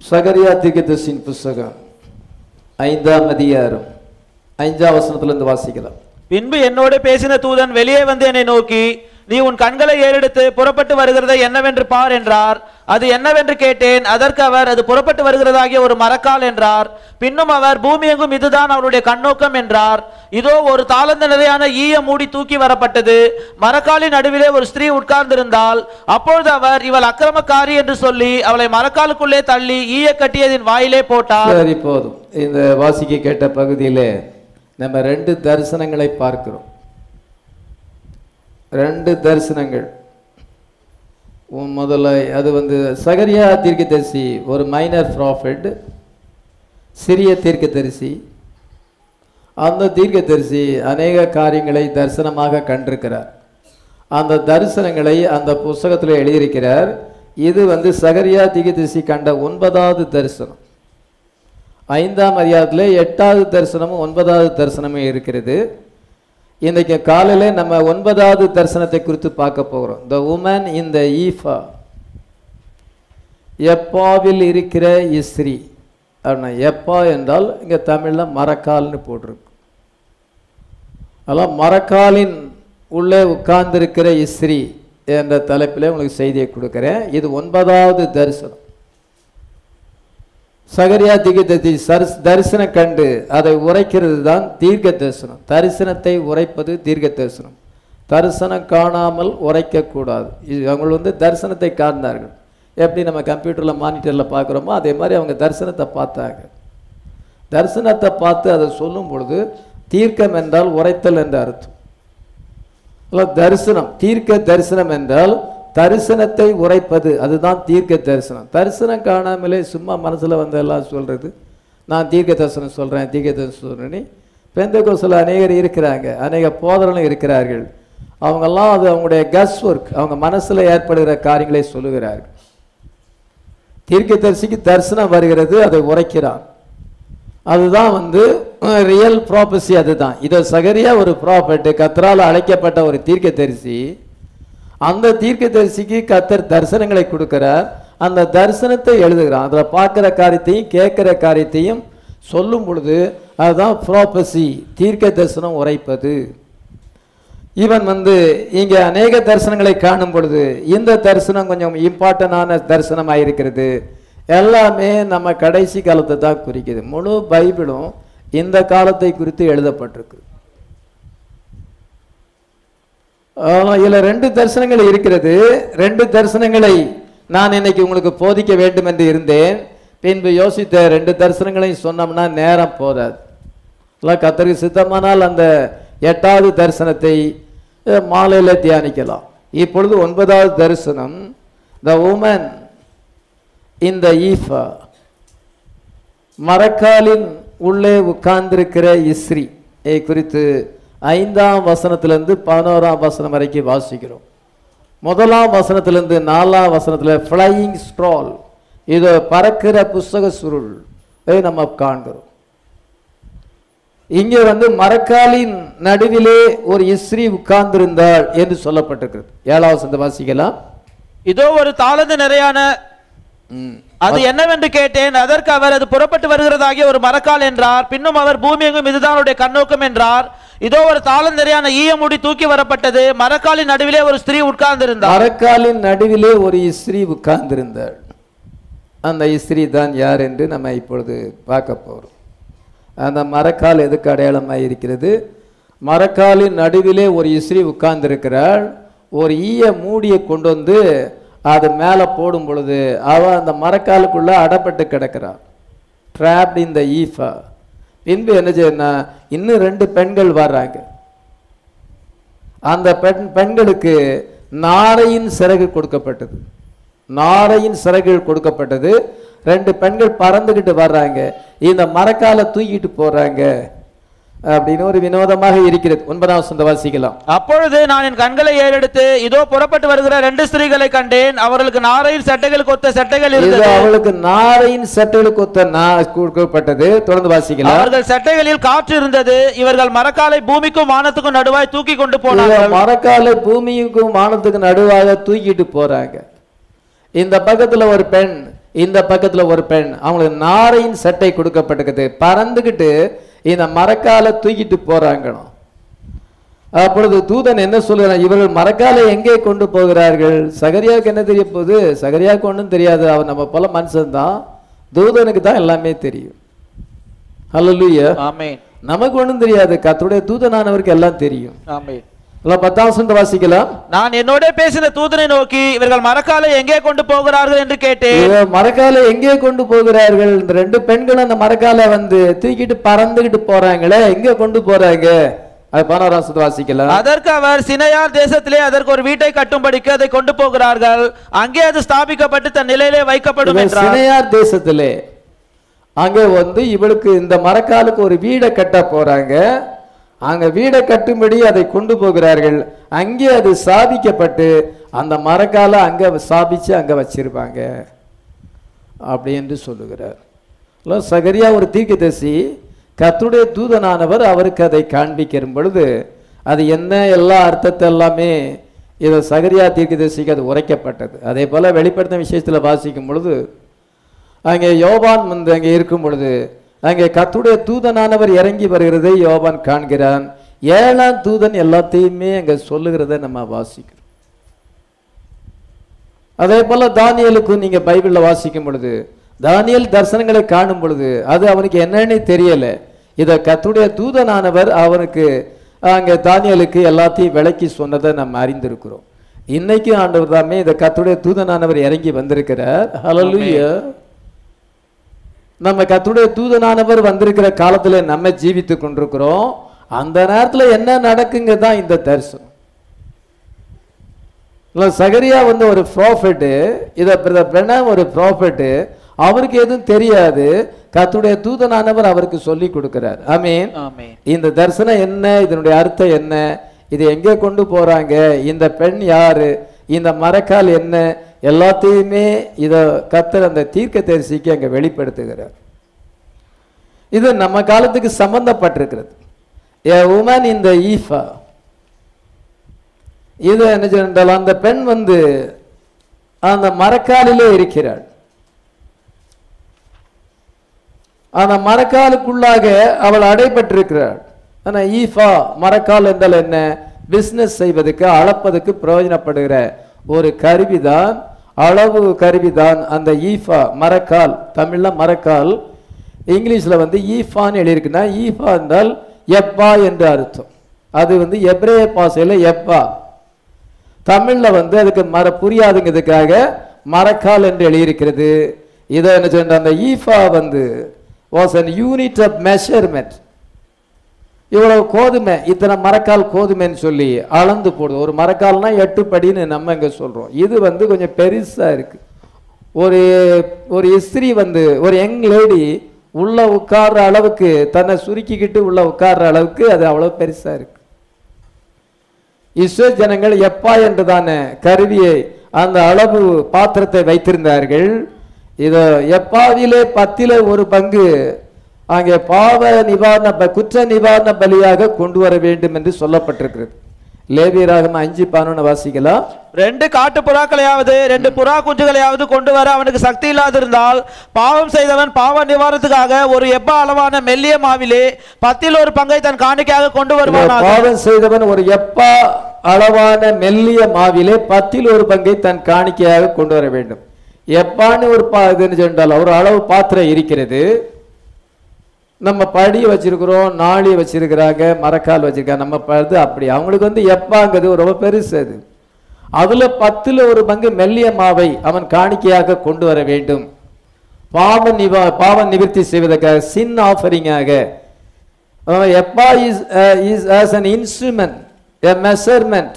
சகரியா தீர்க்கதரிசியின் புஸ்தகம் ஐந்தாம் அதிகாரம் ஐந்தாம் வசனத்திலிருந்து வாசிக்கலாம் பின்பு என்னோடு பேசின தூதன் வெளியே வந்து என்னை நோக்கி நீ உன் கண்களை ஏறெடுத்து புறப்பட்டு வருகிறதை என்னவென்று பார் என்றார் அது என்னவென்று கேட்டேன் அதற்கு அவர் அது புறப்பட்டு வருகிறதாகிய ஒரு மரக்கால் என்றார் பின்னும் அவர் பூமி எங்கும் இதுதான் அவருடைய கண்ணோக்கம் என்றார் இதோ ஒரு தாளந்த நிறையான ஈய மூடி தூக்கி வரப்பட்டது மரக்காலின் நடுவிலே ஒரு ஸ்திரீ உட்கார்ந்திருந்தால் அப்பொழுது அவர் இவள் அக்கிரமக்காரி என்று சொல்லி அவளை மரக்காலுக்குள்ளே தள்ளி ஈய கட்டியதின் வாயிலே போட்டார் சரி போதும் இந்த வாசிக்க கேட்ட பகுதியிலே நம்ம ரெண்டு தரிசனங்களை பார்க்கிறோம் ரெண்டு தரிசனங்கள் உம் முதல்ல அது வந்து சகரியா தீர்க்கதரிசி ஒரு மைனர் ப்ராஃபிட் சிறிய தீர்க்கதரிசி அந்த தீர்க்கதரிசி அநேக காரியங்களை தரிசனமாக கண்டிருக்கிறார் அந்த தரிசனங்களை அந்த புஸ்தகத்தில் எழுதியிருக்கிறார் இது வந்து சகரியா தீர்க்கதரிசி கண்ட ஒன்பதாவது தரிசனம் ஐந்தாம் அதிகாரத்தில் எட்டாவது தரிசனமும் ஒன்பதாவது தரிசனமும் இருக்கிறது இன்றைக்கு காலையில் நம்ம ஒன்பதாவது தரிசனத்தை குறித்து பார்க்க போகிறோம் த உமன் இன் த ஈஃபா எப்பாவில் இருக்கிற இஸ்ரீ அப்படின்னா எப்பா என்றால் இங்கே தமிழில் மரக்கால்னு போட்டிருக்கு அதெல்லாம் மரக்காலின் உள்ளே உட்கார்ந்திருக்கிற இஸ்ரீ என்ற தலைப்பில் உங்களுக்கு செய்தியை கொடுக்குறேன் இது ஒன்பதாவது தரிசனம் சகரியா திகதி தரிசனம் கண்டு அதை உரைக்கிறது தான் தீர்க்க தரிசனம் தரிசனத்தை உரைப்பது தீர்க்க தரிசனம் தரிசனம் காணாமல் உரைக்கக்கூடாது இது அவங்க வந்து தரிசனத்தை காண்ந்தார்கள் எப்படி நம்ம கம்ப்யூட்டரில் மானிட்டரில் பார்க்குறோமோ அதே மாதிரி அவங்க தரிசனத்தை பார்த்தாங்க தரிசனத்தை பார்த்து அதை சொல்லும் பொழுது தீர்க்கம் என்றால் உரைத்தல் என்ற அர்த்தம் அல்ல தரிசனம் தீர்க்க தரிசனம் என்றால் தரிசனத்தை உரைப்பது அதுதான் தீர்க்க தரிசனம் தரிசனம் காணாமலே சும்மா மனசில் வந்து எல்லாம் சொல்கிறது நான் தீர்க்க தரிசனம் சொல்கிறேன் தீர்க்க தரிசனம் சொல்கிறேன்னு பெந்த கோசில் அநேகர் இருக்கிறாங்க அநேக போதர்களும் இருக்கிறார்கள் அவங்கெல்லாம் அது அவங்களுடைய கஸ் ஒர்க் அவங்க மனசில் ஏற்படுகிற காரியங்களை சொல்லுகிறார்கள் தீர்க்க தரிசிக்கு தரிசனம் வருகிறது அதை உரைக்கிறான் அதுதான் வந்து ரியல் ப்ராப்பசி அதுதான் இதோ சகரியா ஒரு ப்ராப்பர்ட் கத்தரால் அழைக்கப்பட்ட ஒரு தீர்க்க தரிசி அந்த தீர்க்க தரிசிக்கு கத்தர் தரிசனங்களை கொடுக்கிறார் அந்த தரிசனத்தை எழுதுகிறான் அதில் பார்க்குற காரியத்தையும் கேட்குற காரியத்தையும் சொல்லும் பொழுது அதுதான் ப்ராப்பசி தீர்க்க தரிசனம் உரைப்பது இவன் வந்து இங்கே அநேக தரிசனங்களை காணும் பொழுது இந்த தரிசனம் கொஞ்சம் இம்பார்ட்டண்டான தரிசனமாக இருக்கிறது எல்லாமே நம்ம கடைசி காலத்தை தான் குறிக்குது முழு பைபிளும் இந்த காலத்தை குறித்து எழுதப்பட்டிருக்கு ஆனால் இதில் ரெண்டு தரிசனங்கள் இருக்கிறது ரெண்டு தரிசனங்களை நான் இன்னைக்கு உங்களுக்கு போதிக்க வேண்டும் என்று இருந்தேன் பின்பு யோசித்த ரெண்டு தரிசனங்களையும் சொன்னோம்னா நேரம் போதாது இல்லை கத்தருக்கு சித்தமானால் அந்த எட்டாவது தரிசனத்தை மாலையில் தியானிக்கலாம் இப்பொழுது ஒன்பதாவது தரிசனம் த உமன் இந்த ஈஃபா மரக்காலின் உள்ளே உட்கார்ந்திருக்கிற இஸ்ரி குறித்து ஐந்தாம் வசனத்திலிருந்து பதினோராம் வசனம் வரைக்கும் வாசிக்கிறோம் முதலாம் வசனத்திலிருந்து நாலாம் வசனத்தில் ஃப்ளையிங் ஸ்ட்ரால் இது பறக்கிற புஸ்தக சுருள் இதை நம்ம காண்கிறோம் இங்கே வந்து மரக்காலின் நடுவிலே ஒரு இஸ்ரீ உட்கார்ந்திருந்தாள் என்று சொல்லப்பட்டிருக்கிறது ஏழாவது வசனத்தை வாசிக்கலாம் இதோ ஒரு தாளந்து நிறையான அது என்னவென்று கேட்டேன் அதற்கு அவர் அது புறப்பட்டு வருகிறதாகிய ஒரு மரக்கால் என்றார் பின்னும் அவர் பூமி எங்கும் இதுதான் அவருடைய கண்ணோக்கம் என்றார் இதோ ஒரு தாளம் நிறையான ஈய மூடி தூக்கி வரப்பட்டது மரக்காலின் நடுவிலே ஒரு ஸ்திரீ உட்கார்ந்திருந்தார் மரக்காலின் நடுவிலே ஒரு இஸ்ரீ உட்கார்ந்திருந்தாள் அந்த இஸ்ரீ தான் யார் என்று நம்ம இப்பொழுது பார்க்க போகிறோம் அந்த மரக்கால் எதுக்கு அடையாளமாக இருக்கிறது மரக்காலின் நடுவிலே ஒரு இஸ்ரீ உட்கார்ந்திருக்கிறாள் ஒரு ஈய மூடியை கொண்டு வந்து அது மேலே போடும் பொழுது அவள் அந்த மரக்காலுக்குள்ளே அடப்பட்டு கிடக்கிறாள் ட்ராப்ட் இன் த ஈஃபா பின்பு என்ன செய்யணும்னா இன்னும் ரெண்டு பெண்கள் வர்றாங்க அந்த பெண் பெண்களுக்கு நாரையின் சிறகு கொடுக்கப்பட்டது நாரையின் சிறகுகள் கொடுக்கப்பட்டது ரெண்டு பெண்கள் பறந்துக்கிட்டு வர்றாங்க இந்த மரக்கால தூக்கிட்டு போறாங்க அப்படின்னு ஒரு வினோதமாக இருக்கிறது ஒன்பதாம் சொந்த வாசிக்கலாம் அப்பொழுது நான் என் கண்களை ஏறெடுத்து இதோ புறப்பட்டு வருகிற ரெண்டு ஸ்திரீகளை கண்டேன் அவர்களுக்கு நாரையில் சட்டைகளுக்கு ஒத்த சட்டைகள் இது இருந்தது அவளுக்கு நாரையின் சட்டைகளுக்கு ஒத்த நா கொடுக்கப்பட்டது தொடர்ந்து வாசிக்கலாம் அவர்கள் சட்டைகளில் காற்று இருந்தது இவர்கள் மரக்காலை பூமிக்கும் வானத்துக்கும் நடுவாய் தூக்கி கொண்டு இவ போனார்கள் மரக்கால பூமிக்கும் வானத்துக்கு நடுவாக தூக்கிட்டு போறாங்க இந்த பக்கத்துல ஒரு பெண் இந்த பக்கத்துல ஒரு பெண் அவங்களுக்கு நாரையின் சட்டை கொடுக்கப்பட்டிருக்குது பறந்துக்கிட்டு இந்த மரக்காலை தூக்கிட்டு போறாங்கணும் அப்பொழுது தூதன் என்ன சொல்கிறான் இவர்கள் மரக்காலை எங்கே கொண்டு போகிறார்கள் சகரியாவுக்கு என்ன தெரிய போகுது சகரியாவுக்கு ஒன்றும் தெரியாது அவன் நம்ம போல மனுஷன்தான் தூதனுக்கு தான் எல்லாமே தெரியும் ஹalleluya ஆமென் நமக்கு ஒன்றும் தெரியாது கர்த்தருடைய தூதனானவருக்கு எல்லாம் தெரியும் ஆமென் இல்ல பத்தாம் வசனத்தை வாசிக்கலாம் நான் என்னோட பேசின தூதனை நோக்கி இவர்கள் மரக்காலை எங்கே கொண்டு போகிறார்கள் என்று கேட்டேன் இவ மரக்காலை எங்கே கொண்டு போகிறார்கள் இந்த ரெண்டு பெண்களும் அந்த மரக்காலை வந்து தூக்கிட்டு பறந்துகிட்டு போறாங்களே எங்க கொண்டு போறாங்க அது பதினோராம் வசனத்தை வாசிக்கலாம் அதற்கு அவர் சினையார் தேசத்திலே அதற்கு ஒரு வீட்டை கட்டும்படிக்கு அதை கொண்டு போகிறார்கள் அங்கே அது ஸ்தாபிக்கப்பட்டு தன் நிலையிலே வைக்கப்படும் இவன் என்றார் சினையார் தேசத்திலே அங்க வந்து இவளுக்கு இந்த மரக்காலுக்கு ஒரு வீடை கட்ட போறாங்க அங்க வீடை கட்டும்படி அதை கொண்டு போகிறார்கள் அங்கே அது சாபிக்கப்பட்டு அந்த மரக்காலை அங்க சாபிச்சு அங்க வச்சிருப்பாங்க அப்படி என்று சொல்லுகிறார் இல்ல, சகரியா ஒரு தீர்க்கதரிசி கர்த்தருடைய தூதனானவர் அவருக்கு அதை காண்பிக்கிற பொழுது அது என்ன எல்லா அர்த்தத்தை எல்லாமே இதை சகரியா தீர்க்கதரிசிக்கு அது உரைக்கப்பட்டது அதே போல வெளிப்படுத்தின விஷயத்துல வாசிக்கும் பொழுது அங்கே யோவான் வந்து அங்கே இருக்கும் பொழுது அங்கே கர்த்தருடைய தூதனானவர் இறங்கி வருகிறதை யோவான் காண்கிறான் ஏழாம் தூதன் எல்லாத்தையுமே அங்கே சொல்லுகிறதை நம்ம வாசிக்கிறோம் அதே போல தானியலுக்கும் நீங்க பைபிள்ல வாசிக்கும் பொழுது தானியல் தரிசனங்களை காணும் பொழுது அது அவனுக்கு என்னன்னு தெரியல இத கர்த்தருடைய தூதனானவர் அவனுக்கு அங்க தானியலுக்கு எல்லாத்தையும் விளக்கி சொன்னதை நம்ம அறிந்திருக்கிறோம் இன்னைக்கு ஆண்டவர் தாமே இத கர்த்தருடைய தூதனானவர் இறங்கி வந்திருக்கிறார் ஹalleluya நம்ம கர்த்தருடைய தூதனானவர் வந்திருக்கிற காலத்துல நம்ம ஜீவித்து கொண்டிருக்கிறோம் அந்த நேரத்துல என்ன நடக்குங்க தான் இந்த தரிசனம் இல்ல, சகரியா வந்து ஒரு ப்ராஃபெட்டு இதை பிரதர் ஒரு ப்ராஃபெட்டு அவருக்கு எதுவும் தெரியாது கர்த்தருடைய தூதனானவர் அவருக்கு சொல்லி கொடுக்கிறார் ஆமீன் ஆமென் இந்த தரிசனம் என்ன இதனுடைய அர்த்தம் என்ன இது எங்கே கொண்டு போறாங்க இந்த பெண் யாரு இந்த மரக்கால் என்ன எல்லாத்தையுமே இத கத்தர் அந்த தீர்க்க தரிசிக்கு அங்க வெளிப்படுத்துகிறார் இது நம்ம காலத்துக்கு சம்பந்தப்பட்டிருக்கிறது ஏ உமன் இந்த ஈஃபா இது என்ன சொன்னால் அந்த பெண் வந்து அந்த மரக்காலிலே இருக்கிறாள் அந்த மரக்காலுக்குள்ளாக அவள் அடைபட்டிருக்கிறாள் ஆனா ஈஃபா மரக்கால் என்றால் என்ன பிசினஸ் செய்வதற்கு அளப்பதற்கு பிரயோஜனப்படுகிற ஒரு கருவிதான் அளவு கருவிதான் அந்த ஈஃபா மரக்கால் தமிழ்ல மரக்கால் இங்கிலீஷ்ல வந்து ஈஃபான்னு எழுதியிருக்குன்னா ஈஃபா என்றால் எப்பா என்று அர்த்தம் அது வந்து எப்ரேய பாசையில எப்பா தமிழ்ல வந்து அதுக்கு மர புரியாதுங்கிறதுக்காக மரக்கால் என்று எழுதியிருக்கிறது இதை என்ன சொன்ன அந்த ஈஃபா வந்து was an unit of measurement இவ்வளவு கோதுமை இத்தனை மரக்கால் கோதுமைன்னு சொல்லி அளந்து போடுது ஒரு மரக்கால்னா எட்டு படின்னு நம்ம இங்க சொல்றோம் இது வந்து கொஞ்சம் பெருசா இருக்கு ஒரு ஒரு இஸ்திரி வந்து ஒரு யங் லேடி உள்ள உட்கார்ற அளவுக்கு தன்னை சுருக்கிக்கிட்டு உள்ள உட்கார்ற அளவுக்கு அது அவ்வளவு பெருசா இருக்கு இஸ்ரேல் ஜனங்கள் எப்பா என்றுதான கருவியை அந்த அளவு பாத்திரத்தை வைத்திருந்தார்கள் இதோ எப்பாவிலே பத்திலே ஒரு பங்கு அங்கே பாவ நிவாரண ப- குற்ற நிவாரண பலியாக கொண்டு வர வேண்டும் என்று சொல்லப்பட்டிருக்கிறது லேவியராகம அஞ்சு பதினொன்று வாசிக்கலாம் ரெண்டு காட்டு புறாக்களையாவது ரெண்டு புறா குஞ்சுகளையாவது கொண்டு வர அவனுக்கு சக்தி இல்லாதிருந்தால் பாவம் செய்தவன் பாவ நிவாரணத்துக்காக ஒரு எப்ப அளவான மெல்லிய மாவிலே பத்தில் ஒரு பங்கை தன் காணிக்கையாக கொண்டு வருவானாக பாவம் செய்தவன் ஒரு எப்பா அளவான மெல்லிய மாவிலே பத்தில் ஒரு பங்கை தன் காணிக்கையாக கொண்டு வர வேண்டும் எப்பான்னு ஒரு பா இதுன்னு சொன்னால் ஒரு அளவு பாத்திரம் இருக்கிறது நம்ம படி வச்சிருக்கிறோம் நாளி வச்சிருக்கிறாங்க மரக்கால் வச்சிருக்காங்க நம்ம பது அப்படி அவங்களுக்கு வந்து எப்பாங்கிறது ரொம்ப பெருசு அது அதுல பத்துல ஒரு பங்கு மெல்லிய மாவை அவன் காணிக்கையாக கொண்டு வர வேண்டும் பாவ நிவா பாவ நிவர்த்தி செய்வதற்காக சின் ஆஃபரிங்காக ephah is is as an instrument a measurement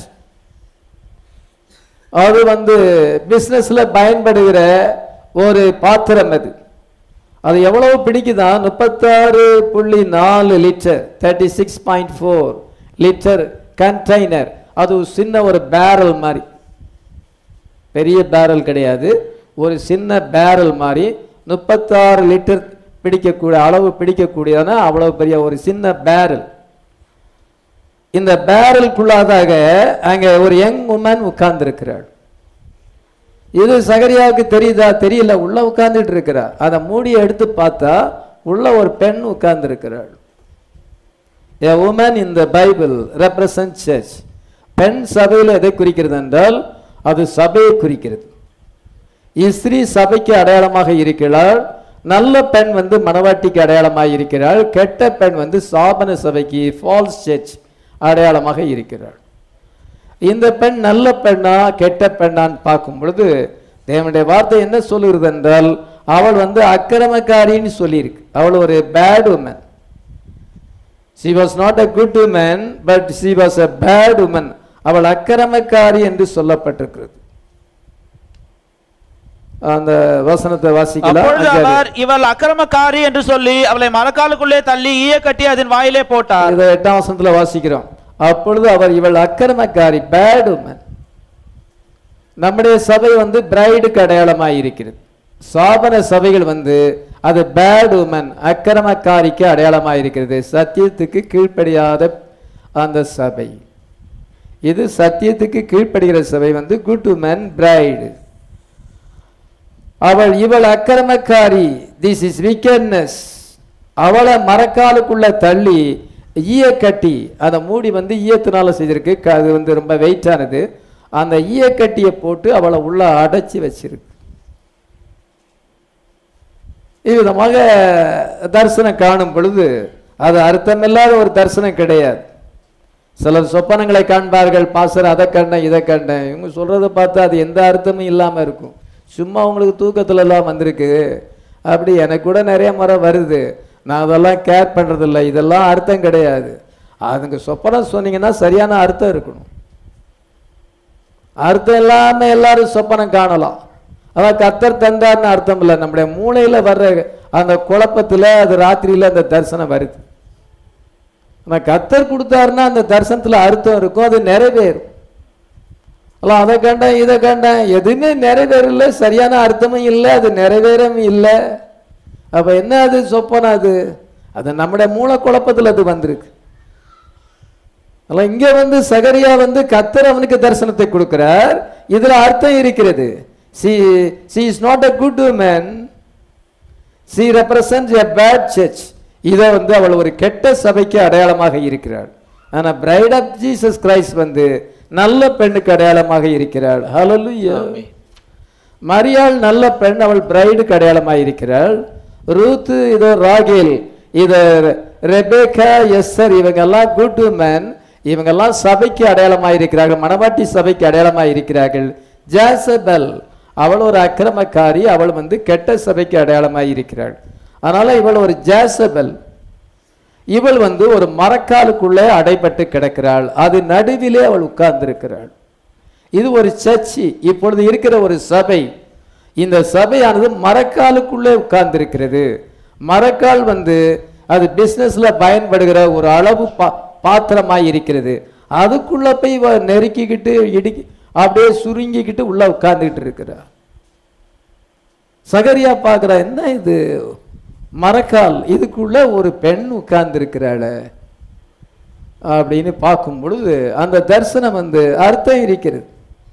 அது வந்து பிஸ்னஸ்ல பயன்படுகிற ஒரு பாத்திரம் அது அது எவ்வளவு பிடிக்குதா முப்பத்தாறு புள்ளி நாலு litre thirty six point four litre container அது ஒரு சின்ன ஒரு பேரல் மாதிரி பெரிய பேரல் கிடையாது ஒரு சின்ன பேரல் மாதிரி முப்பத்தாறு லிட்டர் பிடிக்கக்கூடிய அளவு பிடிக்கக்கூடியதான அவ்வளவு பெரிய ஒரு சின்ன பேரல் இந்த பேரலுக்குள்ளாதாக அங்கே ஒரு யங் உமன் உட்கார்ந்திருக்கிறாள் இது சகரியாவுக்கு தெரியுதா தெரியல உள்ள உட்கார்ந்துட்டு இருக்கிறா அதை மூடியை எடுத்து பார்த்தா உள்ள ஒரு பெண் உட்கார்ந்து இருக்கிறாள் A woman in the Bible represents church. பெண் சபையில் எதை குறிக்கிறது என்றால் அது சபையை குறிக்கிறது இஸ்ரீ சபைக்கு அடையாளமாக இருக்கிறாள் நல்ல பெண் வந்து மணவாட்டிக்கு அடையாளமாக இருக்கிறாள் கெட்ட பெண் வந்து சாபன சபைக்கு ஃபால்ஸ் சர்ச் அடையாளமாக இருக்கிறாள் இந்த பெண் நல்ல பெண்ணா கெட்ட பெண்ணான்னு பார்க்கும் பொழுது தேவனுடைய வார்த்தை என்ன சொல்லுகிறது என்றால் அவள் வந்து அக்கிரமக்காரின்னு சொல்லியிருக்கு அவள் ஒரு bad woman she was not a good woman but she was a bad woman அவள் அக்கிரமக்காரி என்று சொல்லப்பட்டிருக்கிறது அந்த வசனத்தை வாசிக்கலாம் அப்பொழுது அஞ்சாவது. அவர் இவள் அக்கிரமக்காரி என்று சொல்லி அவளை மரக்காலுக்குள்ளே தள்ளி ஈய கட்டி அதன் வாயிலே போட்டார் இதை எட்டாம் வசனத்துல வாசிக்கிறோம் அப்பொழுது அவர் இவள் அக்கிரமக்காரி பேட் உமன் நம்முடைய சபை வந்து பிரைடுக்கு அடையாளமாய் இருக்கிறது சாபன சபைகள் வந்து அது பேட் உமன் அக்கிரமக்காரிக்கு அடையாளமாய் இருக்கிறது சத்தியத்துக்கு கீழ்ப்படியாத அந்த சபை இது சத்தியத்துக்கு கீழ்ப்படுகிற சபை வந்து குட் உமன் பிரைடு அவள் இவள் அக்கிரமக்காரி திஸ் இஸ் விக்கட்னஸ் அவளை மரக்காலுக்குள்ள தள்ளி ஈய கட்டி அந்த மூடி வந்து ஈயத்தினால செய்திருக்கு க- அது வந்து ரொம்ப வெயிட்டானது அந்த ஈய கட்டியை போட்டு அவளை உள்ள அடைச்சி வச்சிருக்கு இவ்விதமாக தரிசனம் காணும் பொழுது அது அர்த்தமில்லாத ஒரு தரிசனம் கிடையாது சிலர் சொப்பனங்களை காண்பார்கள் பாசர் அதை கண்டேன் இதை கண்டேன் இவங்க சொல்றதை பார்த்தா அது எந்த அர்த்தமும் இல்லாம இருக்கும் சும்மா உங்களுக்கு தூக்கத்துல எல்லாம் வந்திருக்கு அப்படி எனக்கு கூட நிறைய முறை வருது நான் அதெல்லாம் கேர் பண்றதில்ல இதெல்லாம் அர்த்தம் கிடையாது அதுங்க சொப்பனம் சொன்னீங்கன்னா சரியான அர்த்தம் இருக்கணும் அர்த்தம் இல்லாம எல்லாரும் சொப்பனம் காணலாம் அதான் கத்தர் தந்தார்னு அர்த்தம் இல்லை நம்முடைய மூளையில வர்ற அந்த குழப்பத்துல அது ராத்திரியில அந்த தரிசனம் வருது ஆனா கத்தர் கொடுத்தாருன்னா அந்த தரிசனத்துல அர்த்தம் இருக்கும் அது நிறைவேறும் அல்ல அதை கண்டேன் இதை கண்டேன் எதுவுமே நிறைவேறல சரியான அர்த்தமும் இல்லை அது நிறைவேறவும் இல்லை அப்ப என்ன அது சொப்பனம் அது அது நம்முடைய மூல குழப்பத்துல அது வந்திருக்கு அல்ல இங்க வந்து சகரியா வந்து கத்தர் அவனுக்கு தரிசனத்தை கொடுக்கிறார் இதுல அர்த்தம் இருக்கிறது she she is not a good woman she represent a bad church இதை வந்து அவள் ஒரு கெட்ட சபைக்கு அடையாளமாக இருக்கிறாள் ஆனா பிரைட் ஆஃப் ஜீசஸ் கிரைஸ்ட் வந்து நல்ல பெண்ணுக்கு அடையாளமாக இருக்கிறாள் ஹalleluya மரியாள் நல்ல பெண் அவள் பிரைடுக்கு அடையாளமாக இருக்கிறாள் ரூத்து இதோ ராகேல் இதோ ரெபேக்கா எஸ்ஸர் இவங்கெல்லாம் குட் உமன் இவங்கெல்லாம் சபைக்கு அடையாளமாக இருக்கிறார்கள் மணவாட்டி சபைக்கு அடையாளமாக இருக்கிறார்கள் ஜாசபெல் அவள் ஒரு அக்கிரமக்காரி அவள் வந்து கெட்ட சபைக்கு அடையாளமாக இருக்கிறாள் அதனால இவள் ஒரு ஜாசபெல் இவள் வந்து ஒரு மரக்காலுக்குள்ளே அடைபட்டு கிடக்கிறாள் அது நடுவிலே அவள் உட்கார்ந்திருக்கிறாள் இது ஒரு சர்ச்சு இப்பொழுது இருக்கிற ஒரு சபை இந்த சபையானது மரக்காலுக்குள்ளே உட்கார்ந்திருக்கிறது மரக்கால் வந்து அது பிசினஸ்ல பயன்படுகிற ஒரு அளவு பா பாத்திரமாய் இருக்கிறது அதுக்குள்ள போய் இவ நெருக்கிக்கிட்டு இடுக்கி அப்படியே சுருங்கிக்கிட்டு உள்ள உட்கார்ந்துக்கிட்டு இருக்கிறா சகரியா பார்க்கிறா என்ன இது மரக்கால் இதுக்குள்ள ஒரு பெண் உட்கார்ந்து அப்படின்னு பார்க்கும் பொழுது அந்த தரிசனம் வந்து அர்த்தம் இருக்கிறது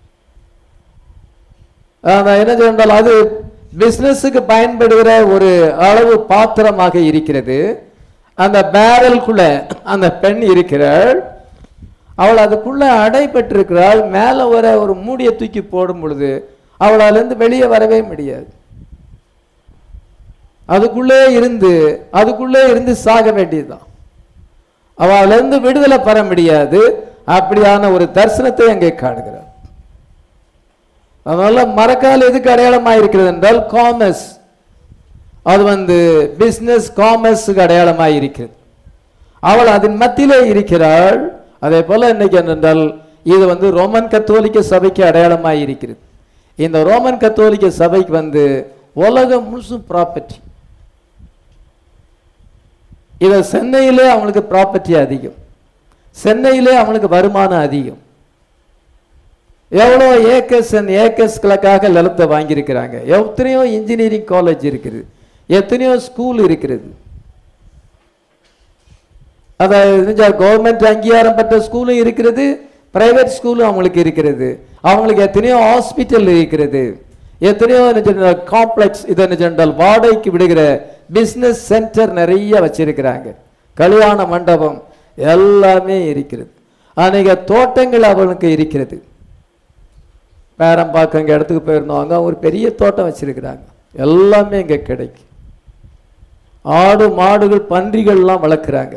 அதான் என்ன சொன்னால் அது பிசினஸுக்கு பயன்படுகிற ஒரு அளவு பாத்திரமாக இருக்கிறது அந்த பேரலுக்குள்ள அந்த பெண் இருக்கிறாள் அவள் அதுக்குள்ள அடைபட்டிருக்கிறாள் மேலே வர ஒரு மூடியை தூக்கி போடும் பொழுது அவளால இருந்து வெளியே வரவே முடியாது அதுக்குள்ளே இருந்து அதுக்குள்ளே இருந்து சாக வேண்டியதுதான் அவள இருந்து விடுதலை பெற முடியாது அப்படியான ஒரு தரிசனத்தை அங்கே காணுகிறார் அதனால மரக்கால் எதுக்கு அடையாளமாக இருக்கிறது என்றால் காமர்ஸ் அது வந்து பிசினஸ் காமர்ஸுக்கு அடையாளமாக இருக்கிறது அவள் அதன் மத்தியிலே இருக்கிறாள் அதே போல இன்னைக்கு என்னென்றால் இது வந்து ரோமன் கத்தோலிக்க சபைக்கு அடையாளமாக இருக்கிறது இந்த ரோமன் கத்தோலிக்க சபைக்கு வந்து உலகம் முழுசும் ப்ராப்பர்ட்டி இத சென்னையிலே அவங்களுக்கு ப்ராப்பர்ட்டி அதிகம் சென்னையிலே அவங்களுக்கு வருமானம் அதிகம் எவ்வளோ ஏக்கர்ஸ் அண்ட் ஏக்கர்ஸ்களுக்காக நிலத்தை வாங்கியிருக்கிறாங்க எத்தனையோ இன்ஜினியரிங் காலேஜ் இருக்குது எத்தனையோ ஸ்கூல் இருக்கிறது அதாவது கவர்மெண்ட் அங்கீகாரம் பெற்ற ஸ்கூலும் இருக்கிறது பிரைவேட் ஸ்கூலும் அவங்களுக்கு இருக்கிறது அவங்களுக்கு எத்தனையோ ஹாஸ்பிட்டல் இருக்கிறது எத்தனையோ காம்ப்ளெக்ஸ் இது என்ன சொன்னால் வாடகைக்கு விடுகிற பிசினஸ் சென்டர் நிறைய வச்சிருக்கிறாங்க கல்யாண மண்டபம் எல்லாமே இருக்கிறது அநேக தோட்டங்கள் அவனுக்கு இருக்கிறது பேரம்பாக்கம் இங்கே இடத்துக்கு போயிருந்தோம் அங்கே ஒரு பெரிய தோட்டம் வச்சிருக்கிறாங்க எல்லாமே இங்கே கிடைக்கும் ஆடு மாடுகள் பன்றிகள்லாம் வளர்க்குறாங்க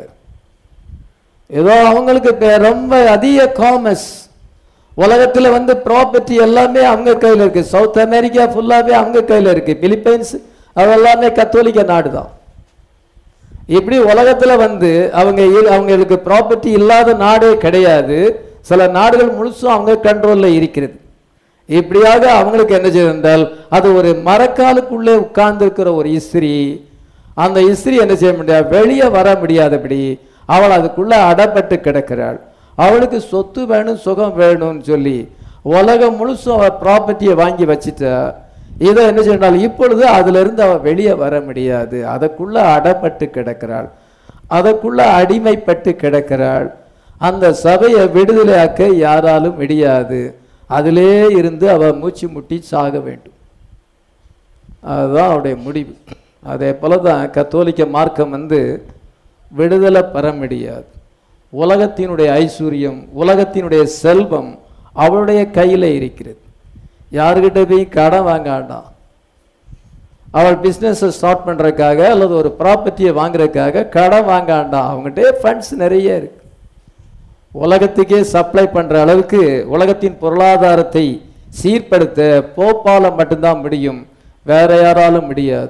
ஏதோ அவங்களுக்கு இப்ப ரொம்ப அதிக காமர்ஸ் உலகத்தில் வந்து ப்ராப்பர்ட்டி எல்லாமே அவங்க கையில் இருக்கு சவுத் அமெரிக்கா ஃபுல்லாகவே அவங்க கையில் இருக்கு பிலிப்பைன்ஸ் அதெல்லாமே கத்தோலிக்க நாடு தான் இப்படி உலகத்தில் வந்து அவங்க இ- அவங்களுக்கு ப்ராப்பர்ட்டி இல்லாத நாடே கிடையாது சில நாடுகள் முழுசும் அவங்க கண்ட்ரோலில் இருக்கிறது இப்படியாக அவங்களுக்கு என்ன செய்தால் அது ஒரு மரக்காலுக்குள்ளே உட்கார்ந்திருக்கிற ஒரு இஸ்திரி அந்த இஸ்திரி என்ன செய்ய முடியாது வெளியே வர முடியாதபடி அவள் அதுக்குள்ள அடப்பட்டு கிடக்கிறாள் அவளுக்கு சொத்து வேணும் சுகம் வேணும்னு சொல்லி உலகம் முழுசும் அவள் ப்ராப்பர்ட்டியை வாங்கி வச்சிட்டா இதை என்ன செய்யணும் இப்பொழுது அதிலிருந்து அவள் வெளியே வர முடியாது அதற்குள்ள அடப்பட்டு கிடக்கிறாள் அதற்குள்ள அடிமைப்பட்டு கிடக்கிறாள் அந்த சபையை விடுதலையாக்க யாராலும் முடியாது அதிலே இருந்து அவ மூச்சு முட்டி சாக வேண்டும் அதுதான் அவருடைய முடிவு அதே போல தான் கத்தோலிக்க மார்க்கம் வந்து விடுதலை பெற முடியாது உலகத்தினுடைய ஐஸ்வர்யம் உலகத்தினுடைய செல்வம் அவளுடைய கையில் இருக்கிறது யாருக்கிட்ட போய் கடன் வாங்க வேண்டாம் அவள் பிஸ்னஸை ஸ்டார்ட் பண்ணுறதுக்காக அல்லது ஒரு ப்ராப்பர்ட்டியை வாங்குறதுக்காக கடன் வாங்க வேண்டாம் அவங்ககிட்டே ஃபண்ட்ஸ் நிறைய இருக்கு உலகத்துக்கே சப்ளை பண்ற அளவுக்கு உலகத்தின் பொருளாதாரத்தை சீர்படுத்த போப்பால மட்டும்தான் முடியும் வேற யாராலும் முடியாது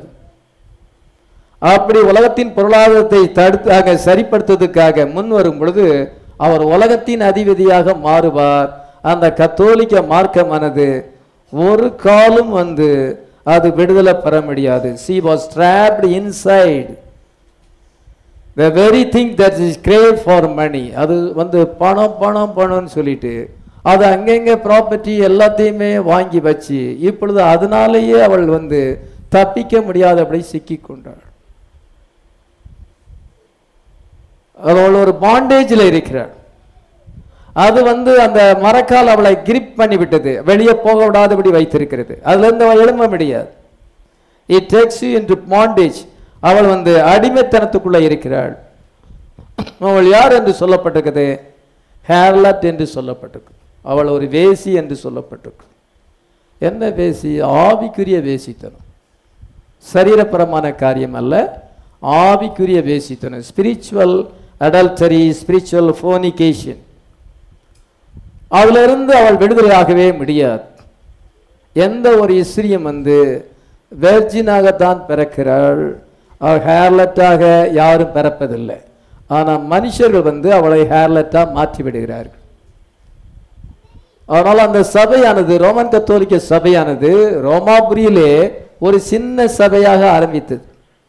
அப்படி உலகத்தின் பொருளாதாரத்தை தடுத்தாக சரிப்படுத்துவதற்காக முன் வரும் பொழுது அவர் உலகத்தின் அதிபதியாக மாறுவார் அந்த கத்தோலிக்க மார்க்கமானது ஒரு காலும் வந்து அது விடுதலை பெற முடியாது she was trapped inside the very thing that is crave for money அது வந்து பணம் பணம் பணம்னு சொல்லிட்டு அது அங்கங்க ப்ராப்பர்ட்டி எல்லாத்தையுமே வாங்கி வச்சு இப்பொழுது அதனாலேயே அவள் வந்து தப்பிக்க முடியாதபடி சிக்கி கொண்டாள் அவள் ஒரு பாண்டேஜில் இருக்கிறாள் அது வந்து அந்த மரக்கால் அவளை கிரிப் பண்ணி விட்டது வெளியே போக விடாதபடி வைத்திருக்கிறது அதுல இருந்து அவள் எழும்ப முடியாது it takes you into bondage அவள் வந்து அடிமைத்தனத்துக்குள்ள இருக்கிறாள் அவள் யார் என்று சொல்லப்பட்டிருக்குது ஹேர்லட் என்று சொல்லப்பட்டிருக்கு அவள் ஒரு வேசி என்று சொல்லப்பட்டிருக்கு என்ன வேசி ஆவிக்குரிய வேசித்தனம் சரீரபரமான காரியம் அல்ல ஆவிக்குரிய வேசித்தனம் ஸ்பிரிச்சுவல் அடல்டரி ஸ்பிரிச்சுவல் ஃபோனிகேஷன் அதிலிருந்து அவள் விடுதலையாகவே முடியாது எந்த ஒரு இஸ்ரியம் வந்து வெர்ஜினாகத்தான் பிறக்கிறாள் அவள் ஹேர்லெட்டாக யாரும் பிறப்பதில்லை ஆனால் மனுஷர்கள் வந்து அவளை ஹேர்லெட்டாக மாற்றி விடுகிறார்கள் அதனால் அந்த சபையானது ரோமன் கத்தோலிக்க சபையானது ரோமாபுரியிலே ஒரு சின்ன சபையாக ஆரம்பித்தது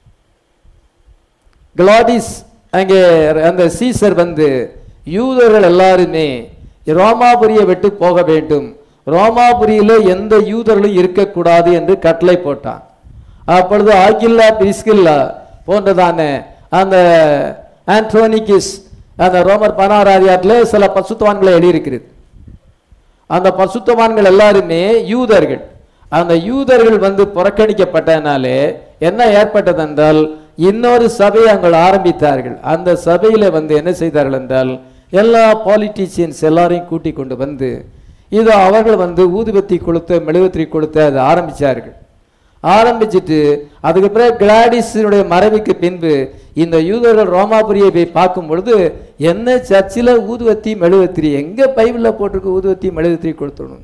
கிளாடிஸ் அங்கே அந்த சீசர் வந்து யூதர்கள் எல்லாருமே ரோமாபுரியை விட்டு போக வேண்டும் ரோமாபுரியிலே எந்த யூதர்களும் இருக்கக்கூடாது என்று கட்டளை போட்டான் அப்பொழுது ஆகில்லா பிரிஸ்கில்லா போன்றதான அந்த ஆண்டோனிகிஸ் அந்த ரோமர் பதினாறாதியாட்டில் சில பசுத்தவான்களை எழுதியிருக்கிறது அந்த பசுத்தவான்கள் எல்லாருமே யூதர்கள் அந்த யூதர்கள் வந்து புறக்கணிக்கப்பட்டனாலே என்ன ஏற்பட்டது என்றால் இன்னொரு சபையை அவங்க ஆரம்பித்தார்கள் அந்த சபையில வந்து என்ன செய்தார்கள் என்றால் எல்லா பாலிட்டிஷியன்ஸ் எல்லாரையும் கூட்டி கொண்டு வந்து இது அவர்கள் வந்து ஊதுபத்தி கொளுத்த மெழுகுத்திரி கொளுத்த அதை ஆரம்பிச்சார்கள் ஆரம்பிச்சிட்டு அதுக்கு பிறகு கிளாடிஸினுடைய மறைவுக்கு பின்பு இந்த யூதர்கள் ரோமாபுரியை போய் பார்க்கும் பொழுது என்ன சர்ச்சில் ஊதுவத்தி மெழுகுத்திரி எங்க பைபிளில் போட்டிருக்கு ஊதுவத்தி மெழுகுத்திரி கொடுத்துடணும்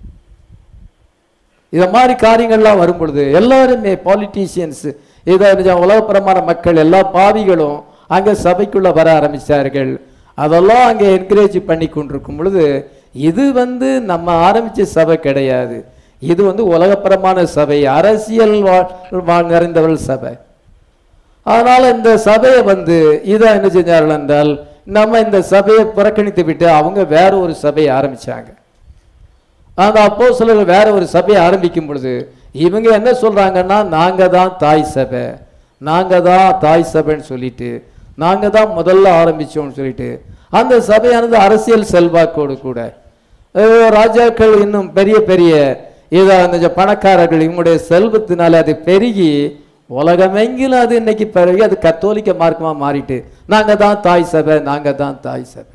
இத மாதிரி காரியங்கள்லாம் வரும் பொழுது எல்லாருமே பாலிட்டிஷியன்ஸ் இதை உலகப்புறமான மக்கள் எல்லா பாவிகளும் அங்க சபைக்குள்ள வர ஆரம்பிச்சார்கள் அதெல்லாம் அங்கே என்கரேஜ் பண்ணி கொண்டிருக்கும் பொழுது இது வந்து நம்ம ஆரம்பிச்ச சபை கிடையாது இது வந்து உலகப்புறமான சபை அரசியல் வா- வா- நிறைந்தவள் சபை அதனால இந்த சபையை வந்து இதை என்ன செஞ்சார்கள் என்றால் நம்ம இந்த சபையை புறக்கணித்து விட்டு அவங்க வேற ஒரு சபையை ஆரம்பிச்சாங்க அந்த அப்போ வேற ஒரு சபையை ஆரம்பிக்கும் பொழுது இவங்க என்ன சொல்றாங்கன்னா நாங்க தான் தாய் சபை நாங்க தான் தாய் சபைன்னு சொல்லிட்டு நாங்க தான் முதல்ல ஆரம்பிச்சோம்னு சொல்லிட்டு அந்த சபையானது அரசியல் செல்வாக்கோடு கூட அஹ் ராஜாக்கள் இன்னும் பெரிய பெரிய இதை அந்த பணக்காரர்கள் இவங்களுடைய செல்வத்தினால அது பெருகி உலகமெங்கிலும் அது இன்னைக்கு பெருகி அது கத்தோலிக்க மார்க்கமா மாறிட்டு நாங்க தான் தாய் சபை நாங்க தான் தாய் சபை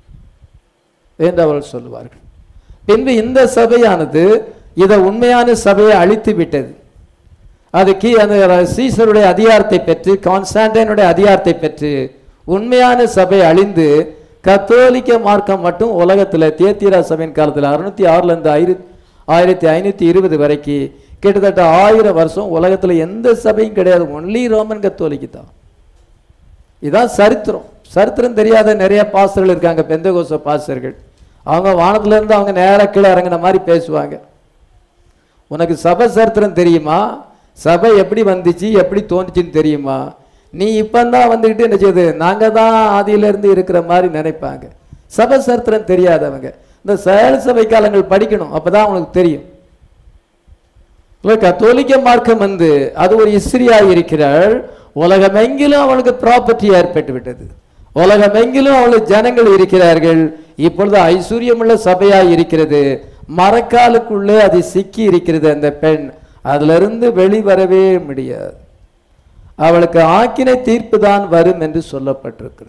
என்று அவர்கள் சொல்லுவார்கள் பின்பு இந்த சபையானது இதை உண்மையான சபையை அழித்து விட்டது அது கீ அந்த சீசருடைய அதிகாரத்தை பெற்று கான்ஸ்டாண்டினுடைய அதிகாரத்தை பெற்று உண்மையான சபை அழிந்து கத்தோலிக்க மார்க்கம் மட்டும் உலகத்தில் தேத்திரா சபையின் காலத்தில் அறுநூத்தி ஆறுல இருந்து ஆயிரத்தி ஆயிரத்தி ஐநூத்தி இருபது வரைக்கும் கிட்டத்தட்ட ஆயிரம் வருஷம் உலகத்தில் எந்த சபையும் கிடையாது ஒன்லி ரோமன் கத்தோலிக்கு தான் இதான் சரித்திரம் சரித்திரம் தெரியாத நிறைய பாஸ்டர்கள் இருக்காங்க பெந்தகோச பாஸ்டர்கள் அவங்க வானத்துல இருந்து அவங்க நேரா கீழே இறங்கின மாதிரி பேசுவாங்க உனக்கு சபை சரித்திரம் தெரியுமா சபை எப்படி வந்துச்சு எப்படி தோணுச்சுன்னு தெரியுமா நீ இப்பந்தான் வந்துக்கிட்டு என்ன செய்யுது நாங்க தான் ஆதியில இருந்து இருக்கிற மாதிரி நினைப்பாங்க சபை சரித்திரம் தெரியாதவங்க இந்த செயல் சபை காலங்கள் படிக்கணும் அப்பதான் உனக்கு தெரியும் இல்ல, கத்தோலிக்க மார்க்கம் வந்து அது ஒரு இஸ்ரியாக இருக்கிறாள் உலகமெங்கிலும் அவளுக்கு ப்ராப்பர்ட்டி ஏற்பட்டு விட்டது உலகமெங்கிலும் அவளுக்கு ஜனங்கள் இருக்கிறார்கள் இப்பொழுது ஐஸ்வர்யமுள்ள சபையாய் இருக்கிறது மரக்காலுக்குள்ளே அது சிக்கி இருக்கிறது அந்த பெண் அதிலிருந்து வெளிவரவே முடியாது அவளுக்கு ஆக்கினை தீர்ப்பு தான் வரும் என்று சொல்லப்பட்டிருக்கிறது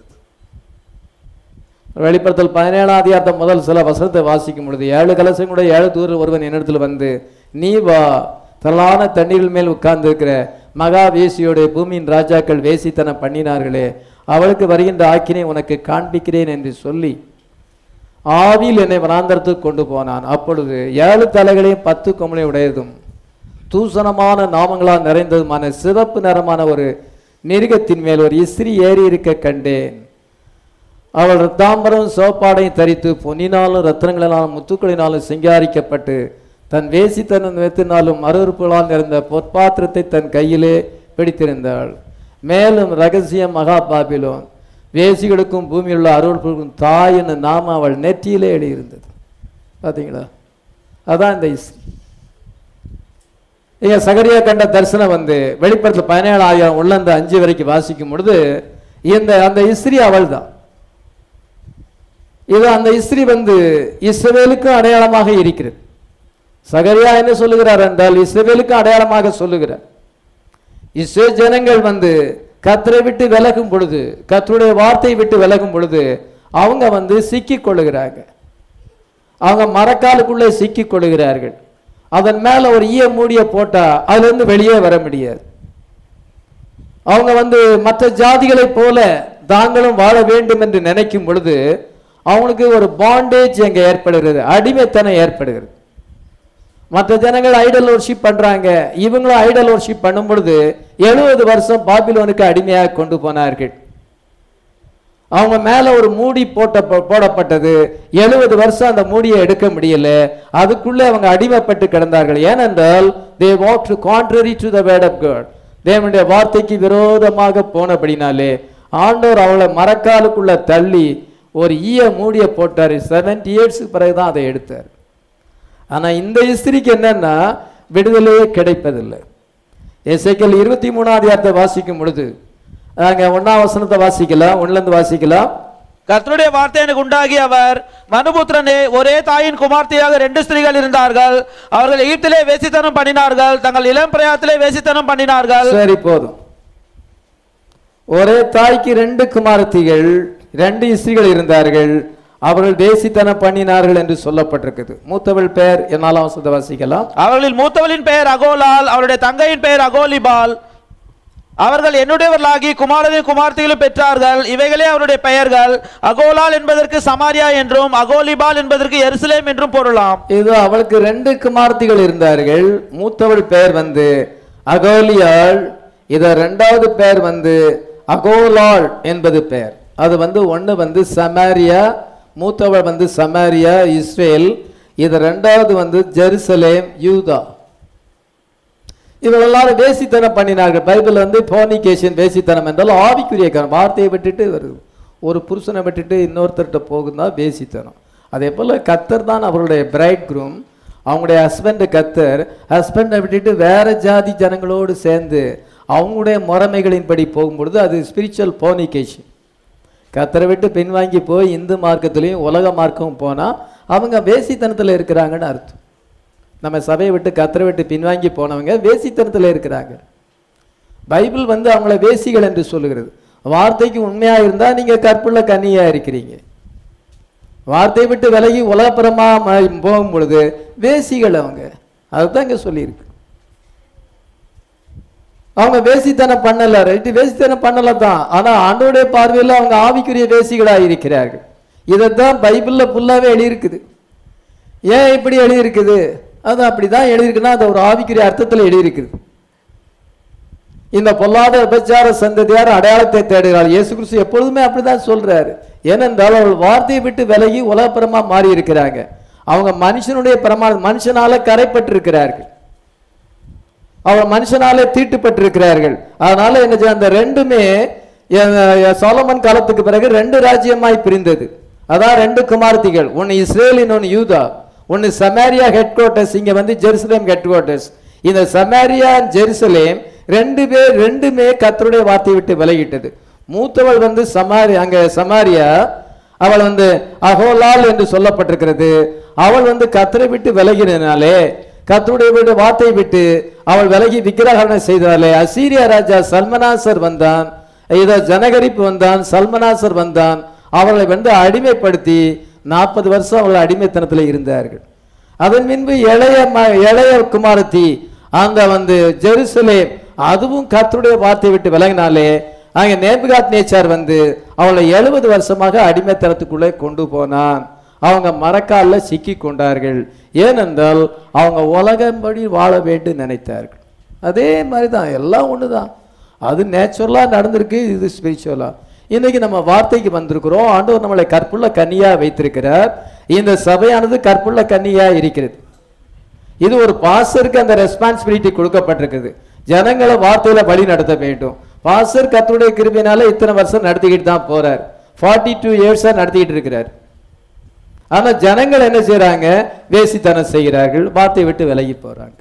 வெளிப்படுத்தல் பதினேழாம் அதிகாரத்தை முதல் சில வசனத்தை வாசிக்கும் பொழுது ஏழு கலசங்களுடைய ஏழு தூரில் ஒருவன் என்னிடத்தில் வந்து நீ வா திரளான தண்ணீர்கள் மேல் உட்கார்ந்து இருக்கிற மகா வேசியோட பூமியின் ராஜாக்கள் வேசித்தனம் பண்ணினார்களே அவளுக்கு வருகின்ற ஆக்கினை உனக்கு காண்பிக்கிறேன் என்று சொல்லி ஆவியில் என்னை வனாந்தரத்துக்கு கொண்டு போனான் அப்பொழுது ஏழு தலைகளையும் பத்து கொம்பளை உடையதும் தூசணமான நாமங்களால் நிறைந்ததுமான சிவப்பு நிறமான ஒரு மிருகத்தின் மேல் ஒரு இஸ்திரி ஏறி இருக்க கண்டேன் அவள் ரத்தாம்பரம் சோப்பாடையும் தரித்து பொன்னினாலும் ரத்னங்களினாலும் முத்துக்களினாலும் சிங்காரிக்கப்பட்டு தன் வேசித்தனம் வெத்தினாலும் மறுப்புகளால் நிறைந்த பொற்பாத்திரத்தை தன் கையிலே பிடித்திருந்தாள் மேலும் ரகசிய மகா பாபிலோன் வேசிகளுக்கும் பூமியில் உள்ள அருள்களுக்கும் தாய் என்ற நாம அவள் நெற்றியிலே எழுதியிருந்தது பார்த்தீங்களா அதான் இந்த இஸ்ரி இங்க சகரியா கண்ட தரிசனம் வந்து வெளிப்படத்தில் பதினேழு ஆயிரம் உள்ள அந்த அஞ்சு வரைக்கும் வாசிக்கும் பொழுது இந்த அந்த இஸ்திரி அவள் தான் இது அந்த இஸ்திரி வந்து இஸ்ரவேலுக்கும் அடையாளமாக இருக்கிறது சகரியா என்ன சொல்லுகிறார் என்றால் இஸ்ரவேலுக்கு அடையாளமாக சொல்லுகிறார் இஸ்ரே ஜனங்கள் வந்து கத்தரை விட்டு விலகும் பொழுது கத்தருடைய வார்த்தையை விட்டு விலகும் பொழுது அவங்க வந்து சிக்கிக் கொள்ளுகிறாங்க அவங்க மரக்காலுக்குள்ளே சிக்கிக் கொள்ளுகிறார்கள் அதன் மேல ஒரு ஈய மூடிய போட்டா அதுல இருந்து வெளியே வர முடியாது அவங்க வந்து மற்ற ஜாதிகளைப் போல தாங்களும் வாழ வேண்டும் என்று நினைக்கும் பொழுது அவங்களுக்கு ஒரு பாண்டேஜ் அங்க ஏற்படுகிறது அடிமைத்தனம் ஏற்படுகிறது மற்ற ஜனங்கள் ஐடல் worship பண்றாங்க இவங்களும் ஐடல் worship பண்ணும் பொழுது எழுபது வருஷம் பாபிலோனுக்கு அடிமையாக கொண்டு போனார்கள் அவங்க மேல ஒரு மூடி போட்ட போடப்பட்டது எழுபது வருஷம் அந்த மூடியை எடுக்க முடியல அதுக்குள்ளே அவங்க அடிமைப்பட்டு கிடந்தார்கள் ஏனென்றால் they walk to contrary to the word of God தேவனுடைய வார்த்தைக்கு விரோதமாக போனபடினாலே ஆண்டவர் அவளை மரக்காலுக்குள்ள தள்ளி ஒரு ஈய மூடிய போட்டார் செவன்டி இயர்ஸ்க்கு பிறகுதான் அதை எடுத்தார் ஆனா இந்த இஸ்திரிக்கு என்னன்னா விடுதலையே கிடைப்பதில்லை எசைக்கல் இருபத்தி மூணாவது அதிகாரத்தை வாசிக்கும் பொழுது அங்க ஒன்னாம் வசனத்தை வாசிக்கலாம் ஒண்ணுல இருந்து வாசிக்கலாம் கர்த்தருடைய வார்த்தை எனக்கு உண்டாகி அவர் மனுபுத்திரனே ஒரே தாயின் குமார்த்தியாக ரெண்டு ஸ்திரீகள் இருந்தார்கள் அவர்கள் எகிப்திலே வேசித்தனம் பண்ணினார்கள் தங்கள் இளம் பிரயாத்திலே வேசித்தனம் பண்ணினார்கள் சரி போதும் ஒரே தாய்க்கு ரெண்டு குமாரத்திகள் ரெண்டு இஸ்திரிகள் இருந்தார்கள் அவர்கள் தேசித்தனம் பண்ணினார்கள் என்று சொல்லப்பட்டிருக்குது மூத்தவள் பெயர் என்னாலும் வசனத்தை வாசிக்கலாம் அவர்களில் மூத்தவளின் பெயர் அகோலால் அவருடைய தங்கையின் பெயர் அகோலிபால் அவர்கள் என்னுடையவர்களாகி குமாரனையும் குமார்த்திகளும் பெற்றார்கள் இவைகளே அவருடைய பெயர்கள் அகோலால் என்பதற்கு சமாரியா என்றும் அகோலிபால் என்பதற்கு எருசலேம் என்றும் பொருளாம் இது அவளுக்கு ரெண்டு குமார்த்திகள் இருந்தார்கள் மூத்தவள் பெயர் வந்து அகோலியாள் இத ரெண்டாவது பெயர் வந்து அகோலாள் என்பது பெயர் அது வந்து ஒண்ணு வந்து சமாரியா மூத்தவள் வந்து சமாரியா இஸ்ரேல் இது ரெண்டாவது வந்து ஜெருசலேம் யூதா இவர்கள் எல்லாரும் வேசித்தனம் பண்ணினார்கள் பைபிள் வந்து போனிகேஷன் வேசித்தனம் என்றால் ஆவிக்குரிய காரணம் வார்த்தையை விட்டுட்டு வருது ஒரு புருஷனை விட்டுட்டு இன்னொருத்தர்கிட்ட போகுதுன்னா வேசித்தனம் அதே போல கத்தர் தான் அவருடைய பிரைட் குரூம் அவங்களுடைய ஹஸ்பண்ட் கத்தர் ஹஸ்பண்டை விட்டுட்டு வேற ஜாதி ஜனங்களோடு சேர்ந்து அவங்களுடைய முறைமைகளின்படி போகும்பொழுது அது ஸ்பிரிச்சுவல் போனிகேஷன் கத்தரை விட்டு பின்வாங்கி போய் இந்து மார்க்கத்திலையும் உலக மார்க்கமும் போனால் அவங்க வேசித்தனத்தில் இருக்கிறாங்கன்னு அர்த்தம் நம்ம சபையை விட்டு கத்தரை விட்டு பின்வாங்கி போனவங்க வேசித்தனத்தில் இருக்கிறாங்க பைபிள் வந்து அவங்கள வேசிகள் என்று சொல்லுகிறது வார்த்தைக்கு உண்மையா இருந்தா நீங்க கற்புள்ள கன்னியா இருக்கிறீங்க வார்த்தையை விட்டு விலகி உலகப்புறமா ம- போகும் பொழுது வேசிகள் அவங்க அதுதான் இங்க சொல்லியிருக்கு அவங்க வேசித்தனம் பண்ணல ரைட்டு வேசித்தனம் பண்ணல தான் ஆனா ஆண்டோடைய பார்வையில் அவங்க ஆவிக்குரிய வேசிகளாக இருக்கிறார்கள் இதைத்தான் பைபிள்ல ஃபுல்லாவே எழுதியிருக்குது ஏன் இப்படி எழுதியிருக்குது அது அப்படிதான் எழுதியிருக்குன்னா அது ஒரு ஆவிக்குரிய அர்த்தத்தில் எழுதியிருக்குது இந்த பொல்லாத விபச்சார சந்ததியார் அடையாளத்தை தேடுகிறார் இயேசு கிறிஸ்து எப்பொழுதுமே அப்படிதான் சொல்றாரு ஏனென்றால் அவள் வார்த்தையை விட்டு விலகி உலகப்புறமா மாறி இருக்கிறாங்க அவங்க மனுஷனுடைய பிரமா மனுஷனால கரைப்பட்டிருக்கிறார்கள் அவர் மனுஷனாலே தீட்டுப்பட்டிருக்கிறார்கள் அதனால என்ன செய்ய- அந்த ரெண்டுமே எ- சாலமன் காலத்துக்கு பிறகு ரெண்டு ராஜ்யமாய் பிரிந்தது அதான் ரெண்டு குமார்த்திகள் ஒன்னு இஸ்ரேல் இன்னொன்னு யூதா ஒன்னு சமாரியா ஹெட் குவார்ட்டர்ஸ் இங்க வந்து ஜெருசலேம் ஹெட் குவார்ட்டர்ஸ் இந்த சமாரியா ஜெருசலேம் ரெண்டு பேர் ரெண்டுமே கர்த்தருடைய வார்த்தையை விட்டு விலகிட்டது மூத்தவள் வந்து சமாரி அங்க சமாரியா அவள் வந்து அகோலால் என்று சொல்லப்பட்டிருக்கிறது அவள் வந்து கத்தரை விட்டு விலகினாலே கத்தருடைய வீடு வார்த்தை விட்டு அவள் விலகி விக்கிரகணம் செய்தாலே அசீரியா ராஜா சல்மனாசர் வந்தான் இதோ ஜனகரிப்பு வந்தான் சல்மனாசர் வந்தான் அவளை வந்து அடிமைப்படுத்தி நாற்பது வருஷம் அவள் அடிமைத்தனத்தில் இருந்தார்கள் அதன் பின்பு இளைய ம- இளைய குமாரத்தி அந்த வந்து ஜெருசலேம் அதுவும் கர்த்தருடைய வார்த்தை விட்டு விலகினாலே அங்க நேபுகாத் நேச்சார் வந்து அவளை எழுபது வருஷமாக அடிமைத்தனத்துக்குள்ளே கொண்டு போனான் அவங்க மரக்கால்ல சிக்கி கொண்டார்கள் ஏனென்றால் அவங்க உலகம்படி வாழ வேண்டும் நினைத்தார்கள் அதே மாதிரி தான் எல்லாம் ஒன்று தான் அது நேச்சுரலாக நடந்திருக்கு இது ஸ்பிரிச்சுவலாக இன்னைக்கு நம்ம வார்த்தைக்கு வந்திருக்கிறோம் ஆண்டவர் நம்மளை கற்புள்ள கன்னியா வைத்திருக்கிறார் இந்த சபையானது கற்புள்ள கன்னியா இருக்கிறது இது ஒரு பாசருக்கு அந்த ரெஸ்பான்சிபிலிட்டி கொடுக்கப்பட்டிருக்குது ஜனங்களை வார்த்தையில வழி நடத்த வேண்டும் பாசர் கர்த்தருடைய கிருபையினால இத்தனை வருஷம் நடத்திக்கிட்டு தான் போறார் ஃபார்ட்டி டூ இயர்ஸா நடத்திக்கிட்டு இருக்கிறார் ஆனா ஜனங்கள் என்ன செய்றாங்க வேசித்தனம் செய்கிறார்கள் வார்த்தை விட்டு விலகி போறாங்க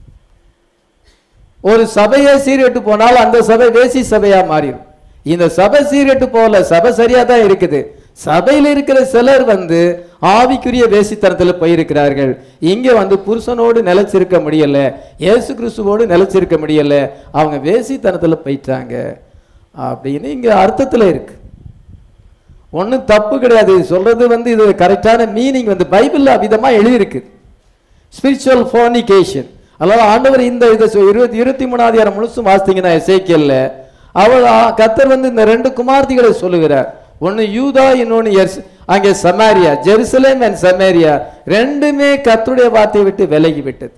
ஒரு சபையை சீர்கெட்டு போனால் அந்த சபை வேசி சபையா மாறிடும் இந்த சபை சீர்கெட்டு போகல சபை சரியா தான் இருக்குது சபையில் இருக்கிற சிலர் வந்து ஆவிக்குரிய வேசித்தனத்துல போயிருக்கிறார்கள் இங்க வந்து புருஷனோடு நிலைச்சிருக்க முடியல இயேசு கிறிஸ்துவோடு நிலைச்சிருக்க முடியல அவங்க வேசித்தனத்துல போயிட்டாங்க அப்படின்னு இங்க அர்த்தத்துல இருக்கு ஒண்ணும் தப்பு கிடையாது இது சொல்றது வந்து இது கரெக்டான மீனிங் வந்து பைபிள்ல அவிதமா எழுதியிருக்கு ஸ்பிரிச்சுவல் ஃபோனிகேஷன் அதாவது ஆண்டவர் இந்த இதை சொ- இருபத்தி இருபத்தி மூணாவது அதிகாரம் முழுசும் வாசித்தீங்கன்னா எசேக்கியல்ல அவள் ஆ, கர்த்தர் வந்து இந்த ரெண்டு குமார்த்திகளை சொல்லுகிறார் ஒன்னு யூதா இன்னொன்னு எர்ஸ் அங்கே சமாரியா ஜெருசலேம் அண்ட் சமாரியா ரெண்டுமே கர்த்தருடைய வார்த்தையை விட்டு விலகி விட்டது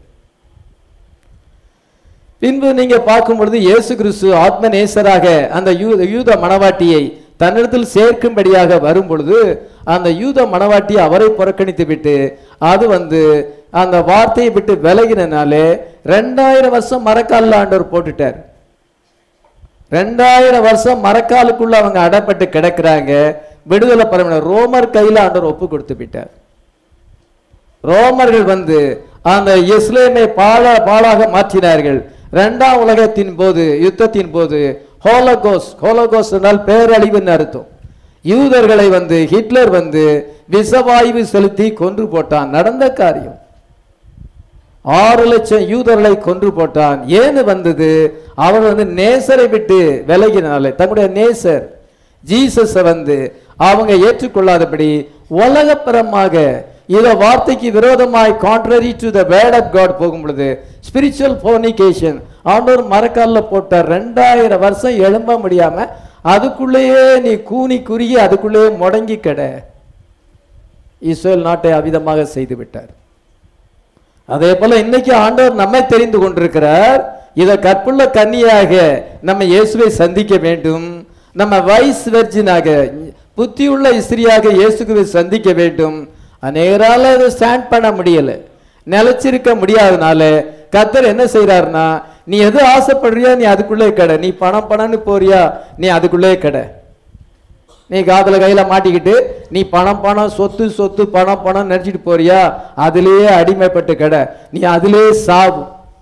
பின்பு நீங்க பார்க்கும் பொழுது இயேசு கிறிஸ்து ஆத்ம நேசராக அந்த யூத யூத மணவாட்டியை தன்னிடத்தில் சேர்க்கும்படியாக வரும் பொழுது அந்த யூத மணவாட்டி அவரை புறக்கணித்து விட்டு அது வந்து அந்த வார்த்தையை விட்டு விலகினாலே ரெண்டாயிரம் வருஷம் மரக்காலில் ஆண்டவர் போட்டுட்டார் ரெண்டாயிரம் வருஷம் மரக்காலுக்குள்ள அவங்க அடப்பட்டு கிடக்குறாங்க விடுதலை பரவின ரோமர் கையில ஆண்டவர் ஒப்பு கொடுத்து விட்டார் ரோமர்கள் வந்து அந்த இஸ்லேமை பாழ பாழாக மாற்றினார்கள் இரண்டாம் உலகத்தின் போது யுத்தத்தின் போது ஹோலகோஸ் ஹோலகோஸ் என்றால் பேரழிவுன்னு அர்த்தம் யூதர்களை வந்து ஹிட்லர் வந்து விஷவாயு செலுத்தி கொன்று போட்டான் நடந்த காரியம் ஆறு லட்சம் யூதர்களை கொன்று போட்டான் ஏன்னு வந்தது அவர் வந்து நேசரை விட்டு விலகினாலே தங்களுடைய நேசர் ஜீசஸை வந்து அவங்க ஏற்றுக்கொள்ளாதபடி உலகப்பரமாக இத வார்த்தைக்கு விரோதமாய் contrary to the word of God போகும் பொழுது ஸ்பிரிச்சுவல் ஃபோனிகேஷன் ஆண்டவர் மரக்கால்ல போட்ட ரெண்டாயிரம் வருஷம் எழும்ப முடியாம அதுக்குள்ளேயே நீ கூனி குறுகி அதுக்குள்ளேயே முடங்கி கிட இஸ்ரேல் நாட்டை அவிதமாக செய்து விட்டார் அதே போல இன்னைக்கு ஆண்டவர் நம்மை தெரிந்து கொண்டிருக்கிறார் இத கற்புள்ள கன்னியாக நம்ம இயேசுவை சந்திக்க வேண்டும் நம்ம வைஸ் வெர்ஜினாக புத்தியுள்ள இஸ்திரியாக இயேசுவை சந்திக்க வேண்டும் அநேகரால அதை ஸ்டாண்ட் பண்ண முடியல நிலைச்சிருக்க முடியாதனால கத்தர் என்ன செய்றாருன்னா நீ எது ஆசைப்படுறியோ நீ அதுக்குள்ளே கடை நீ பணம் பணம்னு போறியா நீ அதுக்குள்ளே கடை நீ காதுல கையில மாட்டிக்கிட்டு நீ பணம் பணம் சொத்து சொத்து பணம் பணம் நினைச்சிட்டு போறியா அதிலேயே அடிமைப்பட்டு கடை நீ அதிலேயே சாவு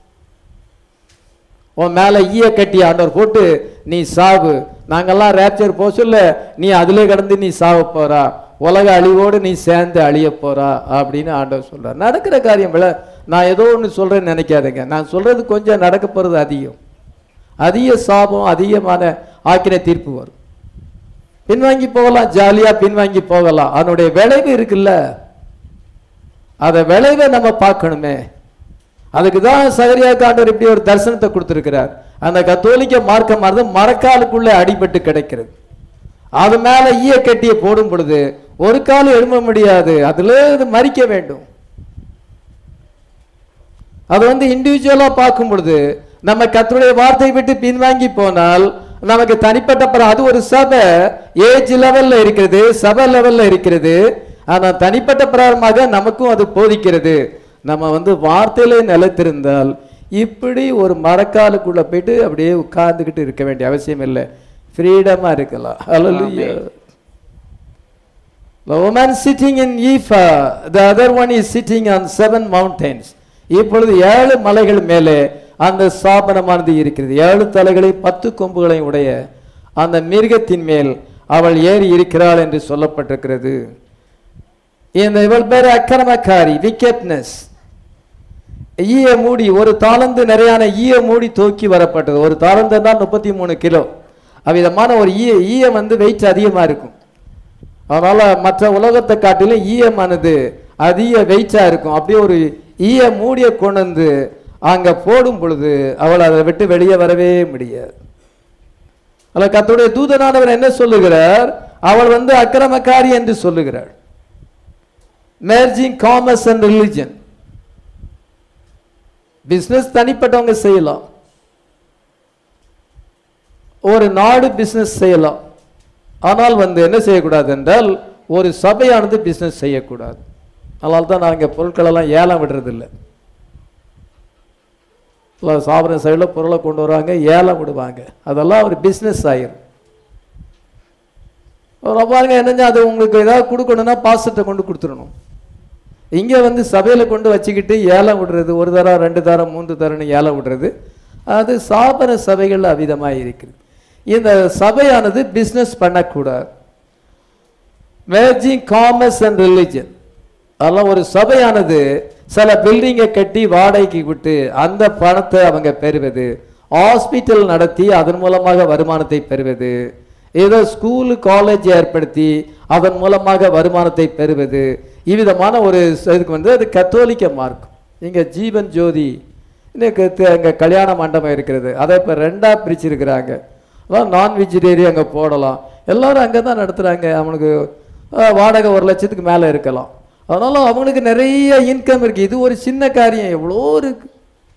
உன் மேல ஈய கட்டி ஆண்டவர் போட்டு நீ சாவு நாங்கெல்லாம் ரேப்சர் போக சொல்ல நீ அதிலே கடந்து நீ சாவ போறா உலக அழிவோடு நீ சேர்ந்து அழிய போறா அப்படின்னு ஆண்டவர் சொல்றார் நடக்கிற காரியம் விள நான் ஏதோ ஒன்று சொல்றேன்னு நினைக்காதீங்க நான் சொல்றது கொஞ்சம் நடக்க போறது அதிகம் அதிக சாபம் அதிகமான ஆக்கின தீர்ப்பு வரும் பின்வாங்கி போகலாம் ஜாலியா பின்வாங்கி போகலாம் அதனுடைய விளைவு இருக்குல்ல அத விளைவை நம்ம பார்க்கணுமே அதுக்கு தான் சகரியா காண்டவர் இப்படி ஒரு தரிசனத்தை கொடுத்திருக்கிறார் அந்த கத்தோலிக்க மார்க்கமானது மரக்காலுக்குள்ளே அடிபட்டு கிடைக்கிறது அது மேல ஈய கட்டியை போடும் பொழுது ஒரு கால் எழும்ப முடியாது அதுல இது மறிக்க வேண்டும் அது வந்து இண்டிவிஜுவலா பார்க்கும் பொழுது நம்ம கர்த்தருடைய வார்த்தை விட்டு பின்வாங்கி போனால் நமக்கு தனிப்பட்ட பிற அது ஒரு சபை ஏஜ் லெவல்ல இருக்கிறது சபை லெவல்ல இருக்கிறது ஆனா தனிப்பட்ட பிரகாரமாக நமக்கும் அது போதிக்கிறது நம்ம வந்து வார்த்தையிலே நிலைத்திருந்தால் இப்படி ஒரு மரக்காலுக்குள்ள போயிட்டு அப்படியே உட்கார்ந்துக்கிட்டு இருக்க வேண்டிய அவசியம் இல்லை ஃப்ரீடமா இருக்கலாம் ஹalleluya The woman sitting in Ephah, the other one is sitting on seven mountains. இப்பொழுது ஏழு மலைகள் மேலே அந்த ஸ்தாபனமானது இருக்கிறது ஏழு தலைகளை பத்து கொம்புகளையும் உடைய அந்த மிருகத்தின் மேல் அவள் ஏறி இருக்கிறாள் என்று சொல்லப்பட்டிருக்கிறது இந்த இவள் பேர் அக்கிரமக்காரி விக்கெட்னஸ் ஈய மூடி ஒரு தாளந்து நிறையான ஈய மூடி தூக்கி வரப்பட்டது ஒரு தாளந்து தான் முப்பத்தி மூணு கிலோ அவ்விதமான ஒரு ஈய ஈய வந்து வெயிட் அதிகமா இருக்கும் அதனால மற்ற உலகத்தை காட்டிலும் ஈயமானது அதிக வெயிட்டா இருக்கும் அப்படியே ஒரு ஈய மூடிய கொண்டு வந்து அங்க போடும் பொழுது அவள் அதை விட்டு வெளியே வரவே முடியாது அல்ல கர்த்தருடைய தூதனானவர் என்ன சொல்லுகிறார் அவள் வந்து அக்கிரமக்காரி என்று சொல்லுகிறாள் merging commerce and religion business தனிப்பட்டவங்க செய்யலாம் ஒரு நாடு பிசினஸ் செய்யலாம் ஆனால் வந்து என்ன செய்யக்கூடாது என்றால் ஒரு சபையானது பிசினஸ் செய்யக்கூடாது அதனால தான் நாங்கள் பொருட்களெல்லாம் ஏலம் விடுறதில்லை சாபன சைடில் பொருளை கொண்டு வராங்க ஏலம் விடுவாங்க அதெல்லாம் ஒரு பிஸ்னஸ் ஆயிரும் அப்புறம் பாருங்க என்னஞ்சா அது உங்களுக்கு ஏதாவது கொடுக்கணும்னா பாசத்தை கொண்டு கொடுத்துடணும் இங்கே வந்து சபையில் கொண்டு வச்சுக்கிட்டு ஏலம் விடுறது ஒரு தரம் ரெண்டு தரம் மூன்று தரம்னு ஏலம் விடுறது அது சாபன சபைகள் அவிதமாக இருக்குது இந்த சபையானது பிஸ்னஸ் பண்ணக்கூடாது மேஜிங் காமர்ஸ் அண்ட் ரிலிஜன் அதெல்லாம் ஒரு சபையானது சில பில்டிங்கை கட்டி வாடகைக்கு விட்டு அந்த பணத்தை அவங்க பெறுவது ஹாஸ்பிட்டல் நடத்தி அதன் மூலமாக வருமானத்தை பெறுவது ஏதோ ஸ்கூல் காலேஜ் ஏற்படுத்தி அதன் மூலமாக வருமானத்தை பெறுவது இவ்விதமான ஒரு இதுக்கு வந்து அது கத்தோலிக்க மார்க்கம் இங்கே ஜீவன் ஜோதி இன்னைக்கு அங்கே கல்யாண மண்டபம் இருக்கிறது அதை இப்போ ரெண்டாக பிரிச்சிருக்கிறாங்க அதான் நான் வெஜிடேரியன் அங்கே போடலாம் எல்லாரும் அங்கே தான் நடத்துகிறாங்க அவனுக்கு அஹ், வாடகை ஒரு லட்சத்துக்கு மேலே இருக்கலாம் அதனால அவங்களுக்கு நிறைய இன்கம் இருக்கு இது ஒரு சின்ன காரியம் எவ்வளோ இருக்கு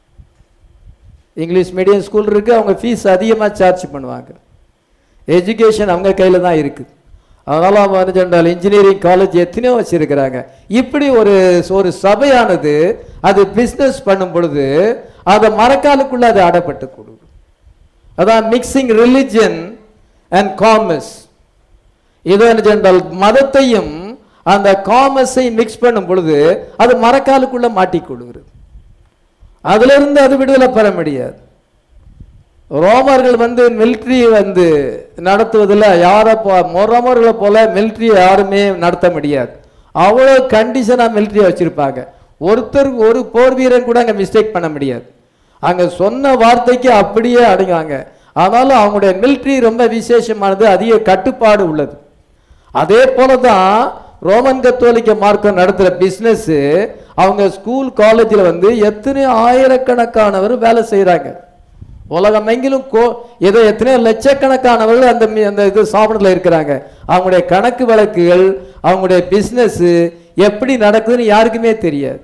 இங்கிலீஷ் மீடியம் ஸ்கூல் இருக்கு அவங்க ஃபீஸ் அதிகமாக சார்ஜ் பண்ணுவாங்க எஜுகேஷன் அவங்க கையில் தான் இருக்குது அதனால அவங்க என்ன சொன்னால் இன்ஜினியரிங் காலேஜ் எத்தனையோ வச்சிருக்கிறாங்க இப்படி ஒரு ஒரு சபையானது அது பிஸ்னஸ் பண்ணும் பொழுது அதை மரக்காலுக்குள்ள அது அடப்பட்டு கொடுக்கும் அதான் மிக்சிங் ரிலிஜன் அண்ட் காமர்ஸ் இது என்ன சொன்னால் மதத்தையும் அந்த காமர்ஸை மிக்ஸ் பண்ணும் பொழுது அது மரக்காலுக்குள்ள மாட்டிக் கொள்கிறது அதுல இருந்து அது விடுதலை பெற முடியாது ரோமர்கள் வந்து மிலிட்ரி வந்து நடத்துவதில் யாரை போ ரோமர்களை போல மிலிட்ரி யாருமே நடத்த முடியாது அவ்வளோ கண்டிஷனாக மிலிட்ரியை வச்சிருப்பாங்க ஒருத்தர் ஒரு போர் வீரன் கூட அங்கே மிஸ்டேக் பண்ண முடியாது அங்கே சொன்ன வார்த்தைக்கு அப்படியே அடங்குவாங்க ஆனாலும் அவங்களுடைய மிலிட்ரி ரொம்ப விசேஷமானது அதிக கட்டுப்பாடு உள்ளது அதே போல தான் ரோமன் கத்தோலிக்க மார்க்கம் நடத்துகிற பிஸ்னஸ் அவங்க ஸ்கூல் காலேஜில் வந்து எத்தனை ஆயிரக்கணக்கானவர் வேலை செய்கிறாங்க உலகமெங்கிலும் கோ ஏதோ எத்தனையோ லட்சக்கணக்கானவர்கள் அந்த மி- அந்த இது சாப்பிடல இருக்கிறாங்க அவங்களுடைய கணக்கு வழக்குகள் அவங்களுடைய பிஸ்னஸ் எப்படி நடக்குதுன்னு யாருக்குமே தெரியாது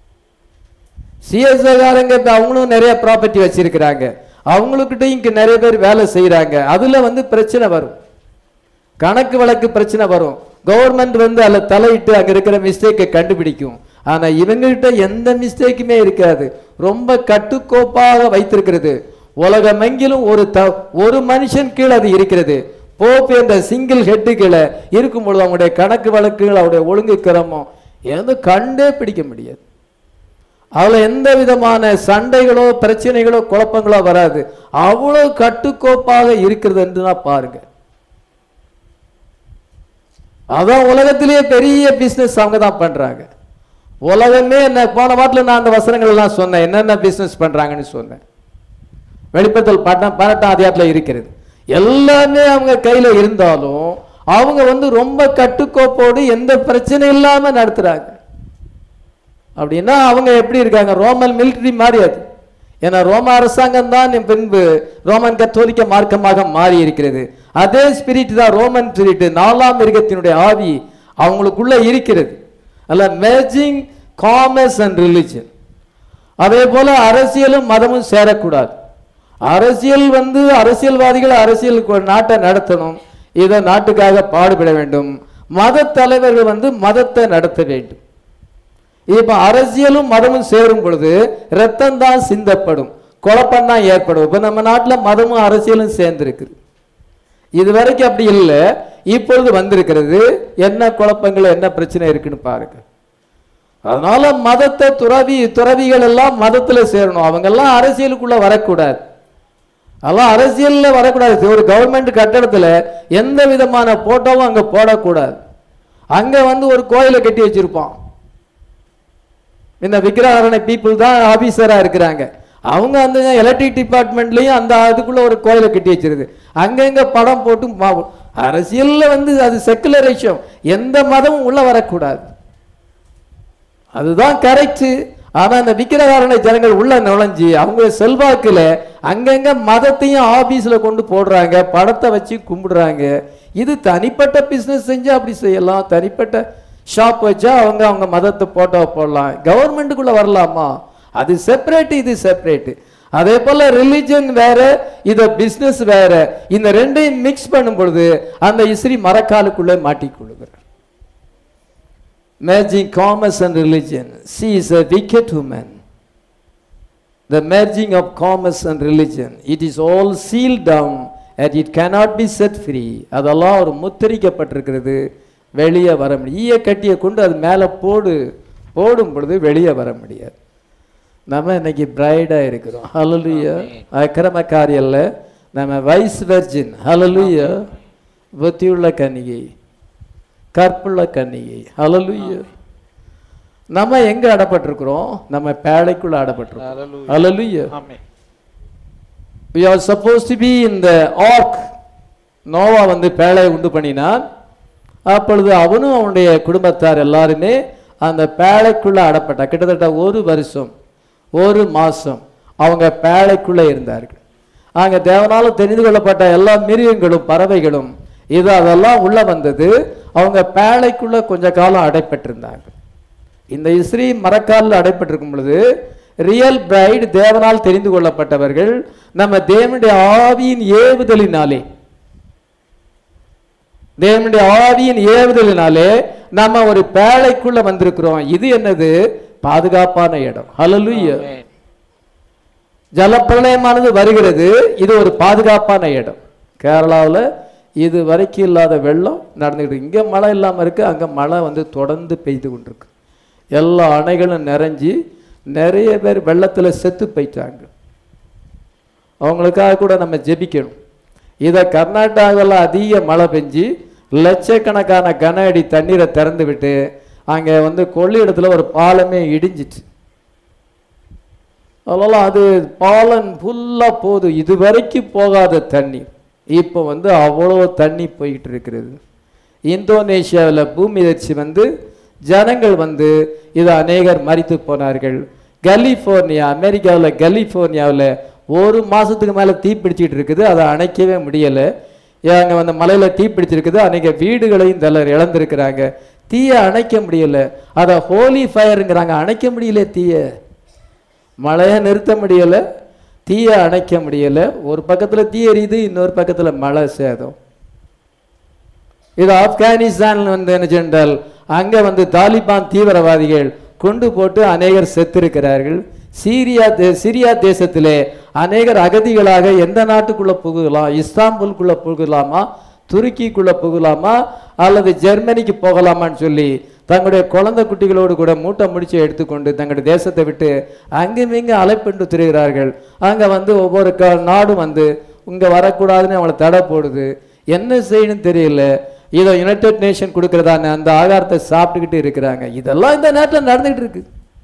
சிஎஸ்ஐகாரங்க அவங்களும் நிறைய ப்ராப்பர்ட்டி வச்சிருக்கிறாங்க அவங்களுக்கிட்ட இங்க நிறைய பேர் வேலை செய்கிறாங்க அதுல வந்து பிரச்சனை வரும் கணக்கு வழக்கு பிரச்சனை வரும் கவர்மெண்ட் வந்து அதில் தலையிட்டு அங்க இருக்கிற மிஸ்டேக்கை கண்டுபிடிக்கும் ஆனா இவங்ககிட்ட எந்த மிஸ்டேக்குமே இருக்காது ரொம்ப கட்டுக்கோப்பாக வைத்திருக்கிறது உலகமெங்கிலும் ஒரு த ஒரு மனுஷன் கீழே அது இருக்கிறது போப் என்ற சிங்கிள் ஹெட்டு கீழே இருக்கும் பொழுது அவங்களுடைய கணக்கு வழக்குகள் அவருடைய ஒழுங்கு கிரமம் எது கண்டே பிடிக்க முடியாது அதுல எந்த விதமான சண்டைகளோ பிரச்சனைகளோ குழப்பங்களோ வராது அவ்வளவு கட்டுக்கோப்பாக இருக்கிறது என்று நான் பாருங்க அதான் உலகத்திலேயே பெரிய பிசினஸ் அவங்க தான் பண்றாங்க உலகமே என்ன போன வாரத்தில் நான் அந்த வசனங்கள் எல்லாம் சொன்னேன் என்னென்ன பிசினஸ் பண்றாங்கன்னு சொன்னேன் வெளிப்படுத்தல் பட்டம் பன்னெண்டாம் அதிகாரத்தில் இருக்கிறது எல்லாமே அவங்க கையில இருந்தாலும் அவங்க வந்து ரொம்ப கட்டுக்கோப்போடு எந்த பிரச்சனை இல்லாம நடத்துறாங்க அப்படின்னா அவங்க எப்படி இருக்காங்க ரோமன் மிலிட்டரி மாதிரி அது ஏன்னா ரோம அரசாங்கம் தான் பின்பு ரோமன் கத்தோலிக்க மார்க்கமாக மாறி இருக்கிறது அதே ஸ்பிரிட் தான் ரோமன் ஸ்பிரிட் நாலாம் மிருகத்தினுடைய ஆவி அவங்களுக்குள்ள இருக்கிறது அல்ல மேஜிங் காமர்ஸ் அண்ட் ரிலிஜன் அதே போல அரசியலும் மதமும் சேரக்கூடாது அரசியல் வந்து அரசியல்வாதிகள் அரசியல் கொ- நாட்டை நடத்தணும் இதை நாட்டுக்காக பாடுபட வேண்டும் மத தலைவர்கள் வந்து மதத்தை நடத்த வேண்டும் இப்ப அரசியலும் மதமும் சேரும் பொழுது ரத்தம் தான் சிந்தப்படும் குழப்பம் தான் ஏற்படும் இப்ப நம்ம நாட்டுல மதமும் அரசியலும் சேர்ந்திருக்குது இது வரைக்கும் அப்படி இல்லை இப்பொழுது வந்திருக்கிறது என்ன குழப்பங்கள் என்ன பிரச்சனை இருக்குன்னு பாருங்க அதனால மதத்தை துறவி துறவிகள் எல்லாம் மதத்துல சேரணும் அவங்க எல்லாம் அரசியலுக்குள்ள வரக்கூடாது அதெல்லாம் அரசியல்ல வரக்கூடாது ஒரு கவர்மெண்ட் கட்டடத்துல எந்த விதமான போட்டோவும் அங்க போடக்கூடாது அங்க வந்து ஒரு கோயிலை கட்டி வச்சிருப்பான் இந்த விக்கிரகாரண பீப்புள் தான் ஆபீசரா இருக்கிறாங்க அவங்க அந்த எலக்ட்ரிக் டிபார்ட்மெண்ட்லயும் அந்த அதுக்குள்ள ஒரு கோயிலை கட்டி வச்சிருது அங்கங்க படம் போட்டு மா- அரசியல்ல வந்து அது செக்குலரேஷன் எந்த மதமும் உள்ள வரக்கூடாது அதுதான் கரெக்ட் ஆனா அந்த விக்கிரகாரண ஜனங்கள் உள்ள நுழைஞ்சு அவங்க செல்வாக்குல அங்கங்க மதத்தையும் ஆபீஸ்ல கொண்டு போடுறாங்க படத்தை வச்சு கும்பிடுறாங்க இது தனிப்பட்ட பிசினஸ் செஞ்சா அப்படி செய்யலாம் தனிப்பட்ட ஷாப் வச்சா அவங்க அவங்க மதத்தை போட்டோ போடலாம் கவர்மெண்ட்டுக்குள்ள வரலாமா அது செப்பரேட் இது செப்பரேட் அதே போல ரிலிஜன் வேற இது பிசினஸ் வேற இந்த ரெண்டையும் மிக்ஸ் பண்ணும் பொழுது அந்த இஸ்ரீ மரக்காலுக்குள்ளே மாட்டிக்கொள்ளுகிறார் merging commerce and religion. She is a wicked woman. The merging of commerce and religion. It is all sealed down and it cannot be set free. அதெல்லாம் ஒரு முத்திரிக்கப்பட்டிருக்கிறது வெளியே வர முடியும் ஈய கட்டியை கொண்டு அது மேலே போடு போடும் பொழுது வெளியே வர முடியாது நம்ம இன்னைக்கு பிரைடாக இருக்கிறோம் ஹலலுயா அக்கிரமக்காரி அல்ல நம்ம வைஸ் வெர்ஜின் ஹலலுயா புத்தியுள்ள கன்னிகை கற்புள்ள கன்னிகை ஹalleluya நம்ம எங்க அடப்பட்டிருக்கிறோம் நம்ம பேழைக்குள்ள அடப்பட்டிருக்கோம் ஹalleluya amen we are supposed to be in the ark Noah வந்து பேழை உண்டு பண்ணினான் அப்பொழுது அவனும் அவனுடைய குடும்பத்தார் எல்லாருமே அந்த பேழைக்குள்ள அடப்பட்ட கிட்டத்தட்ட ஒரு வருஷம் ஒரு மாசம் அவங்க பேழைக்குள்ள இருந்தார்கள் அங்க தேவனால தெரிந்து கொள்ளப்பட்ட எல்லா மிருகங்களும் பறவைகளும் இது அதெல்லாம் உள்ள வந்தது அவங்க பேழைக்குள்ள கொஞ்ச காலம் அடைப்பட்டிருந்தாங்க இந்த இஸ்ரீ மரக்காலில் அடைப்பட்டிருக்கும் பொழுது ரியல் பிரைட் தேவனால் தெரிந்து கொள்ளப்பட்டவர்கள் நம்ம தேவனுடைய ஆவியின் ஏவுதலினாலே தேவனுடைய ஆவியின் ஏவுதலினாலே நம்ம ஒரு பேழைக்குள்ள வந்திருக்கிறோம் இது என்னது பாதுகாப்பான இடம் ஹalleluya ஆமென். ஜலப்பிரளயமானது வருகிறது இது ஒரு பாதுகாப்பான இடம் கேரளாவில் இது வரைக்கும் இல்லாத வெள்ளம் நடந்துக்கிட்டு இருக்கு. இங்க மழை இல்லாம இருக்கு அங்க மழை வந்து தொடர்ந்து பெய்து கொண்டிருக்கு எல்லா அணைகளும் நிறைஞ்சி நிறைய பேர் வெள்ளத்துல செத்து போயிட்டாங்க அவங்களுக்காக கூட நம்ம ஜெபிக்கணும் இதை கர்நாடகாவில் அதிக மழை பெஞ்சு லட்சக்கணக்கான கன அடி தண்ணீரை திறந்து விட்டு அங்கே வந்து கொள்ளிடத்துல ஒரு பாலமே இடிஞ்சிச்சு அதனால அது பாலன் ஃபுல்லாக போகுது இது வரைக்கும் போகாத தண்ணி இப்போ வந்து அவ்வளோ தண்ணி போய்கிட்டு இருக்கிறது இந்தோனேஷியாவில் பூமி அதிர்ச்சி வந்து ஜனங்கள் வந்து இது அநேகர் மரித்து போனார்கள் கலிஃபோர்னியா அமெரிக்காவில் கலிஃபோர்னியாவில் ஒரு மாதத்துக்கு மேலே தீ பிடிச்சிட்டு இருக்குது அதை அணைக்கவே முடியலை அங்கே வந்து மலையில் தீ பிடிச்சிருக்குது அநேக வீடுகளையும் சிலர் இழந்திருக்கிறாங்க தீயை அணைக்க முடியலை அதை ஹோலி ஃபயருங்கிறாங்க அணைக்க முடியல தீயை மழையை நிறுத்த முடியல தீயை அணைக்க முடியல ஒரு பக்கத்துல தீ எரியுது இன்னொரு பக்கத்துல மழை சேதம் இது ஆப்கானிஸ்தான் வந்து என்ன சென்றால் அங்க வந்து தாலிபான் தீவிரவாதிகள் கொண்டு போட்டு அநேகர் செத்திருக்கிறார்கள் சீரியா தே- சிரியா தேசத்திலே அநேகர் அகதிகளாக எந்த நாட்டுக்குள்ள புகலாம் இஸ்தாம்புல்குள்ள புகலாமா துருக்கிக்குள்ள புகலாமா அல்லது ஜெர்மனிக்கு போகலாமான்னு சொல்லி தங்களுடைய குழந்தை குட்டிகளோடு கூட மூட்டை முடிச்சு எடுத்துக்கொண்டு தங்களுடைய தேசத்தை விட்டு அங்கும் இங்கு அலைப்பட்டு திரிகிறார்கள் அங்க வந்து ஒவ்வொரு க நாடும் வந்து இங்க வரக்கூடாதுன்னு அவங்கள தடை போடுது என்ன செய்யணும்னு தெரியல இதோ யுனைடெட் நேஷன் கொடுக்கறதான அந்த ஆகாரத்தை சாப்பிட்டுக்கிட்டு இருக்கிறாங்க இதெல்லாம் இந்த நேரத்தில் நடந்துகிட்டு இருக்கு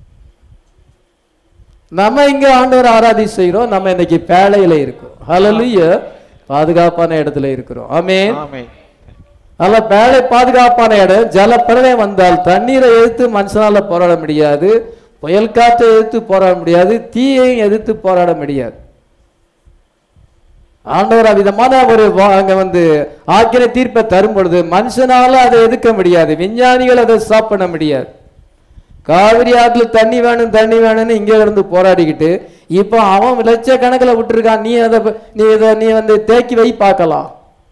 நம்ம இங்க ஆண்டவர் ஆராதி செய்கிறோம் நம்ம இன்னைக்கு பேழையில இருக்கோம் ஹalleluya பாதுகாப்பான இடத்துல இருக்கிறோம் ஆமென் ஆமென் நல்ல பேழை பாதுகாப்பான இடம் ஜலப்பிரளயம் வந்தால் தண்ணீரை எதிர்த்து மனுஷனால போராட முடியாது புயல் காற்றை எதிர்த்து போராட முடியாது தீயையும் எதிர்த்து போராட முடியாது ஆண்டவர் அவ்விதமான ஒரு வா- அங்க வந்து ஆக்கினை தீர்ப்பை தரும் பொழுது மனுஷனால அதை எதிர்க்க முடியாது விஞ்ஞானிகள் அதை ஸ்டாப் பண்ண முடியாது காவிரி ஆற்றுல தண்ணி வேணும் தண்ணி வேணும்னு இங்கே இருந்து போராடிக்கிட்டு இப்போ அவன் லட்சக்கணக்கில் விட்டுருக்கான் நீ அதை ப- நீ இதை நீ வந்து தேக்கி வை பார்க்கலாம்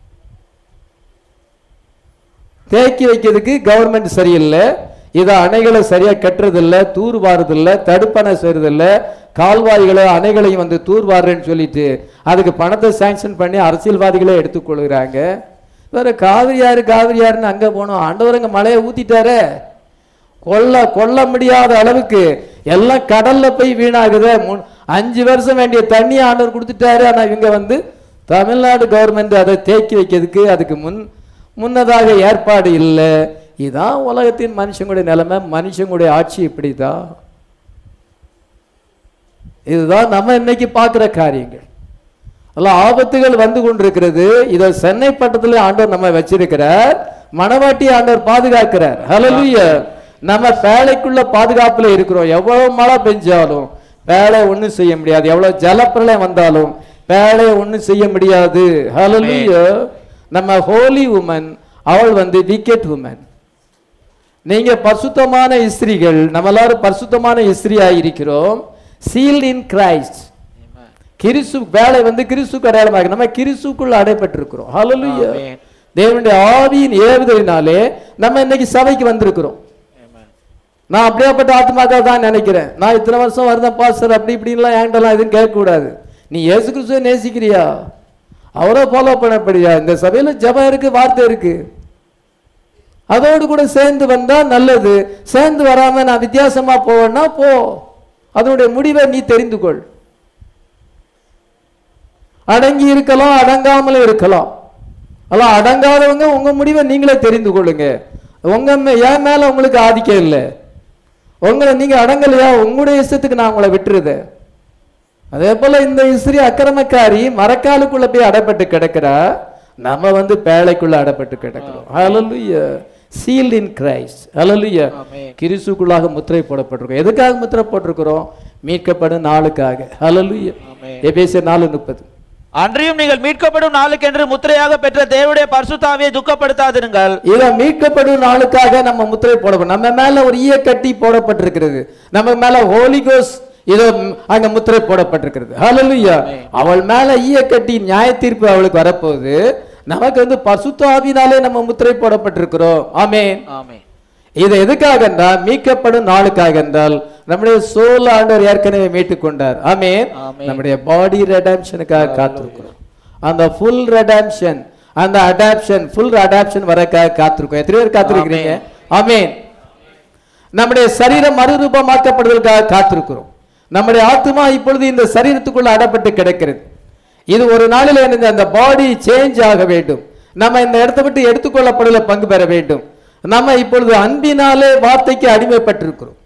தேக்கி வைக்கிறதுக்கு கவர்மெண்ட் சரியில்லை இதை அணைகளை சரியா கட்டுறதில்ல தூர் வாரதில்ல தடுப்பணை செய்யறதில்ல கால்வாய்களை அணைகளையும் வந்து தூர் வாருன்னு சொல்லிட்டு அதுக்கு பணத்தை சாங்ஷன் பண்ணி அரசியல்வாதிகளே எடுத்துக்கொள்கிறாங்க வேற காவிரி யாரு காவிரி யாருன்னு அங்க போனோம் ஆண்டவர் அங்க மழையை ஊத்திட்டாரே கொல்ல கொல்ல முடியாத அளவுக்கு எல்லாம் கடல்ல போய் வீணாகுதே முன்- அஞ்சு வருஷம் வேண்டிய தண்ணி ஆண்டவர் கொடுத்துட்டாரு ஆனா இவங்க வந்து தமிழ்நாடு கவர்மெண்ட் அதை தேக்கி வைக்கிறதுக்கு அதுக்கு முன் முன்னதாக ஏற்பாடு இல்லை இதான் உலகத்தின் மனுஷங்களுடைய நிலைமை மனுஷங்களுடைய ஆட்சி இப்படிதான் இதுதான் நம்ம இன்னைக்கு பார்க்கிற காரியங்கள் எல்லாம் ஆபத்துகள் வந்து கொண்டிருக்கிறது இதை சென்னை பட்டத்துல ஆண்டவர் நம்ம வச்சிருக்கிறார் மணவாட்டி ஆண்டவர் பாதுகாக்கிறார் ஹalleluya நம்ம பேழைக்குள்ள பாதுகாப்புல இருக்கிறோம் எவ்வளவு மழை பெஞ்சாலும் பேழை ஒண்ணும் செய்ய முடியாது எவ்வளவு ஜலப்பிரளயம் வந்தாலும் பேழை ஒண்ணும் செய்ய முடியாது ஹalleluya நம்ம ஹோலி உமன் அவள் வந்து விக்கெட் உமன் நீங்க பரிசுத்தமான இஸ்திரிகள் நம்ம எல்லாரும் பரிசுத்தமான இஸ்திரியா இருக்கிறோம் சீல்ட் இன் கிரைஸ்ட் கிறிஸ்து வேலை வந்து கிறிஸ்துக்கு அடையாளமாக நம்ம கிறிஸ்துக்குள்ள அடைப்பட்டிருக்கிறோம் ஹalleluya ஆமென். தேவனுடைய ஆவியின் ஏவுதலினாலே நம்ம இன்னைக்கு சபைக்கு வந்திருக்கிறோம் ஆமென். நான் அப்படியாப்பட்ட ஆத்மாக்கள் தான் நினைக்கிறேன் நான் இத்தனை வருஷம் வருதேன் பாஸ்டர் அப்படி இப்படின்லாம் என்கிட்டலாம் எதுவும் கேட்கக்கூடாது நீ இயேசு கிறிஸ்துவை நேசிக்கிறியா அவரை ஃபாலோ பண்ணப்படியா இந்த சபையில ஜெபம் இருக்கு வார்த்தை இருக்கு அதோடு கூட சேர்ந்து வந்தா நல்லது சேர்ந்து வராம நான் வித்தியாசமா போவேன்னா போ அதனுடைய முடிவை நீ தெரிந்து கொள் அடங்கி இருக்கலாம் அடங்காமலும் இருக்கலாம் அல்ல அடங்காதவங்க உங்க முடிவை நீங்களே தெரிந்து கொள்ளுங்க உங்க மே- என் மேல உங்களுக்கு ஆதிக்கம் இல்லை உங்களை நீங்க அடங்கலையா உங்களுடைய இஷ்டத்துக்கு நான் உங்களை விட்டுருது அதே போல இந்த இஸ்திரி அக்கிரமக்காரி மரக்காலுக்குள்ள போய் அடைப்பட்டு கிடக்கிறா நம்ம வந்து பேழைக்குள்ள அடைப்பட்டு கிடக்கிறோம் ஹalleluya சீல்ட் இன் கிரைஸ்ட் ஹalleluya ஆமென். கிறிஸ்துக்குள்ளாக முத்திரை போடப்பட்டிருக்கோம் எதுக்காக முத்திரை போட்டிருக்கிறோம் மீட்கப்படும் நாளுக்காக ஹalleluya ஆமென். எபேசியர் நாலு முப்பது அன்றியும் நீங்கள் மீட்கப்படும் நாளுக்கென்று முத்திரையாக பெற்ற தேவனுடைய பரிசுத்தாவியை துக்கப்படாதிருங்கள் இத மீட்கப்படும் நாளுக்காக நம்ம முத்திரை போடப்படும் நம்ம மேல ஒரு ஈய கட்டி போடப்பட்டிருக்கிறது நம்ம மேல ஹோலி கோஸ் இதோ ம், அங்க முத்திரை போடப்பட்டிருக்கிறது ஹalleluya அவள் மேல ஈய கட்டி நியாய தீர்ப்பு அவளுக்கு வரப்போகுது நமக்கு வந்து பசுத்த ஆவினாலே நம்ம முத்திரை போடப்பட்டிருக்கிறோம் ஆமென் ஆமென் இது எதுக்காக என்றால் மீட்கப்படும் நாளுக்காக என்றால் நம்முடைய சோல் ஆண்டவர் ஏற்கனவே மீட்டுக் கொண்டார் ஆமென் ஆமென். நம்முடைய பாடி ரெடாம்ஷனுக்காக காத்திருக்கிறோம் அந்த ஃபுல் ரெடாம்ஷன் அந்த அடாப்ஷன் ஃபுல் அடாப்ஷன் வரக்காக காத்திருக்கோம் எத்தனை பேர் காத்திருக்கிறீங்க ஆமென் நம்முடைய சரீரம் மறுரூபமாக்கப்படுவதற்காக காத்திருக்கிறோம் நம்முடைய ஆத்மா இப்பொழுது இந்த சரீரத்துக்குள்ள அடப்பட்டு கிடக்கிறது இது ஒரு நாளில் என்ன அந்த பாடி சேஞ்ச் ஆக வேண்டும் நம்ம இந்த இடத்தை விட்டு எடுத்துக்கொள்ளப்படுவதில் பங்கு பெற வேண்டும் நம்ம இப்பொழுது அன்பினாலே வார்த்தைக்கு அடிமைப்பட்டிருக்கிறோம்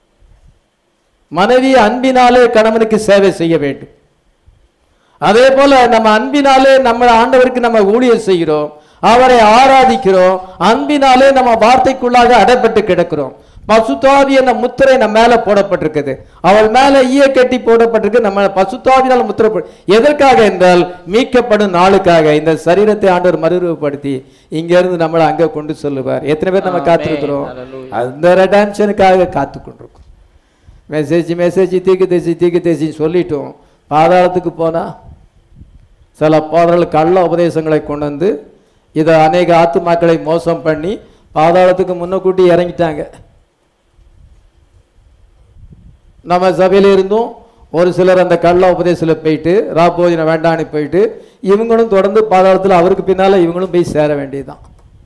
மனைவி அன்பினாலே கணவனுக்கு சேவை செய்ய வேண்டும் அதே போல நம்ம அன்பினாலே நம்ம ஆண்டவருக்கு நம்ம ஊழியம் செய்கிறோம் அவரை ஆராதிக்கிறோம் அன்பினாலே நம்ம வார்த்தைக்குள்ளாக அடைப்பட்டு கிடக்கிறோம் பசுத்தாவி என்ற முத்திரை நம்ம மேல போடப்பட்டிருக்குது அவள் மேல ஈய கட்டி போடப்பட்டிருக்கு நம்ம பசுத்தாவினால முத்திரை போ- எதற்காக என்றால் மீட்கப்படும் நாளுக்காக இந்த சரீரத்தை ஆண்டவர் மறுரூபப்படுத்தி இங்க இருந்து நம்மளை அங்க கொண்டு சொல்லுவார் எத்தனை பேர் நம்ம ஆமென். காத்திருக்கிறோம் Hallelujah. அந்த ரெடான்ஷனுக்காக காத்து கொண்டிருக்கோம் மெசேஜ் மெசேஜ் தீக்கு தேசி தீக்கு தேசின்னு சொல்லிட்டோம் பாதாளத்துக்கு போனா சில போதர்கள் கள்ள உபதேசங்களை கொண்டு வந்து இதை அநேக ஆத்துமாக்களை மோசம் பண்ணி பாதாளத்துக்கு முன்னக்கூட்டி இறங்கிட்டாங்க நம்ம சபையில இருந்தும் ஒரு சிலர் அந்த கள்ள உபதேசத்தில் போயிட்டு ராப்போஜனை வேண்டான்னு போயிட்டு இவங்களும் தொடர்ந்து பாதாளத்தில் அவருக்கு பின்னால இவங்களும் போய் சேர வேண்டியதுதான்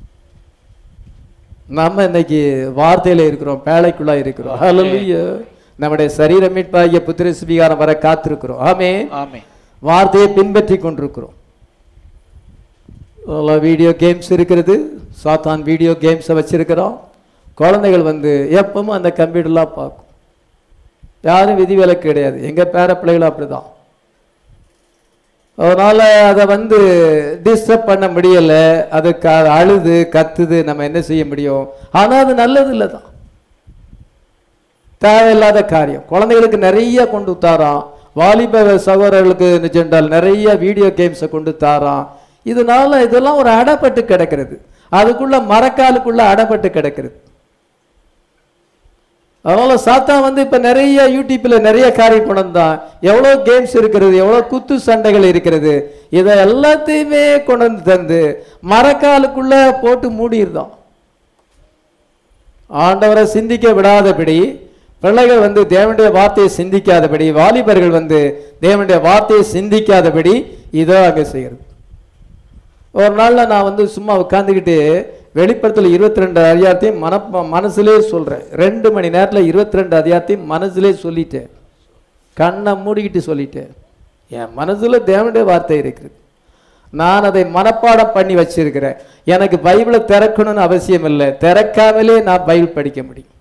நம்ம இன்னைக்கு வார்த்தையில இருக்கிறோம் பேழைக்குள்ளா இருக்கிறோம் ஹalleluya நம்முடைய சரீர மீட்பாகிய புத்திர சுவிகாரம் வர காத்திருக்கிறோம் ஆமே ஆமென் வார்த்தையை பின்பற்றி கொண்டிருக்கிறோம் வீடியோ கேம்ஸ் இருக்கிறது சாத்தான் வீடியோ கேம்ஸை வச்சிருக்கிறோம் குழந்தைகள் வந்து எப்பவும் அந்த கம்ப்யூட்டர்லாம் பார்க்கும் யாரும் விதிவிலக்கு கிடையாது எங்கள் பேர பிள்ளைகளும் அப்படிதான் அதனால் அதை வந்து டிஸ்டர்ப் பண்ண முடியலை அது க அழுது கத்துது நம்ம என்ன செய்ய முடியும் ஆனால் அது நல்லது இல்லை தான் தேவையில்லாத காரியம் குழந்தைகளுக்கு நிறைய கொண்டு தாராம் வாலிப சகோதரர்களுக்கு நிச்சென்றால் நிறைய வீடியோ கேம்ஸை கொண்டு தாராம் இதனால இதெல்லாம் ஒரு அடப்பட்டு கிடக்கிறது அதுக்குள்ள மரக்காலுக்குள்ள அடப்பட்டு கிடக்கிறது அதனால சாத்தா வந்து இப்ப நிறைய யூடியூப்ல நிறைய காரியம் கொண்டு தான் எவ்வளவு கேம்ஸ் இருக்கிறது எவ்வளவு குத்து சண்டைகள் இருக்கிறது இதை எல்லாத்தையுமே கொண்டு வந்து தந்து மரக்காலுக்குள்ள போட்டு மூடியிருந்தோம் ஆண்டவரை சிந்திக்க விடாதபடி பிள்ளைகள் வந்து தேவனுடைய வார்த்தையை சிந்திக்காதபடி வாலிபர்கள் வந்து தேவனுடைய வார்த்தையை சிந்திக்காதபடி இதோ அங்கே செய்கிறது ஒரு நாள்ல நான் வந்து சும்மா உட்காந்துக்கிட்டு வெளிப்படத்தில் இருபத்தி ரெண்டு அதிகாரத்தையும் மன மனசுலே சொல்றேன் ரெண்டு மணி நேரத்தில் இருபத்தி ரெண்டு அதிகாரத்தையும் மனசுலே சொல்லிட்டேன் கண்ணை மூடிக்கிட்டு சொல்லிட்டேன் என் மனசுல தேவனுடைய வார்த்தை இருக்குது நான் அதை மனப்பாடம் பண்ணி வச்சிருக்கிறேன் எனக்கு பைபிளை திறக்கணும்னு அவசியம் இல்லை திறக்காமலே நான் பைபிள் படிக்க முடியும்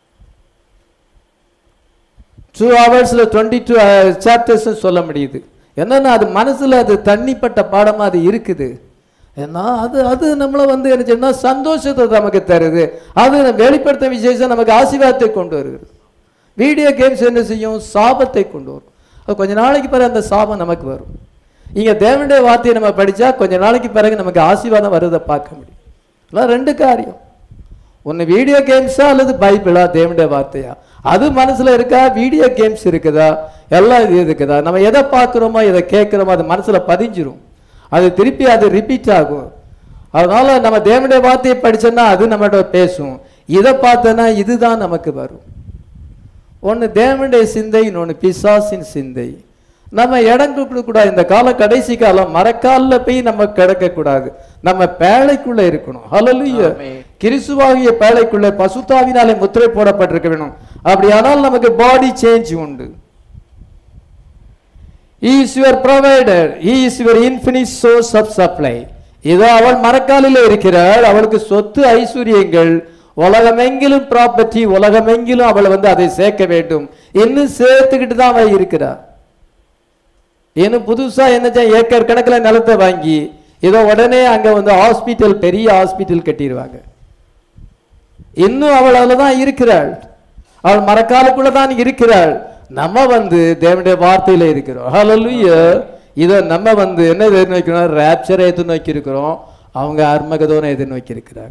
டூ ஹவர்ஸில் டுவெண்ட்டி டூ சாப்டர்ஸ் சொல்ல முடியுது என்னன்னா அது மனசுல அது தண்ணிப்பட்ட பாடமா அது இருக்குது ஏன்னா அது அது நம்மளை வந்து என்ன சொன்னா சந்தோஷத்தை நமக்கு தருது அது வெளிப்படுத்த விசேஷம் நமக்கு ஆசீர்வாதத்தை கொண்டு வருகிறது வீடியோ கேம்ஸ் என்ன செய்யும் சாபத்தை கொண்டு வரும் அது கொஞ்ச நாளைக்கு பிறகு அந்த சாபம் நமக்கு வரும் இங்க தேவனுடைய வார்த்தையை நம்ம படிச்சா கொஞ்ச நாளைக்கு பிறகு நமக்கு ஆசீர்வாதம் வருவதை பார்க்க முடியும் எல்லாம் ரெண்டு காரியம் ஒன்று வீடியோ கேம்ஸா அல்லது பைபிளா தேவனுடைய வார்த்தையா அது மனசுல இருக்கா வீடியோ கேம்ஸ் இருக்குதா எல்லாம் இது இருக்குதா நம்ம எதை பார்க்குறோமோ எதை கேட்குறோமோ அது மனசுல பதிஞ்சிரும் அது திருப்பி அது ரிப்பீட் ஆகும் அதனால நம்ம தேவனுடைய வார்த்தையை படிச்சோம்னா அது நம்மகிட்ட பேசும் இதை பார்த்தோன்னா இதுதான் நமக்கு வரும் ஒன்று தேவனுடைய சிந்தை இன்னொன்று பிசாசின் சிந்தை நம்ம இடம் கொடுக்கக்கூடாது இந்த கால கடைசி காலம் மரக்காலில் போய் நம்ம கிடக்கக்கூடாது நம்ம பேழைக்குள்ள இருக்கணும் ஹalleluya ஆமென். கிறிஸ்துவாகிய பேழைக்குள்ள பசுத்தாவினாலே முத்திரை போடப்பட்டிருக்க வேணும் அப்படியானால் நமக்கு பாடி சேஞ்ச் உண்டு is your provider is your infinite source of supply இதோ அவள் மரக்காலிலே இருக்கிறாள் அவளுக்கு சொத்து ஐஸ்வர்யங்கள் உலகமெங்கிலும் ப்ராப்பர்ட்டி உலகமெங்கிலும் அவள் வந்து அதை சேர்க்க வேண்டும் இன்னும் சேர்த்துக்கிட்டு தான் அவள் இருக்கிறாள் இன்னும் புதுசா என்ன செய்ய ஏக்கர் கணக்கில் நிலத்தை வாங்கி இதோ உடனே அங்க வந்து ஹாஸ்பிட்டல் பெரிய ஹாஸ்பிட்டல் கட்டிடுவாங்க இன்னும் அவள் அதில் தான் இருக்கிறாள் அவள் மரக்காலுக்குள்ள தான் இருக்கிறாள் நம்ம வந்து தேவனுடைய வார்த்தையில இருக்கிறோம் ஹalleluya இதை நம்ம வந்து என்ன எதிர்நோக்கிறோம் ரேப்சரை எதிர்நோக்கி இருக்கிறோம் அவங்க அர்மகதோனை எதிர்நோக்கி இருக்கிறாங்க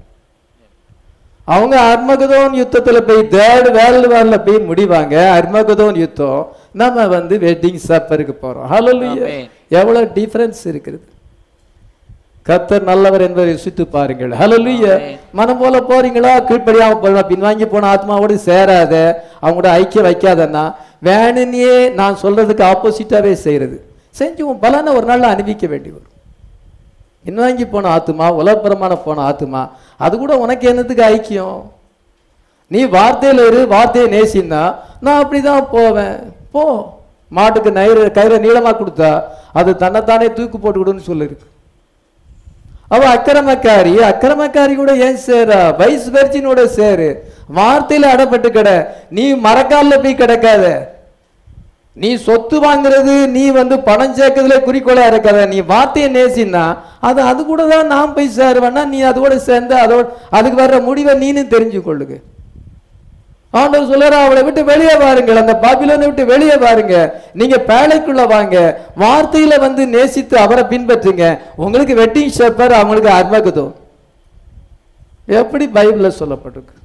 அவங்க அர்மகதோன் யுத்தத்துல போய் தேர்ட் வேர்ல்டு வார்ல போய் முடிவாங்க அர்மகதோன் யுத்தம் நம்ம வந்து வெட்டிங் சப்பருக்கு போறோம் ஹalleluya ஆமென். எவ்வளவு டிஃபரன்ஸ் இருக்குது கர்த்தர் நல்லவர் என்பதை ருசித்து பாருங்கள் ஹalleluya ஆமென். மனம் போல போறீங்களா கீழ்ப்படியாம போறீங்களா பின்வாங்கி போன ஆத்மாவோடு சேராத அவங்களோட ஐக்கியம் வைக்காதன்னா வேணுன்னே நான் சொல்றதுக்கு ஆப்போசிட்டாவே செய்யறது செஞ்சு உன் பலனை ஒரு நாள்ல அனுபவிக்க வேண்டி வரும் பின்வாங்கி போன ஆத்துமா உலகப்புறமான போன ஆத்துமா அது கூட உனக்கு என்னத்துக்கு ஐக்கியம் நீ வார்த்தையில இரு வார்த்தையை நேசின்னா நான் அப்படிதான் போவேன் போ மாட்டுக்கு நயிறு கயிறை நீளமா கொடுத்தா அது தன்னைத்தானே தூக்கு போட்டுக்கிடுன்னு சொல்லிருக்கு அவ அக்கிரமக்காரி அக்கிரமக்காரி கூட ஏன் சேரா வைஸ் வெர்ஜினோட சேரு வார்த்தையில அடப்பட்டு கிட நீ மரக்கால்ல போய் கிடக்காத நீ சொத்து வாங்குறது நீ வந்து பணம் சேர்க்கறதுல குறிக்கோளா இருக்காத நீ வார்த்தையை நேசின்னா அது அது கூட தான் நான் போய் சேருவேன்னா நீ அது கூட சேர்ந்து அதோட அதுக்கு வர்ற முடிவை நீனும் தெரிஞ்சு கொள்ளுங்க ஆண்டவர் சொல்றாரு அவளை விட்டு வெளியே பாருங்கள் அந்த பாபிலோனை விட்டு வெளியே பாருங்க நீங்க பேழைக்குள்ள வாங்க வார்த்தையில வந்து நேசித்து அவரை பின்பற்றுங்க உங்களுக்கு வெட்டிங் ஷெப்பர் அவங்களுக்கு அர்மகுதம் எப்படி பைபிள்ல சொல்லப்பட்டிருக்கு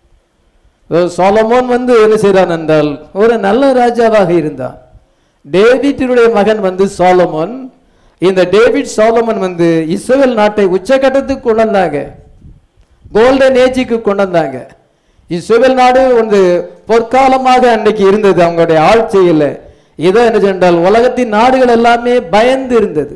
சோலமோன் வந்து என்ன செய்தான் என்றால் ஒரு நல்ல ராஜாவாக இருந்தான் டேவிட்டினுடைய மகன் வந்து சோலமோன் இந்த டேவிட் சோலமன் வந்து இஸ்ரேல் நாட்டை உச்சகட்டத்துக்கு கொண்டு வந்தாங்க கோல்டன் ஏஜுக்கு கொண்டு வந்தாங்க இஸ்ரேல் நாடு வந்து பொற்காலமாக அன்னைக்கு இருந்தது அவங்களுடைய ஆட்சியில் இதோ என்ன சென்றால் உலகத்தின் நாடுகள் எல்லாமே பயந்து இருந்தது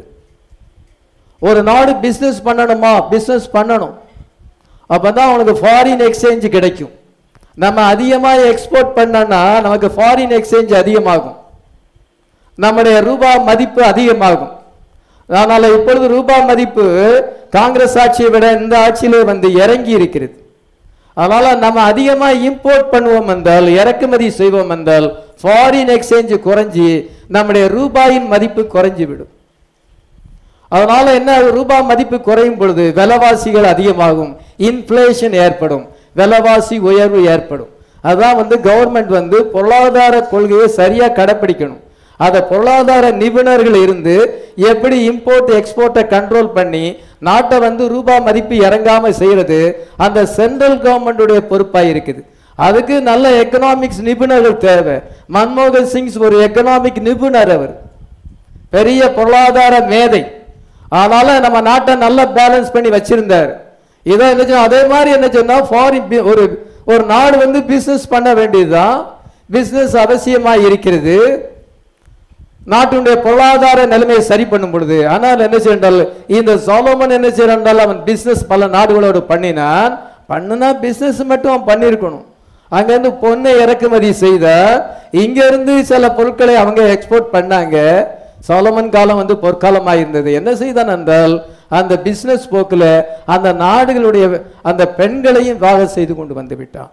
ஒரு நாடு பிசினஸ் பண்ணணுமா பிசினஸ் பண்ணணும் அப்பதான் அவனுக்கு ஃபாரின் எக்ஸ்சேஞ்ச் கிடைக்கும் நம்ம அதிகமாக எக்ஸ்போர்ட் பண்ணோம்னா நமக்கு ஃபாரின் எக்ஸ்சேஞ்ச் அதிகமாகும் நம்முடைய ரூபாய் மதிப்பு அதிகமாகும் அதனால இப்பொழுது ரூபாய் மதிப்பு காங்கிரஸ் ஆட்சியை விட இந்த ஆட்சியிலே வந்து இறங்கி இருக்கிறது அதனால நம்ம அதிகமா இம்போர்ட் பண்ணுவோம் என்றால் இறக்குமதி செய்வோம் என்றால் ஃபாரின் எக்ஸ்சேஞ்ச் குறைஞ்சி நம்முடைய ரூபாயின் மதிப்பு குறைஞ்சு விடும் அதனால என்ன ரூபாய் மதிப்பு குறையும் பொழுது விலைவாசிகள் அதிகமாகும் இன்ஃப்ளேஷன் ஏற்படும் விலைவாசி உயர்வு ஏற்படும் அதான் வந்து கவர்மெண்ட் வந்து பொருளாதார கொள்கையை சரியா கடைப்பிடிக்கணும் அத பொருளாதார நிபுணர்கள் இருந்து எப்படி இம்போர்ட் எக்ஸ்போர்ட்டை கண்ட்ரோல் பண்ணி நாட்டை வந்து ரூபாய் மதிப்பு இறங்காம செய்யறது அந்த சென்ட்ரல் கவர்மெண்டுடைய பொறுப்பாக இருக்குது அதுக்கு நல்ல எக்கனாமிக்ஸ் நிபுணர்கள் தேவை மன்மோகன் சிங்ஸ் ஒரு எக்கனாமிக் நிபுணர் அவர் பெரிய பொருளாதார மேதை அதனால நம்ம நாட்டை நல்லா பேலன்ஸ் பண்ணி வச்சிருந்தார் இதை என்ன சொன்னா- அதே மாதிரி என்ன சொன்னா ஃபாரின் ஒரு ஒரு நாடு வந்து பிசினஸ் பண்ண வேண்டியதுதான் பிசினஸ் அவசியமா இருக்கிறது நாட்டினுடைய பொருளாதார நிலைமையை சரி பண்ணும் பொழுது ஆனால் என்ன செய்யறால் இந்த சோலோமன் என்ன செய்யறால் அவன் பிசினஸ் பல நாடுகளோடு பண்ணினான் பண்ணுனா பிசினஸ் மட்டும் அவன் பண்ணியிருக்கணும் அங்கிருந்து பொண்ணை இறக்குமதி செய்த இங்க இருந்து சில பொருட்களை அவங்க எக்ஸ்போர்ட் பண்ணாங்க சோலமன் காலம் வந்து பொற்காலமாக இருந்தது என்ன செய்தான் என்றால் அந்த பிசினஸ் போக்குல அந்த நாடுகளுடைய அந்த பெண்களையும் வாக செய்து கொண்டு வந்து விட்டான்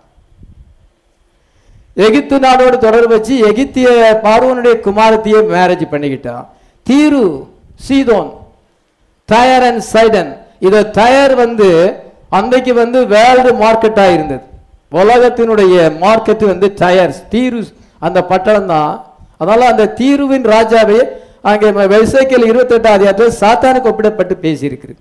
எகிப்து நாடோடு தொடர்பு வச்சு எகிப்திய பார்வனுடைய குமாரத்தையே மேரேஜ் பண்ணிக்கிட்டான் தீரு சீதோன் தயர் அண்ட் சைடன் இது தயர் வந்து அன்றைக்கு வந்து வேர்ல்டு மார்க்கெட்டா இருந்தது உலகத்தினுடைய மார்க்கெட் வந்து டயர்ஸ் தீரு அந்த பட்டணம் தான் அதனால அந்த தீருவின் ராஜாவே அங்கே வெசைக்கல் இருபத்தெட்டாம் அதிகாரத்தில் சாத்தானுக்கு ஒப்பிடப்பட்டு பேசியிருக்கிறது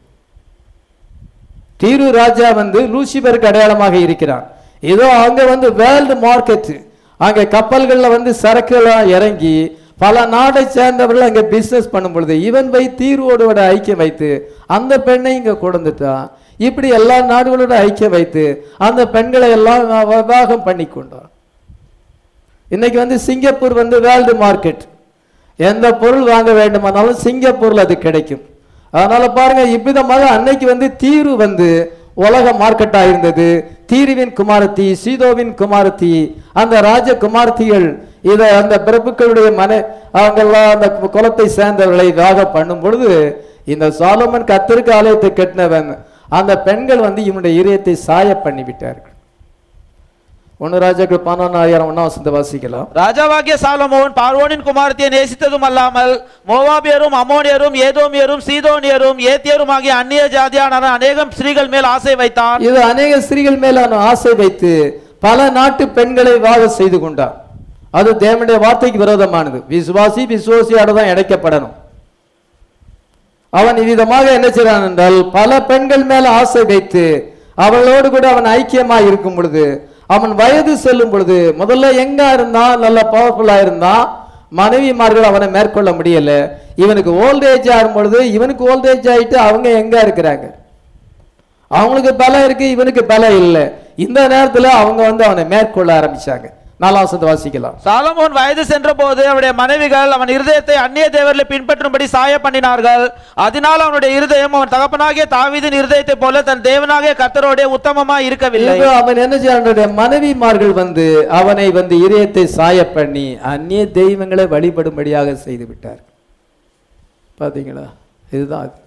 தீரு ராஜா வந்து லூசிபருக்கு அடையாளமாக இருக்கிறான் ஏதோ அங்க வந்து வேர்ல்டு மார்க்கெட் அங்க கப்பல்கள்ல வந்து சரக்குலாம் இறங்கி பல நாடை சேர்ந்தவர்கள் அங்க பிசினஸ் பண்ணும் பொழுது இவன் வை தீர்வோட ஐக்கியம் வைத்து அந்த பெண்ணை இங்க கொண்டுட்டான் இப்படி எல்லா நாடுகளோட ஐக்கியம் வைத்து அந்த பெண்களை எல்லாம் விவாகம் பண்ணி கொண்டான் இன்னைக்கு வந்து சிங்கப்பூர் வந்து வேர்ல்டு மார்க்கெட் எந்த பொருள் வாங்க வேண்டுமானாலும் சிங்கப்பூர்ல அது கிடைக்கும் அதனால பாருங்க இவ்விதமாக அன்னைக்கு வந்து தீரு வந்து உலக மார்க்கெட்டா இருந்தது தீருவின் குமாரத்தி சீதோவின் குமாரத்தி அந்த ராஜ குமாரத்திகள் இதை அந்த பிரபுக்களுடைய மனை அவங்கெல்லாம் அந்த குலத்தை சேர்ந்தவர்களை வாக பண்ணும் பொழுது இந்த சாலமன் கத்திற்கு ஆலயத்தை கட்டினவன் அந்த பெண்கள் வந்து இவனுடைய இதயத்தை சாய பண்ணி விட்டார்கள் ஒன்னு ராஜாக்கள் பதினொன்னாயிரம் ஒன்னா வசந்த வாசிக்கலாம் ராஜாவாகிய சாலமோன் பார்வோனின் குமாரத்தியை நேசித்ததும் அல்லாமல் மோவாபியரும் அமோனியரும் ஏதோமியரும் சீதோனியரும் ஏத்தியரும் ஆகிய அந்நிய ஜாதியான அநேகம் ஸ்திரீகள் மேல் ஆசை வைத்தான் இது அநேக ஸ்திரீகள் மேலான ஆசை வைத்து பல நாட்டு பெண்களை வாக செய்து கொண்டார் அது தேவனுடைய வார்த்தைக்கு விரோதமானது விசுவாசி விசுவாசியோட தான் இணைக்கப்படணும் அவன் இவ்விதமாக என்ன செய்றான் என்றால் பல பெண்கள் மேல ஆசை வைத்து அவளோடு கூட அவன் ஐக்கியமா இருக்கும் பொழுது அவன் வயது செல்லும் பொழுது முதல்ல எங்க இருந்தான் நல்ல பவர்ஃபுல்லா இருந்தான் மனைவிமார்கள் அவனை மேற்கொள்ள முடியல இவனுக்கு ஓல்ட் ஏஜ் ஆகும் பொழுது இவனுக்கு ஓல்ட் ஏஜ் ஆயிட்டு அவங்க எங்க இருக்கிறாங்க அவங்களுக்கு பலம் இருக்கு இவனுக்கு பலம் இல்லை இந்த நேரத்துல அவங்க வந்து அவனை மேற்கொள்ள ஆரம்பிச்சாங்க நாலாம் வசனத்தை வாசிக்கலாம் சாலமோன் வயது சென்றபோது அவனுடைய மனைவிகள் அவன் இருதயத்தை அந்நிய தேவர்களை பின்பற்றும்படி சாய பண்ணினார்கள் அதனால் அவனுடைய இருதயம் அவன் தகப்பனாகிய தாவீதின் இருதயத்தை போல தன் தேவனாகிய கர்த்தரோடே உத்தமமா இருக்கவில்லை இப்போ அவன் என்ன செய்யறான் மனைவிமார்கள் வந்து அவனை வந்து இதயத்தை சாய பண்ணி அந்நிய தெய்வங்களை வழிபடும்படியாக செய்து விட்டார் பாத்தீங்களா இதுதான் அது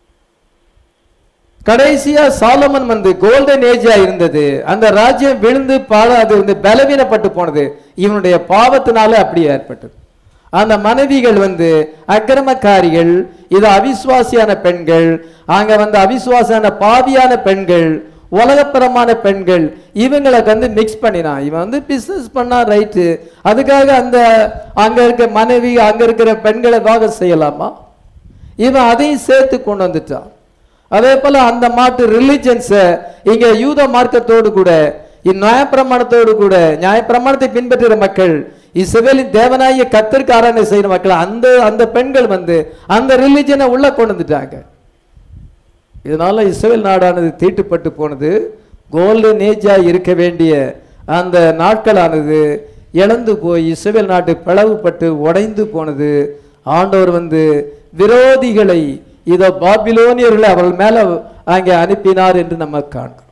கடைசியா சாலமன் வந்து கோல்டன் ஏஜா இருந்தது அந்த ராஜ்யம் விழுந்து பாழ அது வந்து பலவீனப்பட்டு போனது இவனுடைய பாவத்தினால அப்படி ஏற்பட்டது அந்த மனைவிகள் வந்து அக்கிரமக்காரிகள் இது அவிசுவாசியான பெண்கள் அங்க வந்து அவிசுவாசியான பாவியான பெண்கள் உலகப்பரமான பெண்கள் இவங்களை வந்து மிக்ஸ் பண்ணினான் இவன் வந்து பிசினஸ் பண்ணா ரைட்டு அதுக்காக அந்த அங்க இருக்க மனைவி அங்க இருக்கிற பெண்களை வாக செய்யலாமா இவன் அதையும் சேர்த்து கொண்டு வந்துட்டான் அதே போல அந்த மாட்டு ரிலிஜன்ஸை இங்க யூத மார்க்கத்தோடு கூட இந்நியாயப்பிரமாணத்தோடு கூட நியாயப்பிரமாணத்தை பின்பற்றுகிற மக்கள் இஸ்ரவேலின் தேவனாகிய கத்திற்கு ஆராதனை செய்கிற மக்கள் அந்த அந்த பெண்கள் வந்து அந்த ரிலிஜனை உள்ள கொண்டு வந்துட்டாங்க இதனால இஸ்ரவேல் நாடானது தீட்டுப்பட்டு போனது கோல்டன் ஏஜா இருக்க வேண்டிய அந்த நாட்களானது இழந்து போய் இஸ்ரவேல் நாட்டு பிளவுபட்டு உடைந்து போனது ஆண்டவர் வந்து விரோதிகளை இதோ பாபிலோனியர்களை அவர்கள் மேல அங்கே அனுப்பினார் என்று நம்ம காண்கிறோம்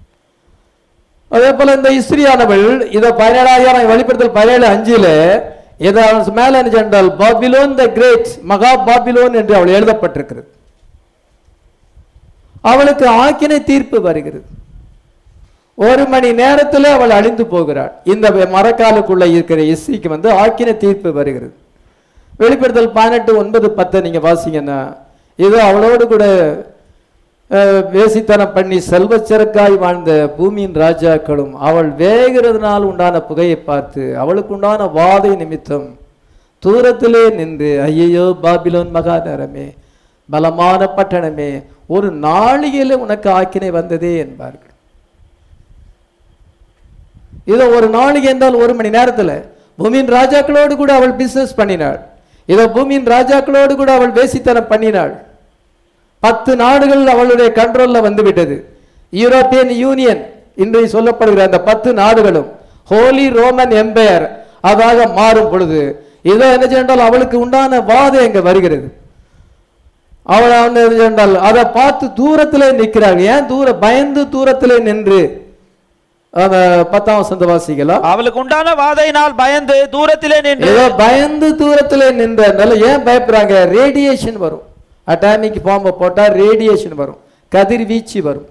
அதே போல இந்த இஸ்திரியானவள் இதை பதினேழாயிரம் வெளிப்படுத்தல் பதினேழு அஞ்சுல இது அவள் மேல என்ன சென்றால் பாபிலோன் த கிரேட் மகா பாபிலோன் என்று அவள் எழுதப்பட்டிருக்கிறது அவளுக்கு ஆக்கினை தீர்ப்பு வருகிறது ஒரு மணி நேரத்தில் அவள் அழிந்து போகிறாள் இந்த மரக்காலுக்குள்ள இருக்கிற இசைக்கு வந்து ஆக்கின தீர்ப்பு வருகிறது வெளிப்படுத்தல் பதினெட்டு ஒன்பது பத்தை நீங்க வாசிங்கன்னா இது அவளோடு கூட அஹ், வேசித்தனம் பண்ணி செல்வச்சரக்காய் வாழ்ந்த பூமியின் ராஜாக்களும் அவள் வேகிறதுனால் உண்டான புகையை பார்த்து அவளுக்கு உண்டான வாதை நிமித்தம் தூரத்திலே நின்று ஐயையோ பாபிலோன் மகாநகரமே பலமான பட்டணமே ஒரு நாளிகையில உனக்கு ஆக்கினை வந்ததே என்பார்கள் இதோ ஒரு நாளைக்கு என்றால் ஒரு மணி நேரத்துல பூமியின் ராஜாக்களோடு கூட அவள் பிசினஸ் பண்ணினாள் இதோ பூமியின் ராஜாக்களோடு கூட அவள் வேசித்தனம் பண்ணினாள் பத்து நாடுகள் அவளுடைய கண்ட்ரோல்ல வந்து விட்டது யூரோப்பியன் யூனியன் இன்றைய சொல்லப்படுகிற அந்த பத்து நாடுகளும் ஹோலி ரோமன் எம்பையர் அதாக மாறும் பொழுது இதோ என்ன சென்றால் அவளுக்கு உண்டான வாதை அங்க வருகிறது அவள் வந்து என்ன சென்றால் அதை பார்த்து தூரத்திலே நிற்கிறாள் ஏன் தூர பயந்து தூரத்திலே நின்று அந்த பத்தாம் வசந்த வாசிக்கலாம் அவளுக்கு உண்டான வாதையினால் பயந்து தூரத்திலே நின்று ஏதோ பயந்து தூரத்திலே நின்றதுனால ஏன் பயப்படுறாங்க ரேடியேஷன் வரும் அட்டாமிக் பாம்பை போட்டா ரேடியேஷன் வரும் கதிர்வீச்சு வரும்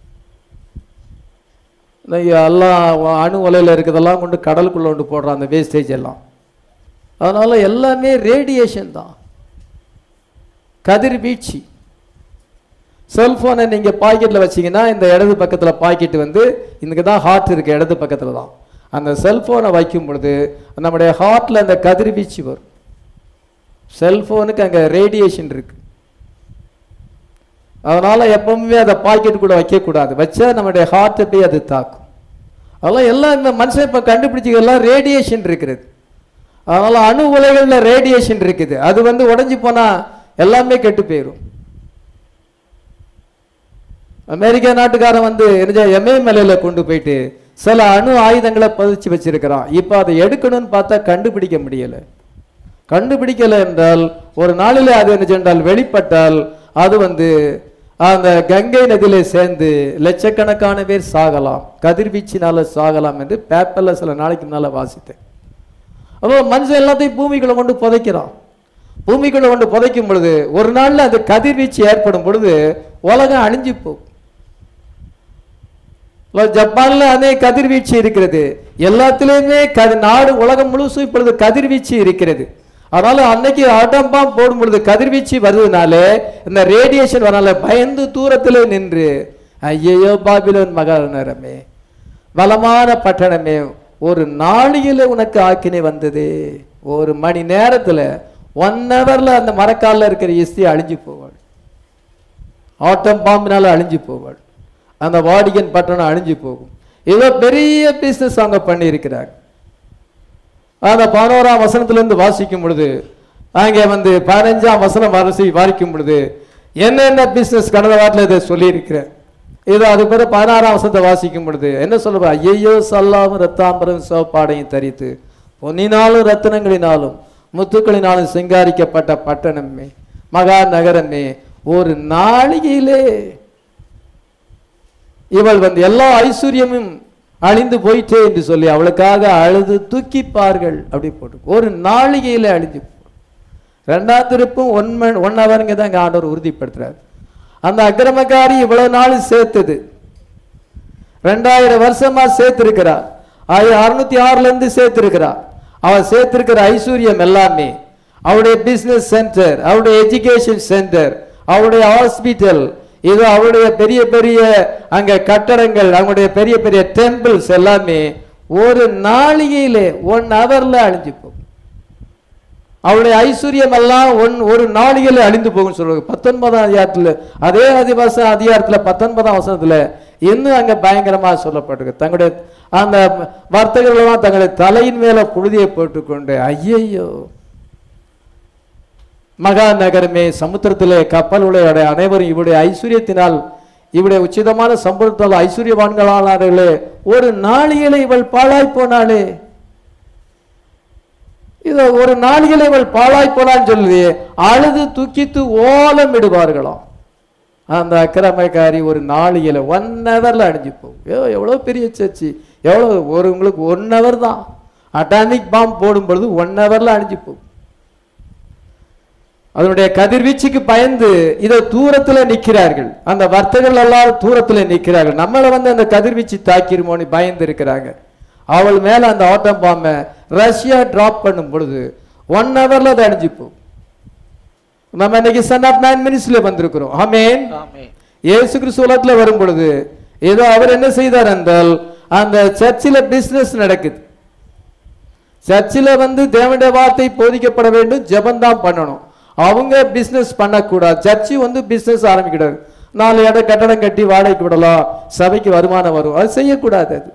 இன்னைக்கு எல்லாம் அணு உலையில இருக்கிறதெல்லாம் கொண்டு கடலுக்குள்ள கொண்டு போடுறான் அந்த வேஸ்டேஜ் எல்லாம் அதனால எல்லாமே ரேடியேஷன் தான் கதிர்வீச்சு செல்போனை நீங்க பாக்கெட்ல வச்சீங்கன்னா இந்த இடது பக்கத்துல பாக்கெட் வந்து இதுக்கு தான் ஹார்ட் இருக்கு இடது பக்கத்துல தான் அந்த செல்போனை வைக்கும் பொழுது நம்முடைய ஹார்ட்ல அந்த கதிர்வீச்சு வரும் செல்போனுக்கு அங்க ரேடியேஷன் இருக்கு அதனால எப்பவுமே அதை பாக்கெட் கூட வைக்கக்கூடாது வச்சா நம்முடைய ஹார்ட்டை போய் அது தாக்கும் அதெல்லாம் எல்லாம் இந்த மனுஷன் இப்ப கண்டுபிடிச்சதெல்லாம் ரேடியேஷன் இருக்கிறது அதனால அணு உலைகள்ல ரேடியேஷன் இருக்குது அது வந்து உடைஞ்சு போனா எல்லாமே கெட்டு போயிடும் அமெரிக்கா நாட்டுக்காரன் வந்து எம்ஏ மலையில கொண்டு போயிட்டு சில அணு ஆயுதங்களை பதிச்சு வச்சிருக்கிறான் இப்போ அதை எடுக்கணும்னு பார்த்தா கண்டுபிடிக்க முடியல கண்டுபிடிக்கல என்றால் ஒரு நாளில் அது என்ன சென்றால் வெளிப்பட்டால் அது வந்து அந்த கங்கை நதியில சேர்ந்து லட்சக்கணக்கான பேர் சாகலாம் கதிர்வீச்சினால சாகலாம் என்று பேப்பர்ல சில நாளைக்கு முன்னால வாசித்தேன் அப்போ மனுஷன் எல்லாத்தையும் பூமிக்குள்ள கொண்டு புதைக்கிறான் பூமிக்குள்ள கொண்டு புதைக்கும் பொழுது ஒரு நாள்ல அது கதிர்வீச்சு ஏற்படும் பொழுது உலகம் அழிஞ்சு போகும் இப்ப ஜப்பான்ல அதே கதிர்வீச்சு இருக்கிறது எல்லாத்திலையுமே கதி நாடு உலகம் முழுசும் இப்பொழுது கதிர்வீச்சு இருக்கிறது அதனால அன்னைக்கு ஆட்டம் பாம் போடும் பொழுது கதிர்வீச்சு வருவதனால இந்த ரேடியேஷன் வரனால பயந்து தூரத்திலே நின்று ஐயையோ பாபிலோன் மகாநகரமே பலமான பட்டணமே ஒரு நாளிகையில உனக்கு ஆக்கினை வந்ததே ஒரு மணி நேரத்துல ஒன் ஹவர்ல அந்த மரக்கால்ல இருக்கிற இஸ்தி அழிஞ்சு போவாள் ஆட்டம் பாம்பினால அழிஞ்சு போவாள் அந்த வாடிகன் பட்டணம் அழிஞ்சு போகும் ஏதோ பெரிய பிசினஸ் அவங்க பண்ணி இருக்கிறாங்க அந்த பதினோராம் வசனத்துல இருந்து வாசிக்கும் பொழுது அங்கே வந்து பதினஞ்சாம் வசனம் வரிசை வாசிக்கும் பொழுது என்னென்ன பிசினஸ் கடந்த வாரத்தில் இதை சொல்லியிருக்கிறேன் இது அது பிறகு பதினாறாம் வசனத்தை வாசிக்கும் பொழுது என்ன சொல்லுவா ஐயோ சல்லாவும் ரத்தாம்பரம் சிவப்பாடையும் தரித்து பொன்னினாலும் ரத்தினங்களினாலும் முத்துக்களினாலும் சிங்காரிக்கப்பட்ட பட்டணமே மகா நகரமே ஒரு நாளிகையிலே இவள் வந்து எல்லா ஐஸ்வர்யமும் அழிந்து போயிட்டே என்று சொல்லி அவளுக்காக அழுது தூக்கிப்பார்கள் அப்படி போட்டு ஒரு நாளிகையில அழிஞ்சு போ- ரெண்டாம் திருப்பும் ஒன் மணி ஒன் ஹவருங்க தான் இங்க ஆண்டவர் உறுதிப்படுத்துறாரு அந்த அக்கிரமக்காரி இவ்வளவு நாள் சேர்த்தது ரெண்டாயிரம் வருஷமா சேர்த்திருக்கிறார் அறுநூத்தி ஆறுல இருந்து சேர்த்திருக்கிறார் அவள் சேர்த்திருக்கிற ஐஸ்வர்யம் எல்லாமே அவருடைய பிசினஸ் சென்டர் அவருடைய எஜுகேஷன் சென்டர் அவருடைய ஹாஸ்பிட்டல் இது அவருடைய பெரிய பெரிய அங்க கட்டடங்கள் அவங்களுடைய பெரிய பெரிய டெம்பிள்ஸ் எல்லாமே ஒரு நாளிகையிலே ஒன் ஹவர்ல அழிஞ்சு போகும் அவருடைய ஐஸ்வர்யம் எல்லாம் ஒன் ஒரு நாளிகையில அழிந்து போகும் சொல்லுவாங்க பத்தொன்பதாம் அதிகாரத்துல அதே அதிவாச அதிகாரத்துல பத்தொன்பதாம் வசனத்துல இன்னும் அங்க பயங்கரமா சொல்லப்பட்டிருக்கு தங்களுடைய அந்த வர்த்தகர்கள் எல்லாம் தங்களுடைய தலையின் மேல புழுதியை போட்டுக்கொண்டு ஐயையோ மகா நகரமே சமுத்திரத்திலே கப்பல் உடைய அனைவரும் இவருடைய ஐஸ்வர்யத்தினால் இவருடைய உச்சிதமான சம்பளத்தால் ஐஸ்வர்யவான்களானார்களே ஒரு நாளிகளை இவள் பாழாய் போனாளே இத ஒரு நாளிகளை இவள் பாழாய் போனான்னு சொல்லி அழுது துக்கித்து ஓலம் இடுவார்களாம் அந்த அக்கிரமக்காரி ஒரு நாளிகையில ஒன் ஹவர்ல அழிஞ்சு போகும் ஐயோ எவ்வளோ பெரிய சர்ச்சு எவ்வளோ ஒரு உங்களுக்கு ஒன் ஹவர் தான் அட்டாமிக் பாம் போடும் பொழுது ஒன் ஹவர்ல அழிஞ்சு போகும் அதனுடைய கதிர்வீச்சுக்கு பயந்து இதோ தூரத்துல நிக்கிறார்கள் அந்த வர்த்தகர்கள் எல்லாரும் தூரத்துல நிக்கிறார்கள் நம்மள வந்து அந்த கதிர்வீச்சு தாக்கிருமோன்னு பயந்து இருக்கிறாங்க அவள் மேல அந்த ஆட்டம் பாம்பை ரஷ்யா டிராப் பண்ணும் பொழுது ஒன் ஹவர்ல அது அழிஞ்சு போகும் நம்ம இன்னைக்கு சன் ஆஃப் மேன் மினிஸ்ட்ல வந்திருக்கிறோம் ஆமேன் ஆமென். இயேசு கிறிஸ்து உலகத்துல வரும் பொழுது ஏதோ அவர் என்ன செய்தார் என்றால் அந்த சர்ச்சில் பிசினஸ் நடக்குது சர்ச்சில் வந்து தேவனுடைய வார்த்தை போதிக்கப்பட வேண்டும் ஜெபந்தான் பண்ணணும் அவங்க பிசினஸ் பண்ணக்கூடாது சர்ச்சு வந்து பிசினஸ் ஆரம்பிக்கூடாது நாலு இடம் கட்டடம் கட்டி வாடகைக்கு விடலாம் சபைக்கு வருமானம் வரும் அது செய்யக்கூடாது அது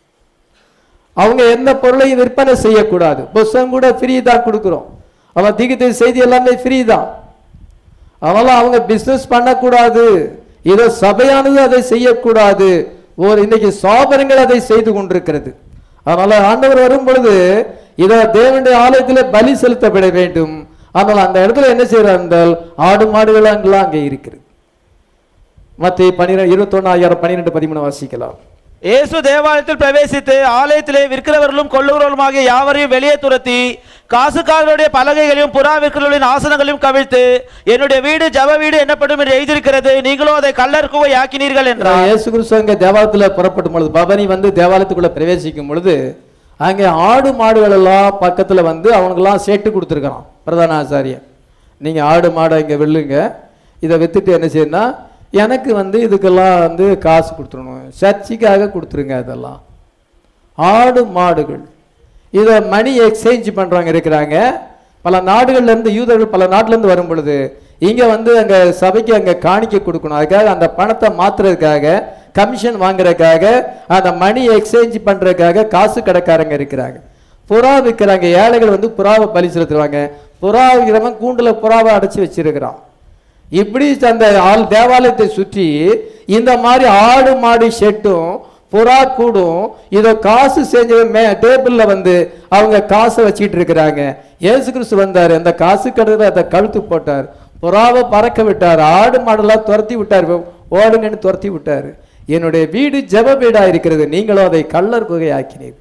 அவங்க எந்த பொருளையும் விற்பனை செய்யக்கூடாது புஸ்தகம் கூட ஃப்ரீ தான் கொடுக்குறோம் அவன் தீகித்த செய்தி எல்லாமே ஃப்ரீ தான் அதனால அவங்க பிசினஸ் பண்ணக்கூடாது இதோ சபையானது அதை செய்யக்கூடாது ஒரு இன்னைக்கு சாபரங்கள் அதை செய்து கொண்டிருக்கிறது அதனால ஆண்டவர் வரும் பொழுது இதோ தேவனுடைய ஆலயத்தில் பலி செலுத்தப்பட வேண்டும் ஆனால் அந்த இடத்துல என்ன செய்யறார் என்றால் ஆடு மாடுகள் அங்கெல்லாம் அங்கே இருக்கிறது மத்திய பன்னிரெண்டு இருபத்தொன்னாயிரம் பன்னிரெண்டு பதிமூணு வாசிக்கலாம் இயேசு தேவாலயத்தில் பிரவேசித்து ஆலயத்திலே விற்கிறவர்களும் கொள்ளுகிறவர்களுமாகிய யாவரையும் வெளியே துரத்தி காசுக்காரருடைய பலகைகளையும் புறா விற்கிறவர்களின் ஆசனங்களையும் கவிழ்த்து என்னுடைய வீடு ஜப வீடு என்னப்படும் என்று எழுதியிருக்கிறது நீங்களோ அதை கல்லர் குகை ஆக்கினீர்கள் என்றார் இயேசு கிறிஸ்து அங்க தேவாலயத்துல புறப்படும் பொழுது பவனி வந்து தேவாலயத்துக்குள்ள பிரவேசிக்கும் பொழுது அங்கே ஆடு மாடுகள் எல்லாம் பக்கத்துல வந்து அவனுக்கெல்லாம் சேட்டு கொடுத்துருக்கான் பிரதான ஆசாரியன் நீங்க ஆடு மாடை இங்க வெல்லுங்க இதை வித்துட்டு என்ன செய்யணும்னா எனக்கு வந்து இதுக்கெல்லாம் வந்து காசு கொடுத்துடணும் சர்ச்சுக்காக கொடுத்துருங்க அதெல்லாம் ஆடு மாடுகள் இதை மணி எக்ஸ்சேஞ்ச் பண்றவங்க இருக்கிறாங்க பல நாடுகள்ல இருந்து யூதர்கள் பல நாட்டுல இருந்து வரும் பொழுது இங்க வந்து அங்க சபைக்கு அங்க காணிக்கை கொடுக்கணும் அதுக்காக அந்த பணத்தை மாத்துறதுக்காக கமிஷன் வாங்குறதுக்காக அந்த மணி எக்ஸ்சேஞ்ச் பண்றதுக்காக காசு கடைக்காரங்க இருக்கிறாங்க புறா விற்கிறாங்க ஏழைகள் வந்து புறாவை பலி செலுத்துவாங்க புறா விற்கிறவன் கூண்டுல புறாவை அடைச்சி வச்சிருக்கிறான் இப்படி அந்த ஆள் தேவாலயத்தை சுற்றி இந்த மாதிரி ஆடு மாடு ஷெட்டும் புறா கூடும் இதை காசு செஞ்ச மே டேபிள்ல வந்து அவங்க காசை வச்சுக்கிட்டு இருக்கிறாங்க இயேசு கிறிஸ்து வந்தார் அந்த காசு கடையில் அதை கழுத்து போட்டார் புறாவை பறக்க விட்டார் ஆடு மாடெல்லாம் துரத்தி விட்டார் ஓடுங்கன்னு துரத்தி விட்டார் என்னுடைய வீடு ஜெப வீடா இருக்கிறது நீங்களும் அதை கள்ளர் குகை ஆக்கினீர்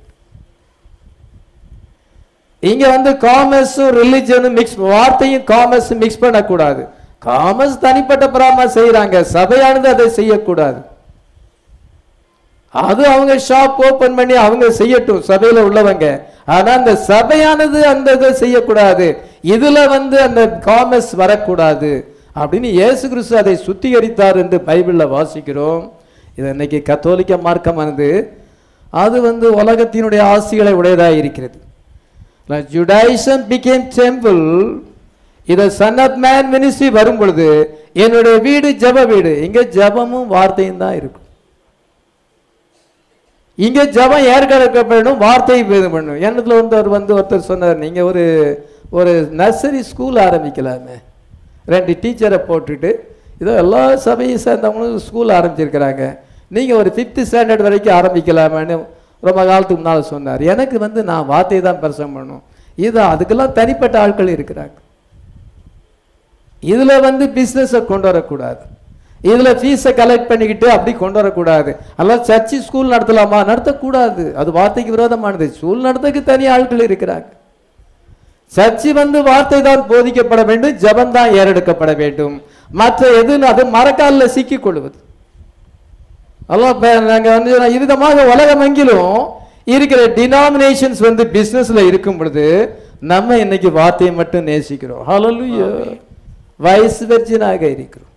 இங்க வந்து காமர்ஸும் ரிலிஜனும் மிக்ஸ் வார்த்தையும் காமர்ஸும் மிக்ஸ் பண்ணக்கூடாது காமர்ஸ் தனிப்பட்ட பிராம செய்யறாங்க சபையானது அதை செய்யக்கூடாது அது அவங்க ஷாப் ஓபன் பண்ணி அவங்க செய்யட்டும் சபையில உள்ளவங்க ஆனா அந்த சபையானது அந்த இதை செய்யக்கூடாது இதுல வந்து அந்த காமர்ஸ் வரக்கூடாது அப்படின்னு இயேசு கிறிஸ்து அதை சுத்திகரித்தார் என்று பைபிள்ல வாசிக்கிறோம் இது இன்னைக்கு கத்தோலிக்க மார்க்கமானது அது வந்து உலகத்தினுடைய ஆசிகளை உடையதாக இருக்கிறது ஜுடாயிசம் பிகேம் டெம்பிள் இத சன் ஆஃப் மேன் மினிஸ்ட்ரி வரும் பொழுது என்னுடைய வீடு ஜெப வீடு இங்க ஜெபமும் வார்த்தையும் தான் இருக்கும் இங்க ஜெபம் ஏற்கனவே வார்த்தை இது பண்ணணும் என்னத்துல வந்து அவர் வந்து ஒருத்தர் சொன்னார் நீங்க ஒரு ஒரு நர்சரி ஸ்கூல் ஆரம்பிக்கலாமே ரெண்டு டீச்சரை போட்டுட்டு இதோ எல்லா சபையை சேர்ந்தவங்களும் ஸ்கூல் ஆரம்பிச்சிருக்கிறாங்க நீங்க ஒரு ஃபிஃப்த் ஸ்டாண்டர்ட் வரைக்கும் ஆரம்பிக்கலாமேன்னு ரொம்ப காலத்துக்கு முன்னால் சொன்னார் எனக்கு வந்து நான் வார்த்தை தான் பிரசங்கம் பண்ணணும் இது அதுக்கெல்லாம் தனிப்பட்ட ஆட்கள் இருக்கிறாங்க இதுல வந்து பிசினஸை கொண்டு வரக்கூடாது இதுல ஃபீஸை கலெக்ட் பண்ணிக்கிட்டு அப்படி கொண்டு வரக்கூடாது அதெல்லாம் சர்ச்சு ஸ்கூல் நடத்தலாமா நடத்தக்கூடாது அது வார்த்தைக்கு விரோதமானது ஸ்கூல் நடத்தக்கு தனி ஆட்கள் இருக்கிறாங்க சர்ச்சு வந்து வார்த்தை தான் போதிக்கப்பட வேண்டும் ஜபம் தான் ஏறெடுக்கப்பட வேண்டும் மற்ற எதுன்னு அது மரக்காலில் சிக்கிக் கொள்வது அதெல்லாம் இப்ப நாங்க வந்து விதமாக உலகமெங்கிலும் இருக்கிற டினாமினேஷன்ஸ் வந்து பிசினஸ்ல இருக்கும் பொழுது நம்ம இன்னைக்கு வார்த்தையை மட்டும் நேசிக்கிறோம் ஹalleluya வயசு வெர்ஜினாக இருக்கிறோம்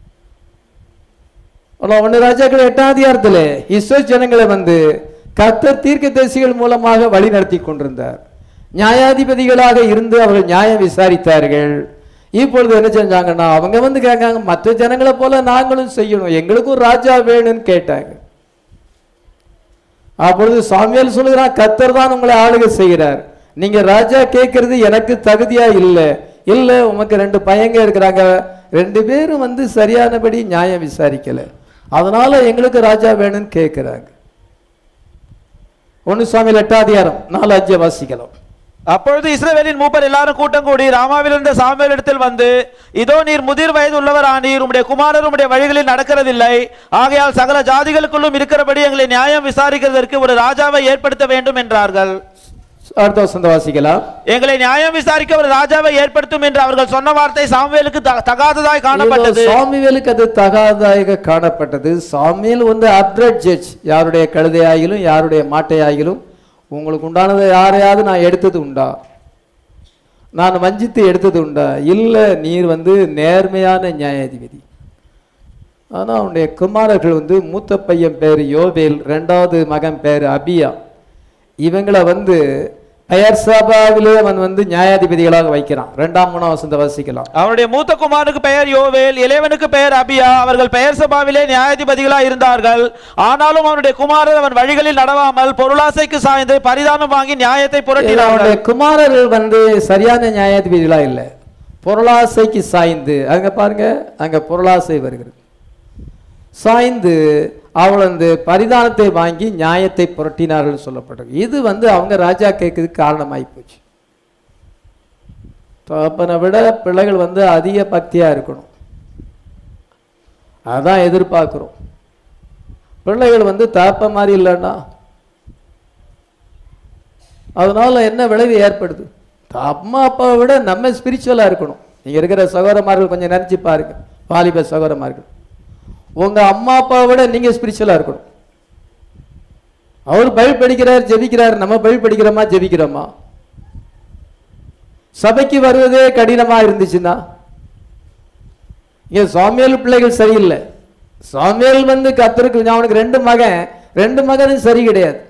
ஒன்னு ராஜாக்கள் எட்டாம் அதிகாரத்தில் இஸ்ரேல் ஜனங்களை வந்து கர்த்தர் தீர்க்கதரிசிகள் மூலமாக வழி நடத்தி கொண்டிருந்தார் நியாயாதிபதிகளாக இருந்து அவர்கள் நியாயம் விசாரித்தார்கள் இப்பொழுது என்ன செஞ்சாங்கன்னா அவங்க வந்து கேட்காங்க மற்ற ஜனங்களை போல நாங்களும் செய்யணும் எங்களுக்கும் ஒரு ராஜா வேணும்னு கேட்டாங்க அப்பொழுது சாமியால் சொல்லுகிறான் கத்தர் தான் உங்களை ஆளுகை செய்கிறார் நீங்க ராஜா கேட்கறது எனக்கு தகுதியா இல்லை இல்ல உமக்கு ரெண்டு பையங்க இருக்கிறாங்க ரெண்டு பேரும் வந்து சரியானபடி நியாயம் விசாரிக்கல அதனால எங்களுக்கு ராஜா வேணும்னு கேட்கிறாங்க ஒன்னு சாமியில் எட்டாதிகாரம் நாலு அஞ்சு வாசிக்கலாம் அப்பொழுது இஸ்ரவேலின் மூப்பர் எல்லாரும் கூட்டம் கூடி ராமாவில் இருந்த சாமுவேல் இடத்தில் வந்து இதோ நீர் முதிர் வயது உள்ளவர் ஆனீர் உம்முடைய குமாரர் உம்முடைய வழிகளில் நடக்கிறதில்லை ஆகையால் சகல ஜாதிகளுக்குள்ளும் இருக்கிறபடி எங்களை நியாயம் விசாரிக்கிறதற்கு ஒரு ராஜாவை ஏற்படுத்த வேண்டும் என்றார்கள் அடுத்த வசந்த வாசிக்கலாம் எங்களை நியாயம் விசாரிக்க ஒரு ராஜாவை ஏற்படுத்தும் என்று அவர்கள் சொன்ன வார்த்தை சாமுவேலுக்கு த- தகாததாய் காணப்பட்டது இதோ சாமுவேலுக்கு அது தகாதாக காணப்பட்டது சாமுவேல் வந்து அப்ரட் ஜட்ஜ் யாருடைய கழுதையாகிலும் யாருடைய மாட்டையாகிலும் உங்களுக்கு உண்டானதை யாரையாவது நான் எடுத்தது உண்டா நான் வஞ்சித்து எடுத்தது உண்டா இல்லை நீர் வந்து நேர்மையான நியாயாதிபதி ஆனால் அவனுடைய குமாரர்கள் வந்து மூத்த பையன் பேர் யோவேல் ரெண்டாவது மகன் பேர் அபியா இவங்களை வந்து பெயர் சபாவிலே அவன் வந்து நியாயாதிபதிகளாக வைக்கிறான் ரெண்டாம் மூணாம் வசந்த வாசிக்கலாம் அவனுடைய மூத்த குமாரனுக்கு பெயர் யோவேல் இளையவனுக்கு பெயர் அபியா அவர்கள் பெயர் சபாவிலே நியாயாதிபதிகளாய் இருந்தார்கள் ஆனாலும் அவனுடைய குமாரர் அவன் வழிகளில் நடவாமல் பொருளாசைக்கு சாய்ந்து பரிதானம் வாங்கி நியாயத்தை புரட்டினார்கள் அவனுடைய குமாரர்கள் வந்து சரியான நியாயாதிபதிகளா இல்லை பொருளாசைக்கு சாய்ந்து அங்க பாருங்க அங்க பொருளாசை வருகிறது சாய்ந்து அவள் வந்து பரிதானத்தை வாங்கி நியாயத்தை புரட்டினார்கள் சொல்லப்பட்டது இது வந்து அவங்க ராஜா கேட்கறதுக்கு காரணமாகி போச்சு தகப்பனை விட பிள்ளைகள் வந்து அதிக பக்தியா இருக்கணும் அதான் எதிர்பார்க்கிறோம் பிள்ளைகள் வந்து தகப்ப மாதிரி இல்லைன்னா அதனால என்ன விளைவு ஏற்படுது அம்மா அப்பாவை விட நம்ம ஸ்பிரிச்சுவலா இருக்கணும் நீங்க இருக்கிற சகோதரமார்கள் கொஞ்சம் நினைச்சு பாருங்க வாலிப சகோதரமார்கள் உங்க அம்மா அப்பாவை விட நீங்க ஸ்பிரிச்சுவலா இருக்கணும் அவர் பைபிள் படிக்கிறார் ஜெபிக்கிறார் நம்ம பைபிள் படிக்கிறோமா ஜெபிக்கிறோமா சபைக்கு வருவதே கடினமா இருந்துச்சுன்னா இங்க சாமியல் பிள்ளைகள் சரியில்லை சாமியல் வந்து கத்தருக்கு அவனுக்கு ரெண்டு மகன் ரெண்டு மகனும் சரி கிடையாது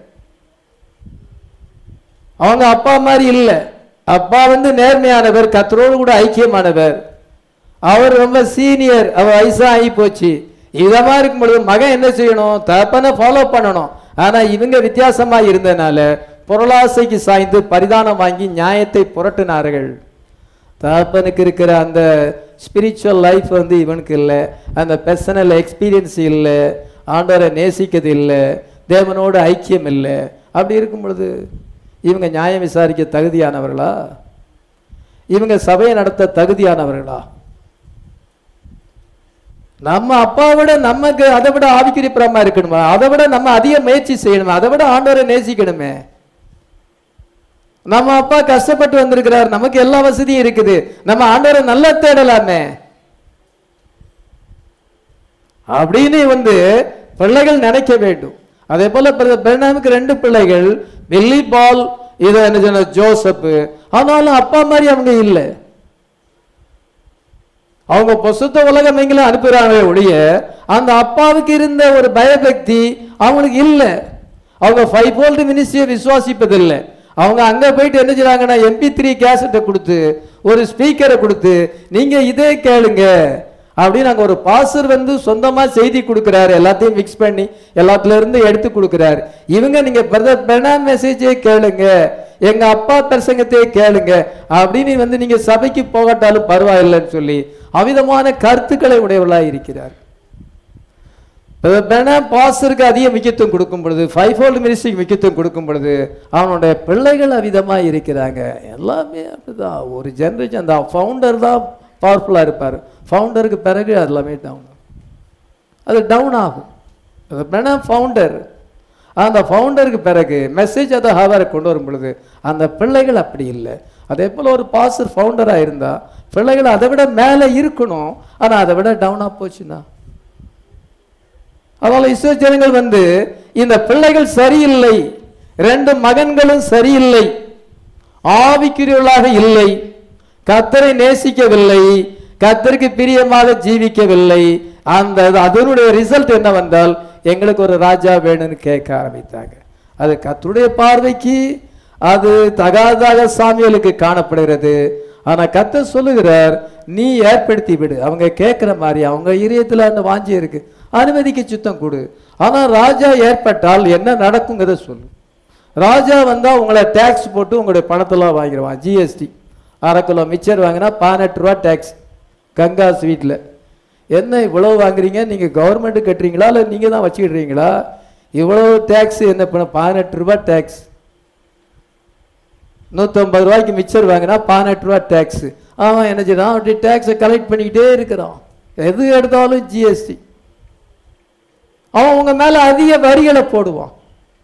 அவங்க அப்பா மாதிரி இல்லை அப்பா வந்து நேர்மையானவர் கத்தரோடு கூட ஐக்கியமானவர் அவர் ரொம்ப சீனியர் அவர் வயசா ஆகி போச்சு இதமா இருக்கும் பொழுது மகன் என்ன செய்யணும் தப்பனை ஃபாலோ பண்ணணும் ஆனா இவங்க வித்தியாசமா இருந்தனால பொருளாசைக்கு சாய்ந்து பரிதானம் வாங்கி நியாயத்தை புரட்டினார்கள் தகப்பனுக்கு இருக்கிற அந்த ஸ்பிரிச்சுவல் லைஃப் வந்து இவனுக்கு இல்லை அந்த பர்சனல் எக்ஸ்பீரியன்ஸ் இல்லை ஆண்டவரை நேசிக்கிறது இல்லை தேவனோடு ஐக்கியம் இல்லை அப்படி இருக்கும் பொழுது இவங்க நியாயம் விசாரிக்க தகுதியானவர்களா இவங்க சபையை நடத்த தகுதியானவர்களா நம்ம அப்பாவை விட நமக்கு அதை விட ஆவிக்குறிப்புறமா இருக்கணுமா அதை விட நம்ம அதிக முயற்சி செய்யணுமா அதை விட ஆண்டவரை நேசிக்கணுமே நம்ம அப்பா கஷ்டப்பட்டு வந்திருக்கிறார் நமக்கு எல்லா வசதியும் இருக்குது நம்ம ஆண்டவரை நல்லா தேடலாமே அப்படின்னு வந்து பிள்ளைகள் நினைக்க வேண்டும் அதே போல பெர்னாமுக்கு ரெண்டு பிள்ளைகள் வெள்ளி பால் இதை என்ன சொன்ன ஜோசப் ஆனாலும் அப்பா மாதிரி அவங்க இல்லை அவங்க பொசுத்த உலகம் எங்களும் அனுப்புகிறாங்களே ஒழிய அந்த அப்பாவுக்கு இருந்த ஒரு பயபக்தி அவங்களுக்கு இல்லை அவங்க ஃபைவ் ஃபோல்டு மினிஸ்ட்ரியை விசுவாசிப்பதில்லை அவங்க அங்க போயிட்டு என்ன செய்றாங்கன்னா எம்பி த்ரீ கேசட்டை கொடுத்து ஒரு ஸ்பீக்கரை கொடுத்து நீங்க இதே கேளுங்க அப்படின்னு அங்க ஒரு பாசர் வந்து சொந்தமா செய்தி கொடுக்கிறாரு எல்லாத்தையும் மிக்ஸ் பண்ணி எல்லாத்துல இருந்து எடுத்து கொடுக்கிறாரு இவங்க நீங்க பிரதர் பெர்னான் மெசேஜே கேளுங்க எங்க அப்பா பிரசங்கத்தையே கேளுங்க அப்படின்னு வந்து நீங்க சபைக்கு போகட்டாலும் பரவாயில்லைன்னு சொல்லி அவிதமான கருத்துக்களை உடையவர்களா இருக்கிறார் பாசருக்கு அதிக முக்கியத்துவம் கொடுக்கும் பொழுது ஃபைவ் ஃபோல்டு மினிஸ்ட்ரிக்கு முக்கியத்துவம் கொடுக்கும் பொழுது அவனுடைய பிள்ளைகள் அவிதமாக இருக்கிறாங்க எல்லாமே அப்படிதான் ஒரு ஜென்ரேஷன் அந்த ஃபவுண்டர் தான் பவர்ஃபுல்லாக இருப்பார் ஃபவுண்டருக்கு பிறகு அது எல்லாமே டவுன் அது டவுன் ஆகும் அது ஃபவுண்டர் அந்த ஃபவுண்டருக்கு பிறகு மெசேஜ் அதை ஹாவரை கொண்டு வரும் பொழுது அந்த பிள்ளைகள் அப்படி இல்லை அதே போல் ஒரு பாசர் ஃபவுண்டராக இருந்தால் பிள்ளைகள் அதை விட மேலே இருக்கணும் ஆனால் அதை விட டவுனாக போச்சுன்னா அதனால இஸ்ரோ ஜனங்கள் வந்து இந்த பிள்ளைகள் சரியில்லை ரெண்டு மகன்களும் சரியில்லை ஆவிக்குரியவர்களாக இல்லை கத்தரை நேசிக்கவில்லை கத்தருக்கு பிரியமாக ஜீவிக்கவில்லை அந்த அதனுடைய ரிசல்ட் என்னவென்றால் எங்களுக்கு ஒரு ராஜா வேணும்னு கேட்க ஆரம்பித்தாங்க அது கத்தருடைய பார்வைக்கு அது தகாதாக சாமியலுக்கு காணப்படுகிறது ஆனா கத்த சொல்லுகிறார் நீ ஏற்படுத்தி விடு அவங்க கேட்கிற மாதிரி அவங்க இதயத்துல அந்த வாஞ்சி இருக்கு அனுமதிக்கு சுத்தம் கொடு ஆனா ராஜா ஏற்பட்டால் என்ன நடக்குங்கிறத சொல்லு ராஜா வந்தா உங்களை டேக்ஸ் போட்டு உங்களுடைய பணத்தெல்லாம் வாங்கிடுவான் ஜிஎஸ்டி அரை கிலோ மிச்சர் வாங்கினா பதினெட்டு ரூபா டேக்ஸ் கங்கா ஸ்வீட்டில் என்ன இவ்வளவு வாங்குறீங்க நீங்க கவர்மெண்ட் கட்டுறீங்களா இல்லை நீங்க தான் வச்சுக்கிடுறீங்களா இவ்வளவு டேக்ஸ் என்ன பண்ண பதினெட்டு ரூபா டேக்ஸ் நூற்றம்பது ரூபாய்க்கு மிச்சர் வாங்கினா பதினெட்டு ரூபா டேக்ஸ் அவன் என்ன செய்யறான் அப்படி டேக்ஸை கலெக்ட் பண்ணிக்கிட்டே இருக்கிறான் எது எடுத்தாலும் ஜிஎஸ்டி அவன் உங்க மேல அதிக வரிகளை போடுவான்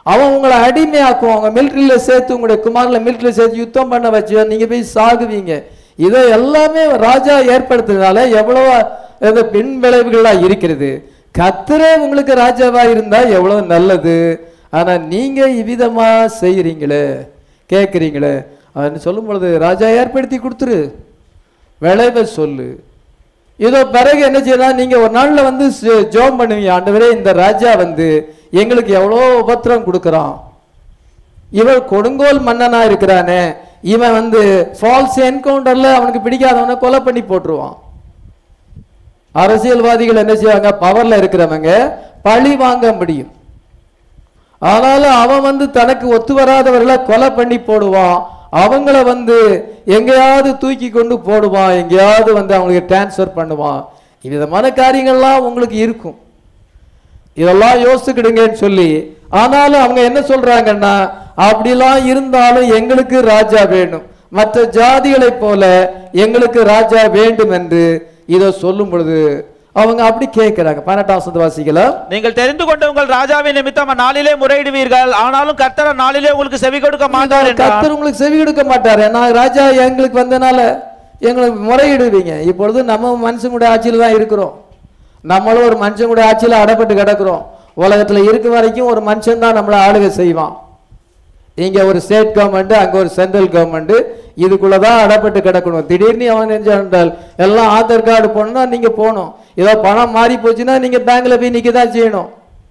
அவன் உங்களை அடிமையாக்குவான் அவங்க மிலிட்ரியில சேர்த்து உங்களுடைய குமாரில் மிலிட்ரியில் சேர்த்து யுத்தம் பண்ண வச்சு நீங்க போய் சாகுவீங்க இதை எல்லாமே ராஜா ஏற்படுத்துறதுனால எவ்வளவு அந்த பின் விளைவுகள்லாம் இருக்கிறது கத்தரே உங்களுக்கு ராஜாவா இருந்தா எவ்வளவு நல்லது ஆனா நீங்க இவ்விதமா செய்யறீங்களே கேட்குறீங்களே அப்படின்னு சொல்லும் பொழுது ராஜா ஏற்படுத்தி கொடுத்துரு விளைவை சொல்லு இதோ பிறகு என்ன செய்யலாம் நீங்க ஒரு நாள்ல வந்து ச- ஜெபம் பண்ணுவீங்க ஆண்டவரே இந்த ராஜா வந்து எங்களுக்கு எவ்வளோ உபத்திரம் கொடுக்கறான் இவன் கொடுங்கோல் மன்னனா இருக்கிறானே இவன் வந்து ஃபால்ஸ் என்கவுண்டர்ல அவனுக்கு பிடிக்காதவனை கொலை பண்ணி போட்டுருவான் அரசியல்வாதிகள் என்ன செய்வாங்க பவர்ல இருக்கிறவங்க பழி வாங்க முடியும் ஆனாலும் அவன் வந்து தனக்கு ஒத்து வராதவர்களை கொலை பண்ணி போடுவான் அவங்கள வந்து எங்கேயாவது தூக்கி கொண்டு போடுவான் எங்கேயாவது வந்து அவங்களுக்கு டிரான்ஸ்ஃபர் பண்ணுவான் இவ்விதமான காரியங்கள்லாம் உங்களுக்கு இருக்கும் இதெல்லாம் யோசிச்சுக்கிடுங்கன்னு சொல்லி ஆனாலும் அவங்க என்ன சொல்றாங்கன்னா அப்படிலாம் இருந்தாலும் எங்களுக்கு ராஜா வேணும் மற்ற ஜாதிகளைப் போல எங்களுக்கு ராஜா வேண்டும் என்று இதை சொல்லும் பொழுது அவங்க அப்படி கேட்கிறாங்க பன்னெண்டாம் வசனத்தை வாசிக்கலாம் நீங்கள் தெரிந்து கொண்ட உங்கள் ராஜாவின் நிமித்தம் அந்நாளிலே முறையிடுவீர்கள் ஆனாலும் கர்த்தர் நாளிலே உங்களுக்கு செவி கொடுக்க மாட்டார் என்றார் கர்த்தர் உங்களுக்கு செவி கொடுக்க மாட்டாரு நான் ராஜா எங்களுக்கு வந்தனால எங்களுக்கு முறையிடுவீங்க இப்பொழுது நம்ம மனுஷனுடைய ஆட்சியில் தான் இருக்கிறோம் நம்மளும் ஒரு மனுஷனுடைய ஆட்சியில் அடப்பட்டு கிடக்கிறோம் உலகத்துல இருக்க வரைக்கும் ஒரு மனுஷன் தான் நம்மளை ஆளுகை செய்வான் இங்க ஒரு ஸ்டேட் கவர்மெண்ட் அங்க ஒரு சென்ட்ரல் கவர்மெண்ட் இதுக்குள்ள தான் அடப்பட்டு கிடக்கணும் திடீர்னு அவன் என்றால் எல்லாம் ஆதார் கார்டு போடணும்னா நீங்க போகணும் ஏதோ பணம் மாறி போச்சுன்னா நீங்க பேங்க்ல போய் நிக்க தான் செய்யணும்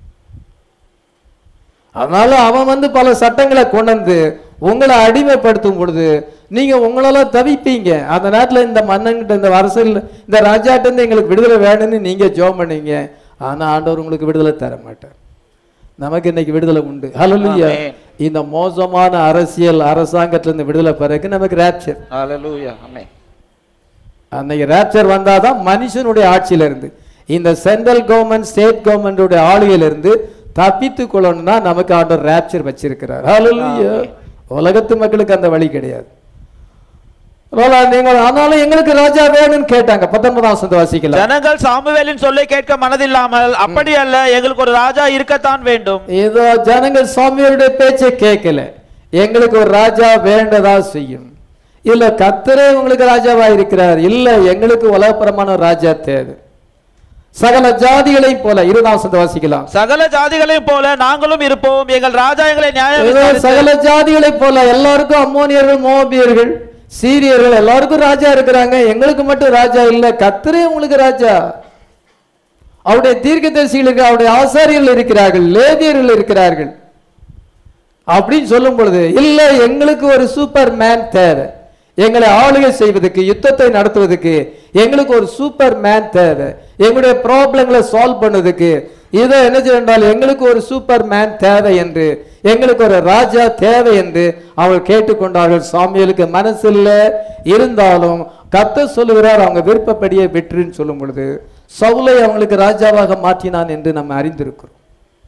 அதனால அவன் வந்து பல சட்டங்களை கொண்டு வந்து உங்களை அடிமைப்படுத்தும் பொழுது நீங்க உங்களால தவிப்பீங்க அந்த நேரத்துல இந்த மன்னன்கிட்ட இந்த அரசியல் இந்த ராஜாட்ட இருந்து எங்களுக்கு விடுதலை வேணும்னு நீங்க ஜோம் பண்ணீங்க ஆனா ஆண்டவர் உங்களுக்கு விடுதலை தர மாட்டார் நமக்கு இன்னைக்கு விடுதலை உண்டு ஹalleluya ஆமென். இந்த மோசமான அரசியல் அரசாங்கத்துல இருந்து விடுதலை பிறகு நமக்கு ரேப்சர் ஹalleluya ஆமென் அன்னைக்கு ரேப்சர் வந்தாதான் மனுஷனுடைய ஆட்சியில இருந்து இந்த சென்ட்ரல் கவர்மெண்ட் ஸ்டேட் கவர்மெண்டுடைய ஆளுகையில இருந்து தப்பித்து கொள்ளணும்னா நமக்கு ஆண்டவர் ரேப்சர் வச்சிருக்கிறார் ஹalleluya உலகத்து மக்களுக்கு அந்த வழி கிடையாது அதனால நீங்கள் ஆனாலும் எங்களுக்கு ராஜா வேணும்னு கேட்டாங்க பத்தொன்பதாம் வசனத்தை வாசிக்கலாம் ஜனங்கள் சாமுவேலின் சொல்லை கேட்க மனதில்லாமல் அப்படி அல்ல எங்களுக்கு ஒரு ராஜா இருக்கத்தான் வேண்டும் ஏதோ ஜனங்கள் சுவாமியோருடைய பேச்சை கேட்கல எங்களுக்கு ஒரு ராஜா வேண்டதா செய்யும் இல்ல கத்தரே உங்களுக்கு ராஜாவா இருக்கிறார் இல்ல எங்களுக்கு உலகப்புறமான ஒரு ராஜா தேவை சகல ஜாதிகளையும் போல இருபதாம் வசனத்தை வாசிக்கலாம் சகல ஜாதிகளையும் போல நாங்களும் இருப்போம் எங்கள் ராஜா எங்களை நியாயம் ஏதோ விசாரித்து- சகல ஜாதிகளைப் போல எல்லாருக்கும் அம்மோனியர்கள் மோபியர்கள் சீரியர்கள் எல்லாருக்கும் ராஜா இருக்கிறாங்க எங்களுக்கு மட்டும் ராஜா இல்ல கத்தரே உங்களுக்கு ராஜா அவருடைய தீர்க்கதரிசிகளுக்கு அவருடைய ஆசாரியர்கள் இருக்கிறார்கள் லேதியர்கள் இருக்கிறார்கள் அப்படின்னு சொல்லும் பொழுது இல்ல எங்களுக்கு ஒரு சூப்பர் மேன் தேவை எங்களை ஆளுகை செய்வதற்கு யுத்தத்தை நடத்துவதற்கு எங்களுக்கு ஒரு சூப்பர் மேன் தேவை எங்களுடைய ப்ராப்ளங்களை சால்வ் பண்ணுவதற்கு இதை என்ன செய்யறால் எங்களுக்கு ஒரு சூப்பர் மேன் தேவை என்று எங்களுக்கு ஒரு ராஜா தேவை என்று அவர்கள் கேட்டுக்கொண்டார்கள் சாமியலுக்கு மனசில்ல இருந்தாலும் கத்த சொல்லுகிறார் அவங்க விருப்பப்படியே வெற்றுன்னு சொல்லும் பொழுது சவுலை அவங்களுக்கு ராஜாவாக மாற்றினான் என்று நம்ம அறிந்திருக்கிறோம்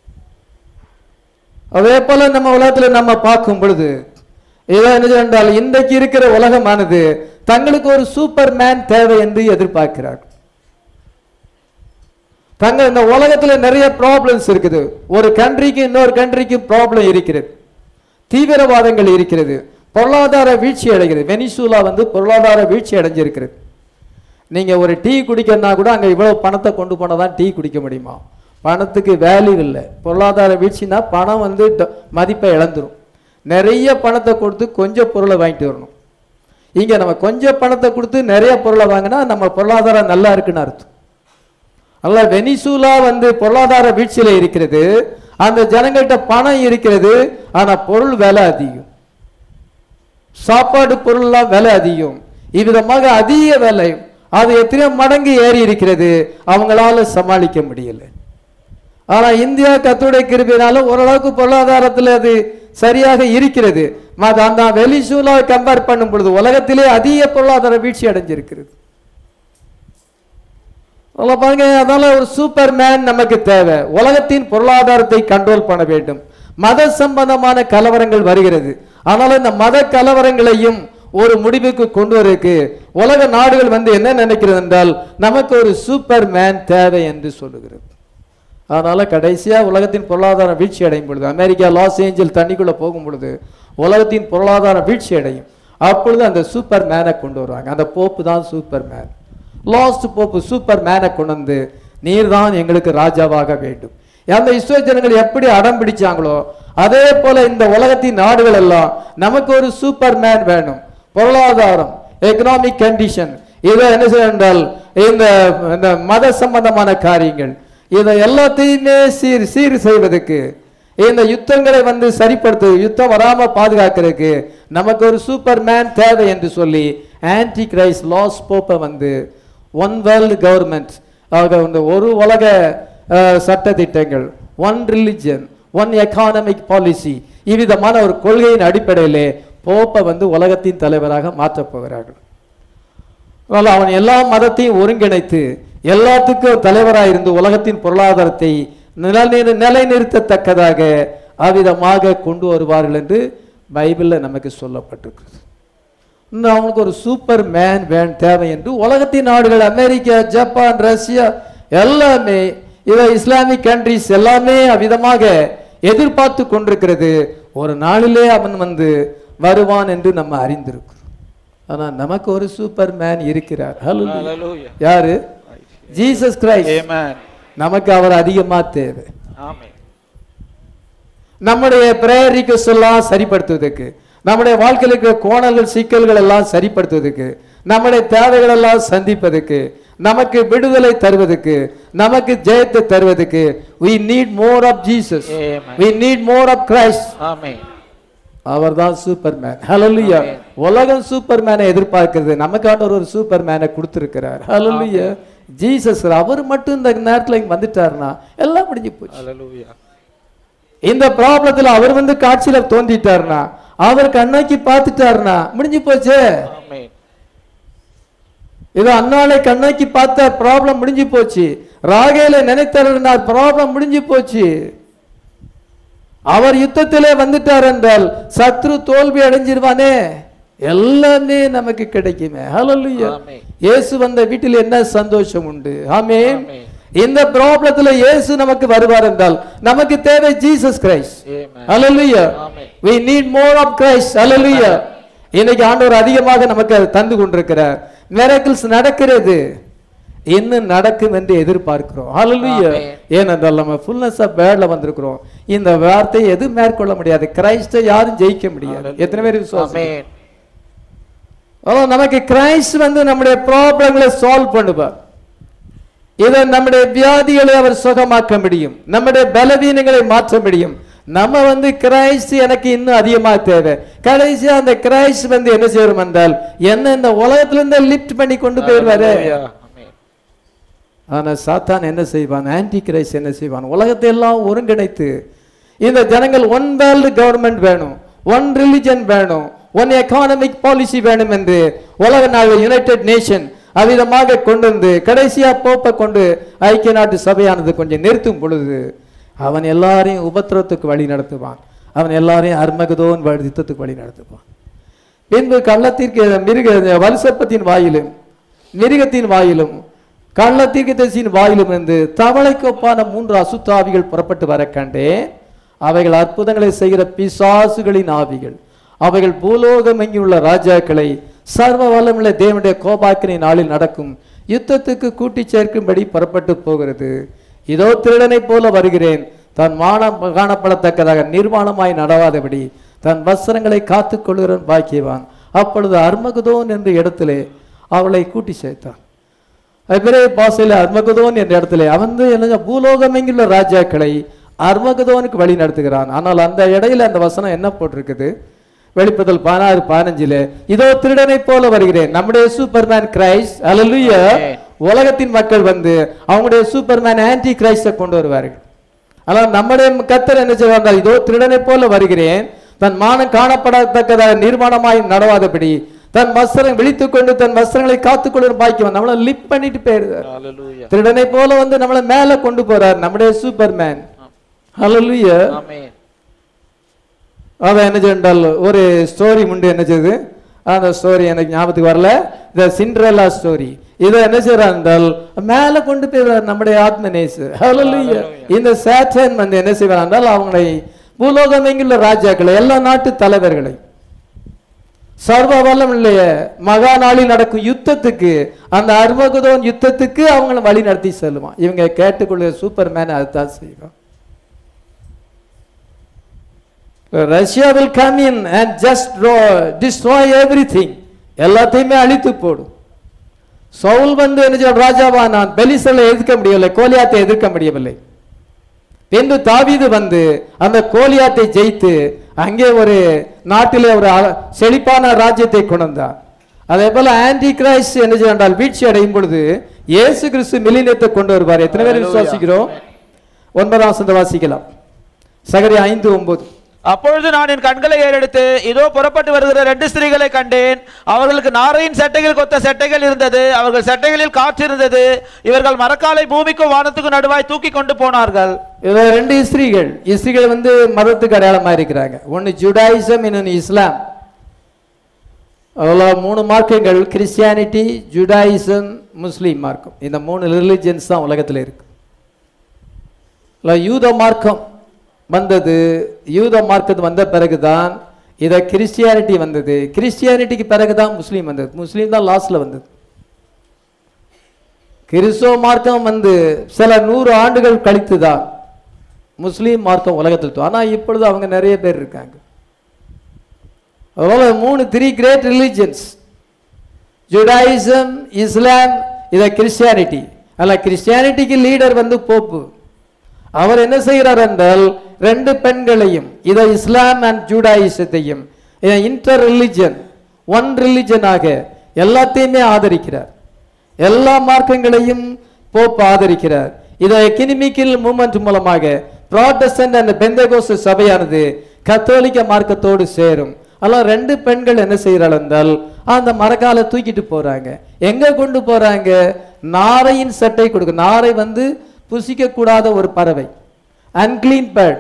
அதே போல நம்ம உலகத்துல நம்ம பார்க்கும் பொழுது இதை என்ன என்றால் இன்றைக்கு இருக்கிற உலகமானது தங்களுக்கு ஒரு சூப்பர் மேன் தேவை என்று எதிர்பார்க்கிறார்கள் தங்க இந்த உலகத்துல நிறைய ப்ராப்ளம்ஸ் இருக்குது ஒரு கண்ட்ரிக்கு இன்னொரு கண்ட்ரிக்கு ப்ராப்ளம் இருக்கிறது தீவிரவாதங்கள் இருக்கிறது பொருளாதார வீழ்ச்சி அடைகிறது வெனிசூலா வந்து பொருளாதார வீழ்ச்சி அடைஞ்சிருக்கிறது நீங்க ஒரு டீ குடிக்கணும்னா கூட அங்க இவ்வளவு பணத்தை கொண்டு போனால் தான் டீ குடிக்க முடியுமா பணத்துக்கு வேல்யூ இல்லை பொருளாதார வீழ்ச்சினா பணம் வந்து ட- மதிப்பை இழந்துரும் நிறைய பணத்தை கொடுத்து கொஞ்சம் பொருளை வாங்கிட்டு வரணும் இங்க நம்ம கொஞ்சம் பணத்தை கொடுத்து நிறைய பொருளை வாங்கினா நம்ம பொருளாதாரம் நல்லா இருக்குன்னு அர்த்தம் அல்ல வெனிசூலா வந்து பொருளாதார வீழ்ச்சியில இருக்கிறது அந்த ஜனங்கள்கிட்ட பணம் இருக்கிறது ஆனா பொருள் விலை அதிகம் சாப்பாடு பொருள்லாம் விலை அதிகம் இவ்விதமாக அதிக விலை அது எத்தனையோ மடங்கு ஏறி இருக்கிறது அவங்களால சமாளிக்க முடியல ஆனா இந்தியா கத்துடைய கிருபினால ஓரளவுக்கு பொருளாதாரத்தில் அது சரியாக இருக்கிறது மத அந்த வெளிசூலா கம்பேர் பண்ணும் பொழுது உலகத்திலே அதிக பொருளாதார வீழ்ச்சி அடைஞ்சிருக்கிறது அதுல பாருங்க அதனால ஒரு சூப்பர் மேன் நமக்கு தேவை உலகத்தின் பொருளாதாரத்தை கண்ட்ரோல் பண்ண வேண்டும் மத சம்பந்தமான கலவரங்கள் வருகிறது ஆனால் இந்த மத கலவரங்களையும் ஒரு முடிவுக்கு கொண்டு வரக்கு உலக நாடுகள் வந்து என்ன நினைக்கிறது என்றால் நமக்கு ஒரு சூப்பர் மேன் தேவை என்று சொல்லுகிறது அதனால கடைசியா உலகத்தின் பொருளாதாரம் வீழ்ச்சி அடையும் பொழுது அமெரிக்கா லாஸ் ஏஞ்சல் தண்ணிக்குள்ள போகும் பொழுது உலகத்தின் பொருளாதாரம் வீழ்ச்சி அடையும் அப்பொழுது அந்த சூப்பர் மேனை கொண்டு வருவாங்க அந்த போப்பு தான் சூப்பர் மேன் லாஸ்ட் போப்பு சூப்பர் மேனை கொண்டு வந்து நீர் தான் எங்களுக்கு ராஜாவாக வேண்டும் அந்த இஸ்ரோ ஜனங்கள் எப்படி அடம் பிடிச்சாங்களோ அதே போல இந்த உலகத்தின் நாடுகள் எல்லாம் நமக்கு ஒரு சூப்பர் மேன் வேணும் பொருளாதாரம் எக்கனாமிக் கண்டிஷன் இதை என்ன செய்ய என்றால் இந்த இந்த மத சம்பந்தமான காரியங்கள் இதை எல்லாத்தையுமே சீர் சீர் செய்வதற்கு இந்த யுத்தங்களை வந்து சரிப்படுத்து யுத்தம் வராம பாதுகாக்கிறதுக்கு நமக்கு ஒரு சூப்பர் மேன் தேவை என்று சொல்லி ஆன்டி கிரைஸ் லாஸ் போப்பை வந்து ஒன் வேர்ல்டு கவர்மெண்ட் ஆக இந்த ஒரு உலக அஹ், சட்டதிட்டங்கள் one religion one economic policy இவ்விதமான ஒரு கொள்கையின் அடிப்படையிலே போப்பை வந்து உலகத்தின் தலைவராக மாற்றப் போகிறார்கள் அதனால அவன் எல்லா மதத்தையும் ஒருங்கிணைத்து எல்லாத்துக்கும் தலைவராக இருந்து உலகத்தின் பொருளாதாரத்தை நிலைநிறு நிலைநிறுத்தத்தக்கதாக அவ்விதமாக கொண்டு வருவார்கள் என்று பைபிளில் நமக்கு சொல்லப்பட்டிருக்கிறது இன்னும் அவங்களுக்கு ஒரு சூப்பர் மேன் வேன் தேவை என்று உலகத்தின் நாடுகள் அமெரிக்கா ஜப்பான் ரஷ்யா எல்லாமே இதை இஸ்லாமிக் கண்ட்ரிஸ் எல்லாமே அவ்விதமாக எதிர்பார்த்து கொண்டிருக்கிறது ஒரு நாளிலே அவன் வந்து வருவான் என்று நம்ம அறிந்திருக்கிறோம் ஆனா நமக்கு ஒரு சூப்பர் மேன் இருக்கிறார் Hallelujah. Hallelujah. யாரு ஜீசஸ் கிரைஸ்ட் Amen. நமக்கு அவர் அதிகமா தேவை Amen. நம்முடைய பிரேயர் ரிக்வஸ்ட் எல்லாம் சரிப்படுத்துவதற்கு நம்முடைய வாழ்க்கையில் இருக்கிற கோணல்கள் சிக்கல்கள் எல்லாம் சரிப்படுத்துவதற்கு நம்முடைய தேவைகள் எல்லாம் சந்திப்பதற்கு நமக்கு விடுதலை தருவதற்கு நமக்கு ஜெயத்தை தருவதற்கு we need more of jesus Amen. we need more of christ Amen. அவர்தான் சூப்பர் மேன் ஹalleluya Amen. உலகம் சூப்பர் மேனை எதிர்பார்க்கிறது நமக்கான ஒரு சூப்பர் மேனை கொடுத்திருக்கிறார் ஹalleluya ஜீசஸ் அவர் மட்டும் இந்த நேரத்துல இங்க வந்துட்டாருன்னா எல்லாம் முடிஞ்சு போச்சு Hallelujah. இந்த ப்ராப்ளத்துல அவர் வந்து காட்சியில தோன்றிட்டாருனா அவர் கண்ணோக்கி பார்த்துட்டாருனா முடிஞ்சு போச்சே Amen. இது அன்னாலை கண்ணோக்கி பார்த்த ப்ராப்ளம் முடிஞ்சு போச்சு ராகேல நினைத்தார் ப்ராப்ளம் முடிஞ்சு போச்சு அவர் யுத்தத்திலே வந்துட்டார் என்றால் சத்ரு தோல்வி அடைஞ்சிருவானே எல்லாமே நமக்கு கிடைக்குமே ஹalleluya ஆமென். இயேசு வந்த வீட்டில் என்ன சந்தோஷம் உண்டு ஆமென் ஆமென். இந்த ப்ராப்ளத்துல இயேசு நமக்கு வருவார் என்றால் நமக்கு தேவை ஜீசஸ் கிரைஸ்ட் Amen. ஹalleluya amen. we need more of christ hallelujah இன்னைக்கு ஆண்டவர் அதிகமாக நமக்கு அதை தந்து கொண்டிருக்கிறார் miracles நடக்கிறது இன்னும் நடக்கும் என்று எதிர்பார்க்கிறோம் ஹalleluya ஆமென். ஏனென்றால் நம்ம ஃபுல்னஸ் ஆஃப் வேர்ட்ல வந்திருக்கிறோம் இந்த வார்த்தை எது மேற்கொள்ள முடியாது கிரைஸ்டை யாரும் ஜெயிக்க முடியாது எத்தனை பேர் விசுவாசம் Amen. அதான் நமக்கு கிரைஸ்ட் வந்து நம்முடைய ப்ராப்ளங்களை சால்வ் பண்ணுவார் இதை நம்முடைய வியாதிகளை அவர் சுகமாக்க முடியும் நம்முடைய பலவீனங்களை மாற்ற முடியும் நம்ம வந்து கிரைஸ்ட் எனக்கு இன்னும் அதிகமா தேவை கடைசியா அந்த கிரைஸ்ட் வந்து என்ன செய்யறோம் என்றால் என்ன இந்த உலகத்துல இருந்து லிஃப்ட் பண்ணி கொண்டு போயிடுவாரு Hallelujah. Amen. ஆனா சாத்தான் என்ன செய்வான் ஆன்டி கிரைஸ்ட் என்ன செய்வான் உலகத்தை எல்லாம் ஒருங்கிணைத்து இந்த ஜனங்கள் ஒன் வேர்ல்டு கவர்மெண்ட் வேணும் ஒன் ரிலிஜன் வேணும் ஒன் எக்கானமிக் பாலிசி வேணும் என்று உலக நாடு யுனைடெட் நேஷன் அவ்விதமாக கொண்டு வந்து கடைசியா போப்பை கொண்டு ஐக்கிய நாட்டு சபையானது கொஞ்சம் நிறுத்தும் பொழுது அவன் எல்லாரையும் உபத்திரத்துக்கு வழி நடத்துவான் அவன் எல்லாரையும் அர்மகதோன் வழி யுத்தத்துக்கு வழி நடத்துவான் பின்பு கள்ளத்திற்கு மிருக வலுசப்பத்தின் வாயிலும் மிருகத்தின் வாயிலும் கள்ளத்திற்கு தரிசியின் வாயிலும் இருந்து தவளைக்கு ஒப்பான மூன்று அசுத்தாவிகள் புறப்பட்டு வர கண்டேன் அவைகள் அற்புதங்களை செய்கிற பிசாசுகளின் ஆவிகள் அவைகள் பூலோகம் எங்கியுள்ள ராஜாக்களை சர்வ வல்லமுள்ள தேவனுடைய கோபாக்கினை நாளில் நடக்கும் யுத்தத்துக்கு கூட்டிச் சேர்க்கும்படி புறப்பட்டு போகிறது இதோ திருடனைப் போல வருகிறேன் தன் மானம் காணப்படத்தக்கதாக நிர்வாணமாய் நடவாதபடி தன் வஸ்திரங்களை காத்துக் கொள்கிறவன் பாக்கியவான் அப்பொழுது அர்மகுதோன் என்ற இடத்திலே அவளை கூட்டி சேர்த்தான் அது பிறகு பாசையில் அர்மகதோன் என்ற இடத்துல அவன் வந்து என்ன பூலோகமெங்குள்ள ராஜாக்களை அர்மகதோனுக்கு வழி நடத்துகிறான் ஆனால் அந்த இடையில அந்த வசனம் என்ன போட்டிருக்குது வெளிப்படுத்தல் பதினாறு பதினஞ்சுல இதோ திருடனை போல வருகிறேன் நம்முடைய சூப்பர்மேன் கிரைஸ்ட் அல்லேலூயா Amen. உலகத்தின் மக்கள் வந்து அவங்களுடைய சூப்பர்மேன் ஆன்டி கிரைஸ்ட கொண்டு வருவார்கள் ஆனால் நம்முடைய கத்தர் என்ன செய்வார்கள் இதோ திருடனை போல வருகிறேன் தன் மானம் காணப்படத்தக்கதாக நிர்மாணமாய் நடவாதபடி தன் வஸ்திரம் விழித்துக் கொண்டு தன் வஸ்திரங்களை காத்துக்கொள்ள பாக்கியவன் நம்மளை லிப் பண்ணிட்டு போயிருந்தார் Hallelujah. திருடனை போல வந்து நம்மளை மேல கொண்டு போறார் நம்முடைய சூப்பர்மேன் ஹalleluya Amen. அவன் என்ன சென்றால் ஒரு ஸ்டோரி முண்டு என்ன செய்யுது அந்த ஸ்டோரி எனக்கு ஞாபகத்துக்கு வரல இந்த சிண்ட்ரெல்லா ஸ்டோரி இதை என்ன செய்யறார் என்றால் மேல கொண்டு போய் நம்முடைய ஆத்ம நேசு ஹalleluya இந்த சேட்டன் வந்து என்ன செய்வார் என்றால் அவங்களை பூலோகம் எங்குள்ள ராஜாக்களை எல்லா நாட்டு தலைவர்களை சர்வ வல்லமுள்ள மகா நாளில் நடக்கும் யுத்தத்துக்கு அந்த அர்மகுதோன் யுத்தத்துக்கு அவங்கள வழி நடத்தி செல்லுவான் இவங்க கேட்டுக்கொள்ள சூப்பர் மேன் அதுதான் செய்வான் Russia will come in and just destroy everything எல்லாத்தையுமே அழித்து போடும் சவுல் வந்து என்ன சொல்ற ராஜாவா நான் பெலிசலை எதிர்க்க முடியவில்லை கோலியாத்தை எதிர்க்க முடியவில்லை பின்பு தாவீது வந்து அந்த கோலியாத்தை ஜெயித்து அங்கே ஒரு நாட்டிலே ஒரு அ- செழிப்பான ராஜ்யத்தை கொண்டு வந்தார் அதே போல ஆன்டி கிரைஸ்ட் என்ன செய்தால் வீழ்ச்சி அடையும் பொழுது இயேசு கிறிஸ்து மில்லினியத்தை கொண்டு வருவார் எத்தனை பேர் விசுவாசிக்கிறோம் ஒன்பதாம் வசனத்தை வாசிக்கலாம் சகரி ஐந்து ஒன்பது அப்பொழுது நான் என் கண்களை ஏறெடுத்து இதோ புறப்பட்டு வருகிற ரெண்டு ஸ்திரீகளை கண்டேன் அவர்களுக்கு நாரையின் சட்டைகள் கொத்த சட்டைகள் இருந்தது அவர்கள் சட்டைகளில் காற்று இருந்தது இவர்கள் மரக்காலை பூமிக்கும் வானத்துக்கும் நடுவாய் தூக்கி கொண்டு போனார்கள் இதுல ரெண்டு இஸ்திரிகள் இஸ்திரிகள் வந்து மதத்துக்கு அடையாளமா இருக்கிறாங்க ஒன்னு ஜுடாயிசம் இன்னொன்னு இஸ்லாம் அதில் மூணு மார்க்கங்கள் கிறிஸ்டியானிட்டி ஜுடாயிசம் முஸ்லீம் மார்க்கம் இந்த மூணு ரிலிஜன்ஸ் தான் உலகத்தில் இருக்கு இல்ல, யூத மார்க்கம் வந்தது யூத மார்க்கத்து வந்த பிறகுதான் இதை கிறிஸ்டியானிட்டி வந்தது கிறிஸ்டியானிட்டிக்கு பிறகுதான் முஸ்லீம் வந்தது முஸ்லீம் தான் லாஸ்ட்ல வந்தது கிறிஸ்தவ மார்க்கம் வந்து சில நூறு ஆண்டுகள் கழித்து தான் முஸ்லீம் மார்க்கம் உலகத்தில் தோ- ஆனா இப்பொழுது அவங்க நிறைய பேர் இருக்காங்க அதனால மூணு three great religions Judaism Islam இதை கிறிஸ்டியானிட்டி அல்ல கிறிஸ்டியானிட்டிக்கு லீடர் வந்து போப்பு அவர் என்ன செய்கிறார் என்றால் ரெண்டு பெண்களையும் இதை இஸ்லாம் அண்ட் ஜூடாயிசத்தையும் இன்டர் ரிலிஜன் ஒன் ரிலிஜனாக எல்லாத்தையுமே ஆதரிக்கிறார் எல்லா மார்க்கங்களையும் போப் ஆதரிக்கிறார் இதை எக்கனிமிக்கல் மூமெண்ட் மூலமாக ப்ராட்டஸ்டன்ட் அண்ட் பெந்தகோஸ் சபையானது கத்தோலிக்க மார்க்கத்தோடு சேரும் அதெல்லாம் ரெண்டு பெண்கள் என்ன செய்கிறாள் என்றால் அந்த மரக்காலை தூக்கிட்டு போறாங்க எங்க கொண்டு போறாங்க நாரையின் சட்டை கொடுக்க நாரை வந்து புசிக்க கூடாத ஒரு பறவை அன்கிளீன் பேர்டு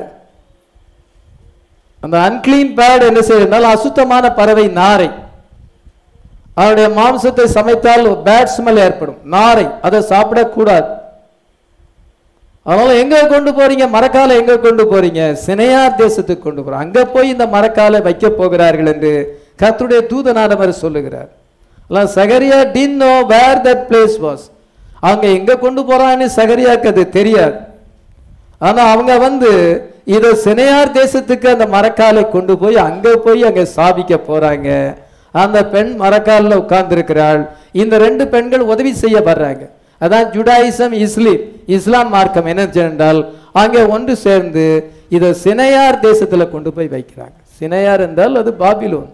அந்த அன்கிளீன் பேர்டு என்ன செய்யறதுனால அசுத்தமான பறவை நாரை அவருடைய மாംசத்தை சமைத்தால் பேட் ஸ்மெல் ஏற்படும் நாரை அதை சாப்பிடக்கூடாது அதனால எங்க கொண்டு போறீங்க மரக்காலை எங்க கொண்டு போறீங்க சினையார் தேசத்துக்கு கொண்டு போறோம் அங்க போய் இந்த மரக்காலை வைக்க போகிறார்கள் என்று கர்த்தருடைய தூதனானவர் சொல்லுகிறார் அல்லாம் சகரியா டின் know where that place was அவங்க எங்க கொண்டு போறான்னு சகரியாக்கு அது தெரியாது ஆனா அவங்க வந்து இதை சினையார் தேசத்துக்கு அந்த மரக்காலை கொண்டு போய் அங்க போய் அங்க சாபிக்க போறாங்க அந்த பெண் மரக்காலில் உட்கார்ந்திருக்கிறாள் இந்த ரெண்டு பெண்கள் உதவி செய்ய வர்றாங்க அதான் ஜுடாயிசம் இஸ்லீம் இஸ்லாம் மார்க்கம் என்ன என்றால் அங்கே ஒன்று சேர்ந்து இதை சினையார் தேசத்துல கொண்டு போய் வைக்கிறாங்க சினையார் என்றால் அது பாபிலோன்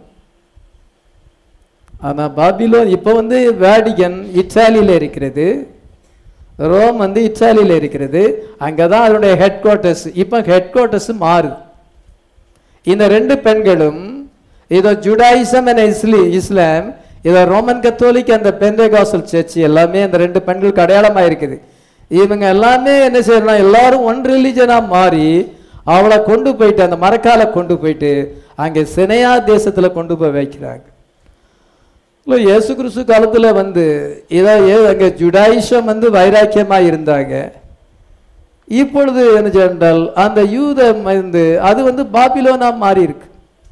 ஆனா பாபிலோன் இப்போ வந்து வேடிகன் இத்தாலியில இருக்கிறது ரோம் வந்து இத்தாலியில இருக்கிறது அங்கே தான் அதனுடைய ஹெட் குவார்ட்டர்ஸ் இப்போ ஹெட் குவார்ட்டர்ஸ் மாறுது இந்த ரெண்டு பெண்களும் இதோ ஜுடாயிசம் அண்ட் இஸ்லி இஸ்லாம் இதோ ரோமன் கத்தோலிக் அந்த பெந்தேகாசல் சர்ச் எல்லாமே அந்த ரெண்டு பெண்களுக்கு அடையாளமாக இருக்குது இவங்க எல்லாமே என்ன செய்யணும் எல்லாரும் ஒன் ரிலிஜனாக மாறி அவளை கொண்டு போயிட்டு அந்த மரக்காலை கொண்டு போயிட்டு அங்கே சினையா தேசத்துல கொண்டு போய் வைக்கிறாங்க இல்லை இயேசு கிறிஸ்து காலத்துல வந்து இதை ஏ- அங்கே ஜுடாயிஷம் வந்து வைராக்கியமா இருந்தாங்க இப்பொழுது என்ன சொன்னால் அந்த யூதம் வந்து அது வந்து பாபிலோனா மாறி இருக்கு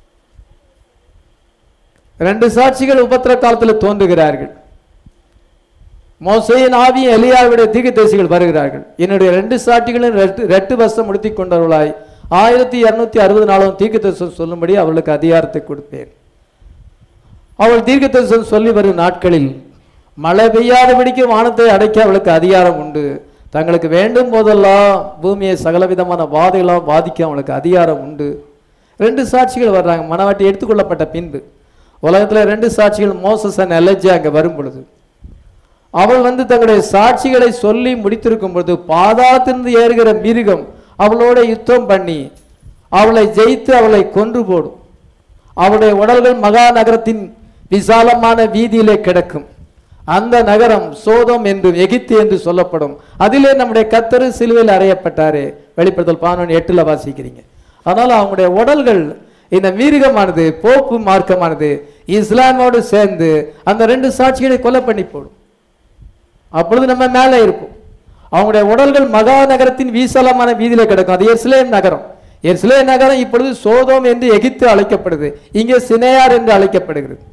ரெண்டு சாட்சிகள் உபத்திர காலத்துல தோன்றுகிறார்கள் மோசையின் ஆவியும் எலியாவுடைய தீர்க்கதரிசிகள் வருகிறார்கள் என்னுடைய ரெண்டு சாட்சிகளும் ரெட்டு ரெட்டு வசம் முடித்து கொண்டவர்களாய் ஆயிரத்தி இருநூத்தி அறுபது நாளும் தீர்க்கதரிசனம் சொல்லும்படி அவளுக்கு அதிகாரத்தை கொடுப்பேன் அவள் தீர்க்கதரிசனம் சொல்லி வரும் நாட்களில் மழை பெய்யாதபடிக்கு வானத்தை அடைக்க அவளுக்கு அதிகாரம் உண்டு தங்களுக்கு வேண்டும் போதெல்லாம் பூமியை சகலவிதமான வாதைகளாம் பாதிக்க அவளுக்கு அதிகாரம் உண்டு ரெண்டு சாட்சிகள் வர்றாங்க மனவாட்டி எடுத்துக்கொள்ளப்பட்ட பின்பு உலகத்துல ரெண்டு சாட்சிகள் மோசஸ் அண்ட் எலர்ஜி அங்கே வரும் பொழுது அவள் வந்து தங்களுடைய சாட்சிகளை சொல்லி முடித்திருக்கும் பொழுது பாதாளத்திலிருந்து ஏறுகிற மிருகம் அவளோட யுத்தம் பண்ணி அவளை ஜெயித்து அவளை கொன்று போடும் அவளுடைய உடல்கள் மகா நகரத்தின் விசாலமான வீதியிலே கிடக்கும் அந்த நகரம் சோதம் என்று எகிப்து என்று சொல்லப்படும் அதிலே நம்முடைய கத்தரு சிலுவையில் அறையப்பட்டாரே வெளிப்படுத்தல் பதினொன்று எட்டுல வாசிக்கிறீங்க அதனால அவங்களுடைய உடல்கள் இந்த மிருகமானது போப்பு மார்க்கமானது இஸ்லாமோடு சேர்ந்து அந்த ரெண்டு சாட்சிகளை கொலை பண்ணி போடும் அப்பொழுது நம்ம மேலே இருப்போம் அவங்களுடைய உடல்கள் மகா நகரத்தின் வீசலமான வீதியில கிடக்கும் அது எருசலேம் நகரம் எருசலேம் நகரம் இப்பொழுது சோதோம் என்று எகிப்து அழைக்கப்படுது இங்கே சினையார் என்று அழைக்கப்படுகிறது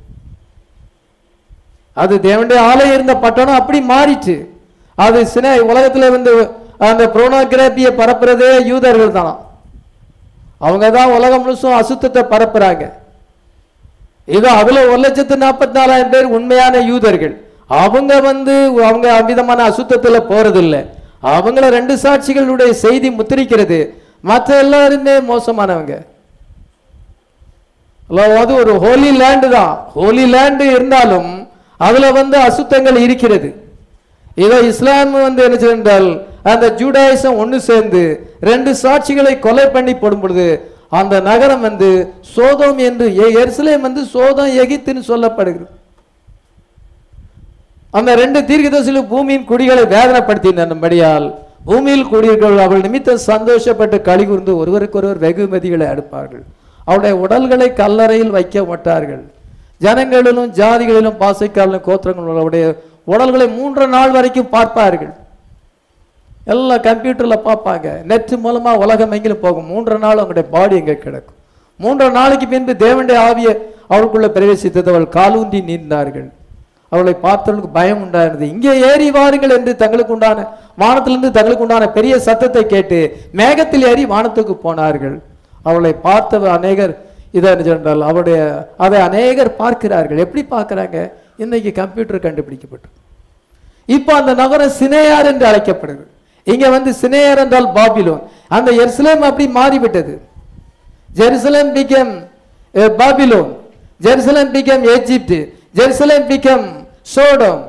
அது தேவனுடைய ஆலயம் இருந்த பட்டணம் அப்படி மாறிச்சு அது சினை உலகத்துல வந்து அந்த புரோனோகிராபியை பரப்புறதே யூதர்கள் தானாம் அவங்க தான் உலகம் முழுசும் அசுத்தத்தை பரப்புறாங்க இதோ அதுல ஒரு லட்சத்து நாற்பத்தி நாலாயிரம் பேர் உண்மையான யூதர்கள் அவங்க வந்து அவங்க அவ்விதமான அசுத்தத்துல போறதில்லை அவங்கள ரெண்டு சாட்சிகளுடைய செய்தி முத்திரிக்கிறது மற்ற எல்லாருமே மோசமானவங்க அல்ல, அது ஒரு ஹோலி லேண்டு தான் ஹோலி லேண்டு இருந்தாலும் அதுல வந்து அசுத்தங்கள் இருக்கிறது இதோ இஸ்லாம் வந்து என்ன செய்யுது என்றால் அந்த ஜூடாயிசம் ஒன்று சேர்ந்து ரெண்டு சாட்சிகளை கொலை பண்ணி போடும் பொழுது அந்த நகரம் வந்து சோதோம் என்று எ- எருசலேம் வந்து சோதம் எகித்துன்னு சொல்லப்படுகிறது அந்த ரெண்டு தீர்க்கதரிசிகளும் பூமியின் குடிகளை வேதனைப்படுத்தினபடியால் பூமியில் குடியிருக்கிறவர்கள் அவள் நிமித்தம் சந்தோஷப்பட்டு களி கூர்ந்து ஒருவருக்கொருவர் வெகுமதிகளை அடுப்பார்கள் அவருடைய உடல்களை கல்லறையில் வைக்க மாட்டார்கள் ஜனங்களிலும் ஜாதிகளிலும் பாசைக்காலிலும் கோத்திரங்களும் அவருடைய உடல்களை மூன்று நாள் வரைக்கும் பார்ப்பார்கள் எல்லாம் கம்ப்யூட்டர்ல பார்ப்பாங்க நெட் மூலமா உலகம் எங்கிலும் போகும் மூன்று நாள் அவங்களுடைய பாடி எங்க கிடக்கும் மூன்று நாளைக்கு பின்பு தேவனுடைய ஆவிய அவளுக்குள்ள பிரவேசித்தது அவள் காலூன்றி நீந்தார்கள் அவளை பார்த்தவர்களுக்கு பயம் உண்டானது இங்கே ஏறி வாருங்கள் என்று தங்களுக்கு உண்டான வானத்திலிருந்து தங்களுக்கு உண்டான பெரிய சத்தத்தை கேட்டு மேகத்தில் ஏறி வானத்துக்கு போனார்கள் அவளை பார்த்த அநேகர் இதை என்றால் அவருடைய அதை அநேகர் பார்க்கிறார்கள் எப்படி பார்க்கறாங்க இன்னைக்கு கம்ப்யூட்டர் கண்டுபிடிக்கப்பட்டு இப்போ அந்த நகரம் சினேயார் என்று அழைக்கப்படுது இங்க வந்து சினேயார் என்றால் பாபிலோன் அந்த எருசலேம் அப்படி மாறிவிட்டது Jerusalem become Babylon Jerusalem become Egypt Jerusalem become Sodom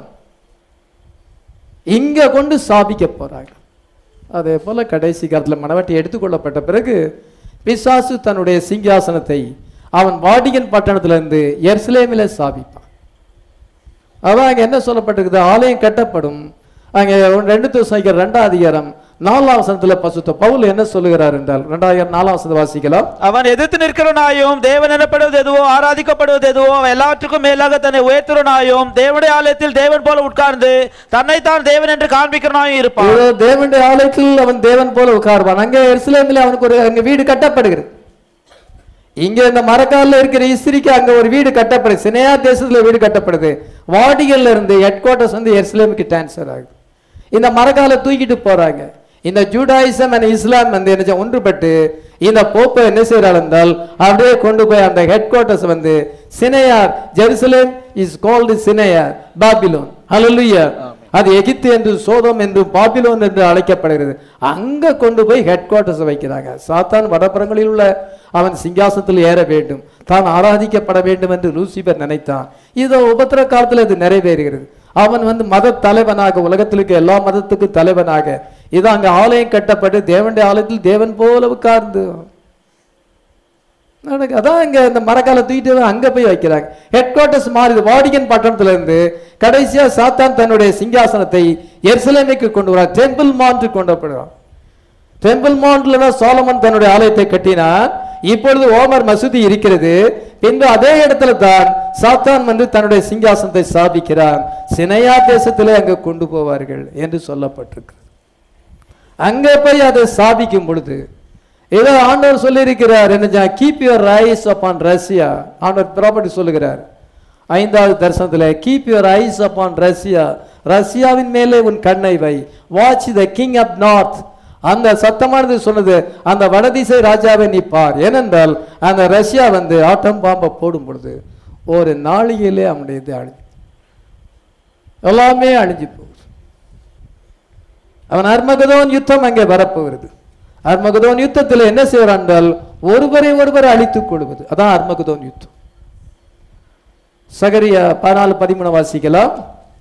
இங்க கொண்டு சாபிக்க போறாங்க அதே போல கடைசி காலத்தில் மணவாட்டி எடுத்துக்கொள்ளப்பட்ட பிறகு பிசாசு தன்னுடைய சிங்காசனத்தை அவன் வாடிகன் பட்டணத்திலிருந்து எருசலேமில சாபிப்பான் அதான் அங்க என்ன சொல்லப்பட்டிருக்குது ஆலயம் கட்டப்படும் அங்க ரெண்டு தோசைக்கிற ரெண்டாம் அதிகாரம் நாலாம் வசனத்துல பசுத்த பவுல் என்ன சொல்லுகிறார் என்றால் ரெண்டாயிரம் நாலாம் வசனத்தை வாசிக்கலாம் அவன் எதிர்த்து நிற்கிறவனாயும் தேவன் எனப்படுவது எதுவோ ஆராதிக்கப்படுவது எதுவோ அவன் எல்லாற்றுக்கும் மேலாக தன்னை உயர்த்துறனாயும் தேவனுடைய ஆலயத்தில் தேவன் போல உட்கார்ந்து தன்னைத்தான் தேவன் என்று காண்பிக்கிறனாயும் இருப்பான் இதோ தேவனுடைய ஆலயத்தில் அவன் தேவன் போல உட்கார்வான் அங்க எருசலேமில் அவனுக்கு ஒரு அங்க வீடு கட்டப்படுகிறது இங்க இந்த மரக்காலில் இருக்கிற இஸ்திரிக்கு அங்க ஒரு வீடு கட்டப்படுது சினையா தேசத்துல வீடு கட்டப்படுது வாடிகள்ல இருந்து ஹெட் குவார்ட்டர்ஸ் வந்து எருசலேமுக்கு டிரான்ஸ்ஃபர் ஆகுது இந்த மரக்காலை தூக்கிட்டு போறாங்க இந்த ஜூடாயிசம் அண்ட் இஸ்லாம் வந்து என்ன செய்ய- ஒன்றுபட்டு இந்த போப்பை என்ன செய்யறாள் என்றால் அப்படியே கொண்டு போய் அந்த ஹெட் குவார்ட்டர்ஸ் வந்து Shinar Jerusalem is called Shinar Babylon ஹalleluya அது எகிப்து என்று சோதம் என்று பாபிலோன் என்று அழைக்கப்படுகிறது அங்க கொண்டு போய் ஹெட் குவார்ட்டர்ஸ் வைக்கிறாங்க சாத்தான் வடபுறங்களில் உள்ள அவன் சிங்காசனத்தில் ஏற வேண்டும் தான் ஆராதிக்கப்பட வேண்டும் என்று லூசிபர் நினைத்தான் இதோ உபத்திர காலத்தில் இது நிறைவேறுகிறது அவன் வந்து மத தலைவனாக உலகத்தில் இருக்க எல்லா மதத்துக்கும் தலைவனாக இதோ அங்க ஆலயம் கட்டப்பட்டு தேவனுடைய ஆலயத்தில் தேவன் போல உட்கார்ந்து நடக்கு அதான் இங்க இந்த மரக்கால தூக்கிட்டு வந்து அங்க போய் வைக்கிறாங்க ஹெட் குவார்ட்டர்ஸ் மாறுது வாடிகன் பட்டணத்துல இருந்து கடைசியா சாத்தான் தன்னுடைய சிங்காசனத்தை எருசலேமுக்கு கொண்டு வரான் டெம்பிள் மான்ட்டு கொண்டு போடுறான் டெம்பிள் மவுண்ட்ல தான் சோலமன் தன்னுடைய ஆலயத்தை கட்டினான் இப்பொழுது ஓமர் மசூதி இருக்கிறது பின்பு அதே இடத்துல தான் சாத்தான் வந்து தன்னுடைய சிங்காசனத்தை ஸ்தாபிக்கிறான் சினையா தேசத்திலே அங்க கொண்டு போவார்கள் என்று சொல்லப்பட்டிருக்கு அங்க போய் அதை ஸ்தாபிக்கும் பொழுது ஏதோ ஆண்டவர் சொல்லியிருக்கிறார் என்ன keep your rise upon Russia ஆண்டவர் ப்ராப்பர்ட்டி சொல்லுகிறார் ஐந்தாவது தரிசனத்துல keep your eyes upon Russia ரஷ்யாவின் மேலே உன் கண்ணை வை watch the king of north அந்த சத்தமானது சொன்னது அந்த வடதிசை ராஜாவை நீ பார் ஏனென்றால் அந்த ரஷ்யா வந்து ஆட்டம் பாம்பை போடும் பொழுது ஒரு நாளிகையிலே அவனுடைய இது அழிஞ்சு எல்லாமே அழிஞ்சு போகுது அவன் அர்மகதோன் யுத்தம் அங்கே வரப்போகிறது அர்மகதோன் யுத்தத்தில் என்ன செய்கிறான் என்றால் ஒருவரை ஒருவர் அழித்துக் கொள்வது அதான் அர்மகதோன் யுத்தம் சகரியா பதினாலு பதிமூணு வாசிக்கலாம்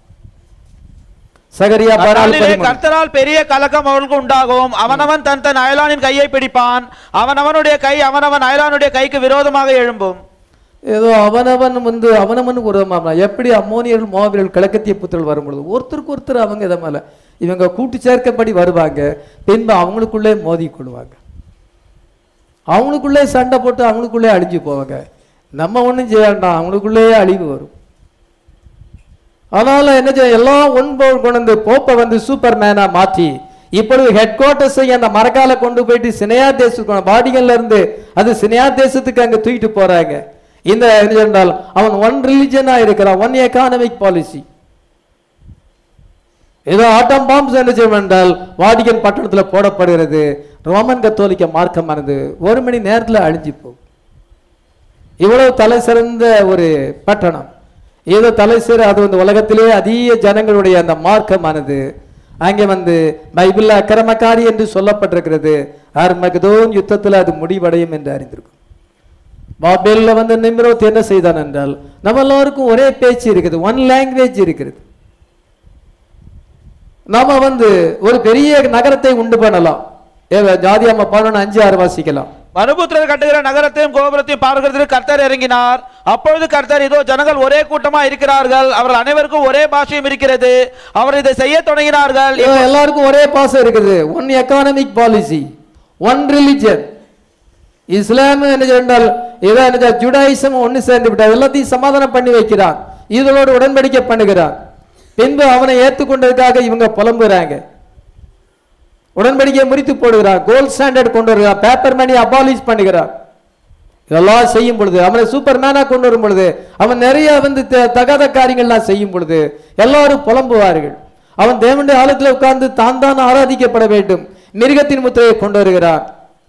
சகரியா பதினாலு அந்நாளிலே பதிமூணு கர்த்தரால் பெரிய கலக்கம் அவர்களுக்கு உண்டாகும் அவனவன் தன் தன் அயலானின் கையை பிடிப்பான் அவனவனுடைய கை அவனவன் அயலானுடைய கைக்கு விரோதமாக எழும்பும் ஏதோ அவனவன் வந்து அவனவன் உருவமாமா எப்படி அம்மோனியர்கள் மோபியர்கள் கிழக்கத்திய புத்தர்கள் வரும்பொழுது ஒருத்தருக்கு ஒருத்தர் அவங்க இதை மேல இவங்க கூட்டு சேர்க்கப்படி வருவாங்க பின்பு அவங்களுக்குள்ளே மோதி கொள்வாங்க அவங்களுக்குள்ளே சண்டை போட்டு அவங்களுக்குள்ளே அழிஞ்சு போவாங்க நம்ம ஒன்றும் செய்ய வேண்டாம் அவங்களுக்குள்ளேயே அழிவு வரும் அதனால என்ன செய்ய எல்லாம் ஒன்போல் கொண்டு வந்து போப்பை வந்து சூப்பர் மேனா மாற்றி இப்பொழுது ஹெட் குவார்ட்டர்ஸை அந்த மரக்கால கொண்டு போயிட்டு சினையா தேசத்துக்கு வாடிகள்ல இருந்து அது சினையா தேசத்துக்கு அங்க தூக்கிட்டு போறாங்க இந்த என்ன சொன்னால் அவன் ஒன் ரிலிஜனா இருக்கிறான் ஒன் எக்கானமிக் பாலிசி ஏதோ ஆட்டம் பாம்ஸ் என்ன செய்யும் என்றால் வாடிகன் பட்டணத்துல போடப்படுகிறது ரோமன் கத்தோலிக்க மார்க்கமானது ஒரு மணி நேரத்துல அழிஞ்சு போகும் இவ்வளவு தலை சிறந்த ஒரு பட்டணம் ஏதோ தலை சிற அது வந்து உலகத்திலே அதிக ஜனங்களுடைய அந்த மார்க்கமானது அங்கே வந்து பைபிள்ல அக்கிரமக்காரி என்று சொல்லப்பட்டிருக்கிறது அர்மகதோன் யுத்தத்தில் அது முடிவடையும் என்று அறிந்திருக்கும் பாபேல்ல வந்து நிம்ரோத் என்ன செய்தான் என்றால் நம்ம எல்லாருக்கும் ஒரே பேச்சு இருக்குது ஒன் லாங்குவேஜ் இருக்கிறது நாம வந்து ஒரு பெரிய நகரத்தை உண்டு பண்ணலாம் ஏ, ஜாதியாம பதினொன்று அஞ்சு ஆறு வாசிக்கலாம் மனுபுத்திரர் கட்டுகிற நகரத்தையும் கோபுரத்தையும் பார்க்கிறதுக்கு கர்த்தர் இறங்கினார் அப்பொழுது கர்த்தர் இதோ ஜனங்கள் ஒரே கூட்டமா இருக்கிறார்கள் அவர்கள் அனைவருக்கும் ஒரே பாஷையும் இருக்கிறது அவர் இதை செய்ய தொடங்கினார்கள் இதோ எல்லாருக்கும் ஒரே பாசம் இருக்குது one economic policy one religion Islam என்ன சொன்னால் இதை என்ன ஜுடாயிசம் ஒன்று சேர்ந்து விட்டார் எல்லாத்தையும் சமாதானம் பண்ணி வைக்கிறான் இதனோடு உடன்படிக்கை பண்ணுகிறான் பின்பு அவனை ஏற்றுக்கொண்டதுக்காக இவங்க புலம்புறாங்க உடன்படிக்கையை முறித்து போடுகிறான் கோல்ட் ஸ்டாண்டர்ட் கொண்டு வருகிறான் பேப்பர் மணி அபாலிஷ் பண்ணுகிறான் இதெல்லாம் செய்யும் பொழுது அவனை சூப்பர் மேனா கொண்டு வரும் பொழுது அவன் நிறைய வந்து த- தகாத காரியங்கள்லாம் செய்யும் பொழுது எல்லாரும் புலம்புவார்கள் அவன் தேவனுடைய ஆலயத்தில் உட்கார்ந்து தான் தான் ஆராதிக்கப்பட வேண்டும் மிருகத்தின் முத்திரையை கொண்டு வருகிறான்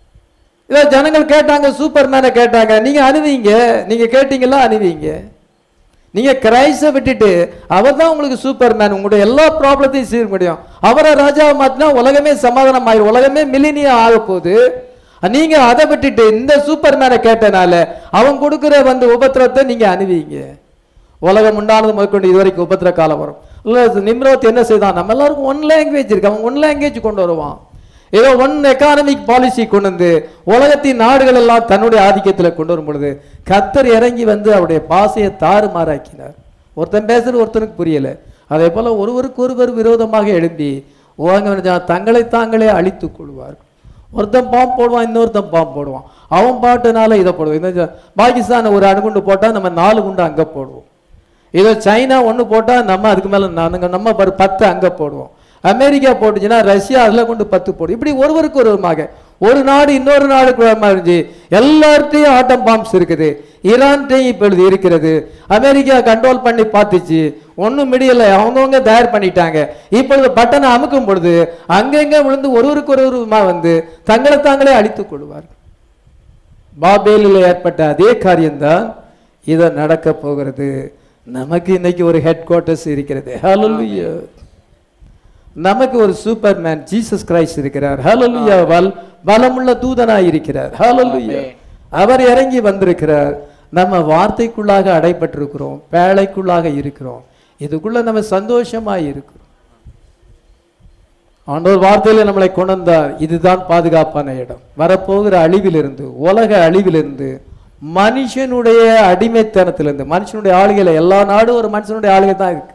இதை ஜனங்கள் கேட்டாங்க சூப்பர் மேனை கேட்டாங்க நீங்க அணுவீங்க நீங்க கேட்டீங்களா அணுவீங்க நீங்க கிரைஸை விட்டுட்டு அவர் தான் உங்களுக்கு சூப்பர் மேன் உங்களுடைய எல்லா ப்ராப்ளத்தையும் சீர் முடியும் அவரை ராஜாவை மாத்தினா உலகமே சமாதானம் ஆயிரும் உலகமே மில்லினியம் ஆக போகுது நீங்க அதை விட்டுட்டு இந்த சூப்பர் மேனை கேட்டனால அவன் கொடுக்கிற வந்து உபத்திரத்தை நீங்க அணுவீங்க உலகம் உண்டானது முதற்கொண்டு இதுவரைக்கும் உபத்திர காலம் வரும் இல்ல நிம்ரோத் என்ன செய்தான் நம்ம எல்லாருக்கும் ஒன் லாங்குவேஜ் இருக்கு அவன் ஒன் லாங்குவேஜ் கொண்டு வருவான் ஏதோ ஒன் எக்கானமிக் பாலிசி கொண்டு வந்து உலகத்தின் நாடுகள் எல்லாம் தன்னுடைய ஆதிக்கத்தில் கொண்டு வரும் பொழுது கத்தர் இறங்கி வந்து அவருடைய பாசையை தாறுமாறாக்கினார் ஒருத்தன் பேசுறது ஒருத்தனுக்கு புரியல அதே போல ஒருவருக்கு ஒருவர் விரோதமாக எழும்பி ஓங்க தங்களை தாங்களே அழித்துக் கொள்வார்கள் ஒருத்தன் பாம்பு போடுவான் இன்னொருத்தன் பாம்பு போடுவான் அவன் பாட்டுனால இதை போடுவோம் இந்த பாகிஸ்தான் ஒரு அணுகுண்டு போட்டால் நம்ம நாலு குண்டு அங்கே போடுவோம் இதோ சைனா ஒன்று போட்டால் நம்ம அதுக்கு மேலே நானுங்க நம்ம பாரு பத்து அங்கே போடுவோம் அமெரிக்கா போட்டுச்சுன்னா ரஷ்யா அதில் கொண்டு பத்து போடும் இப்படி ஒருவருக்கு ஒருவருமாக ஒரு நாடு இன்னொரு நாடுக்கு இருந்துச்சு எல்லார்ட்டையும் ஆட்டம் பாம்ஸ் இருக்குது ஈரான்ட்டையும் இப்பொழுது இருக்கிறது அமெரிக்கா கண்ட்ரோல் பண்ணி பார்த்துச்சு ஒன்றும் முடியல அவங்கவுங்க தயார் பண்ணிட்டாங்க இப்பொழுது பட்டனை அமுக்கும் பொழுது அங்கங்க விழுந்து ஒருவருக்கு ஒருவருமா வந்து தங்களை தாங்களே அழித்துக் கொள்வார்கள் பாபேலில் ஏற்பட்ட அதே காரியம்தான் இதை நடக்க போகிறது நமக்கு இன்னைக்கு ஒரு ஹெட் குவார்ட்டர்ஸ் இருக்கிறது ஹalleluya நமக்கு ஒரு சூப்பர் மேன் ஜீசஸ் கிரைஸ்ட் இருக்கிறார் ஹalleluya வல் பலமுள்ள தூதனாய் இருக்கிறார் ஹalleluya அவர் இறங்கி வந்திருக்கிறார் நம்ம வார்த்தைக்குள்ளாக அடைபட்டிருக்கிறோம் பேழைக்குள்ளாக இருக்கிறோம் இதுக்குள்ள நம்ம சந்தோஷமாய் இருக்கிறோம் ஆண்டவர் வார்த்தையில நம்மளை கொண்டு வந்தார் இதுதான் பாதுகாப்பான இடம் வரப்போகிற அழிவிலிருந்து உலக அழிவிலிருந்து மனுஷனுடைய அடிமைத்தனத்திலிருந்து மனுஷனுடைய ஆளுகையில எல்லா நாடும் ஒரு மனுஷனுடைய ஆளுகை தான் இருக்கு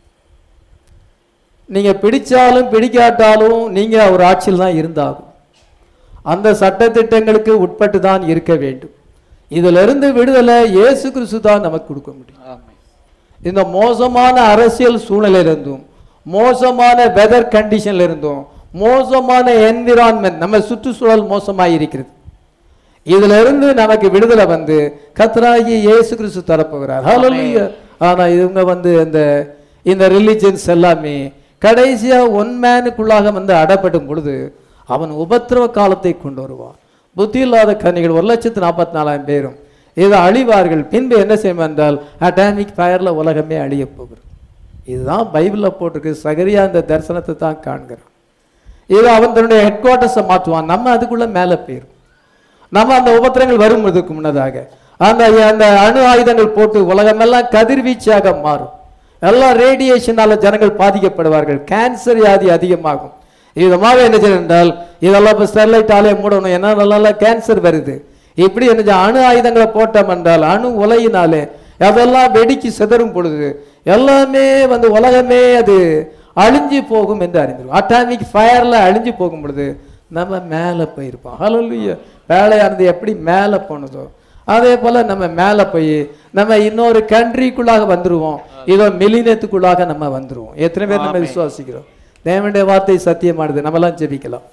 நீங்க பிடிச்சாலும் பிடிக்காட்டாலும் நீங்க ஒரு ஆட்சியில் தான் இருந்தாகும் அந்த சட்டத்திட்டங்களுக்கு உட்பட்டு தான் இருக்க வேண்டும் இதிலிருந்து விடுதலை இயேசு கிறிஸ்து தான் நமக்கு கொடுக்க முடியும் இந்த மோசமான அரசியல் சூழ்நிலையிலிருந்தும் மோசமான வெதர் கண்டிஷன்ல இருந்தும் மோசமான என்விரான்மெண்ட் நம்ம சுற்றுச்சூழல் மோசமாக இருக்கிறது இதுல இருந்து நமக்கு விடுதலை வந்து கத்தராகி இயேசு கிறிஸ்து தரப்போகிறார் ஹalleluya ஆனா இவங்க வந்து இந்த இந்த ரிலிஜன்ஸ் எல்லாமே கடைசியா ஒன் மேனுக்குள்ளாக வந்து அடப்படும் பொழுது அவன் உபத்திரவ காலத்தை கொண்டு வருவான் புத்தி இல்லாத கன்னிகள் ஒரு லட்சத்து நாற்பத்தி நாலாயிரம் பேரும் இதை அழிவார்கள் பின்பு என்ன செய்யும் என்றால் அட்டாமிக் ஃபயர்ல உலகமே அழிய போகிறது இதுதான் பைபிளில் போட்டிருக்கு சகரியா இந்த தரிசனத்தை தான் காண்கிறோம் இது அவன் தன்னுடைய ஹெட் குவார்ட்டர்ஸை மாற்றுவான் நம்ம அதுக்குள்ள மேலே போயிரும் நம்ம அந்த உபத்திரங்கள் வருவதற்கு முன்னதாக அந்த அந்த அணு ஆயுதங்கள் போட்டு உலகமெல்லாம் கதிர்வீச்சாக மாறும் எல்லாம் ரேடியேஷனால ஜனங்கள் பாதிக்கப்படுவார்கள் கேன்சர் வியாதி அதிகமாகும் இதமாக என்ன செய்யணும் என்றால் இதெல்லாம் இப்போ ஸ்டெர்லைட் ஆலையை மூடணும் ஏன்னா நல்லா கேன்சர் வருது இப்படி என்ன செய்ய- அணு ஆயுதங்களை போட்டோம் என்றால் அணு உலையினாலே அதெல்லாம் வெடிக்கு சிதறும் பொழுது எல்லாமே வந்து உலகமே அது அழிஞ்சு போகும் என்று அறிந்துடும் அட்டாமிக் ஃபயர்ல அழிஞ்சு போகும் பொழுது நம்ம மேலே போயிருப்போம் ஹalleluya வேலையானது எப்படி மேலே போனதோ அதே போல நம்ம மேலே போய் நம்ம இன்னொரு கண்ட்ரிக்குள்ளாக வந்துருவோம் இதோ மிலினத்துக்குள்ளாக நம்ம வந்துருவோம் எத்தனை பேர் நம்ம ஆமென். விசுவாசிக்கிறோம் தேவனுடைய வார்த்தை சத்தியமானது நம்மலாம் ஜெபிக்கலாம்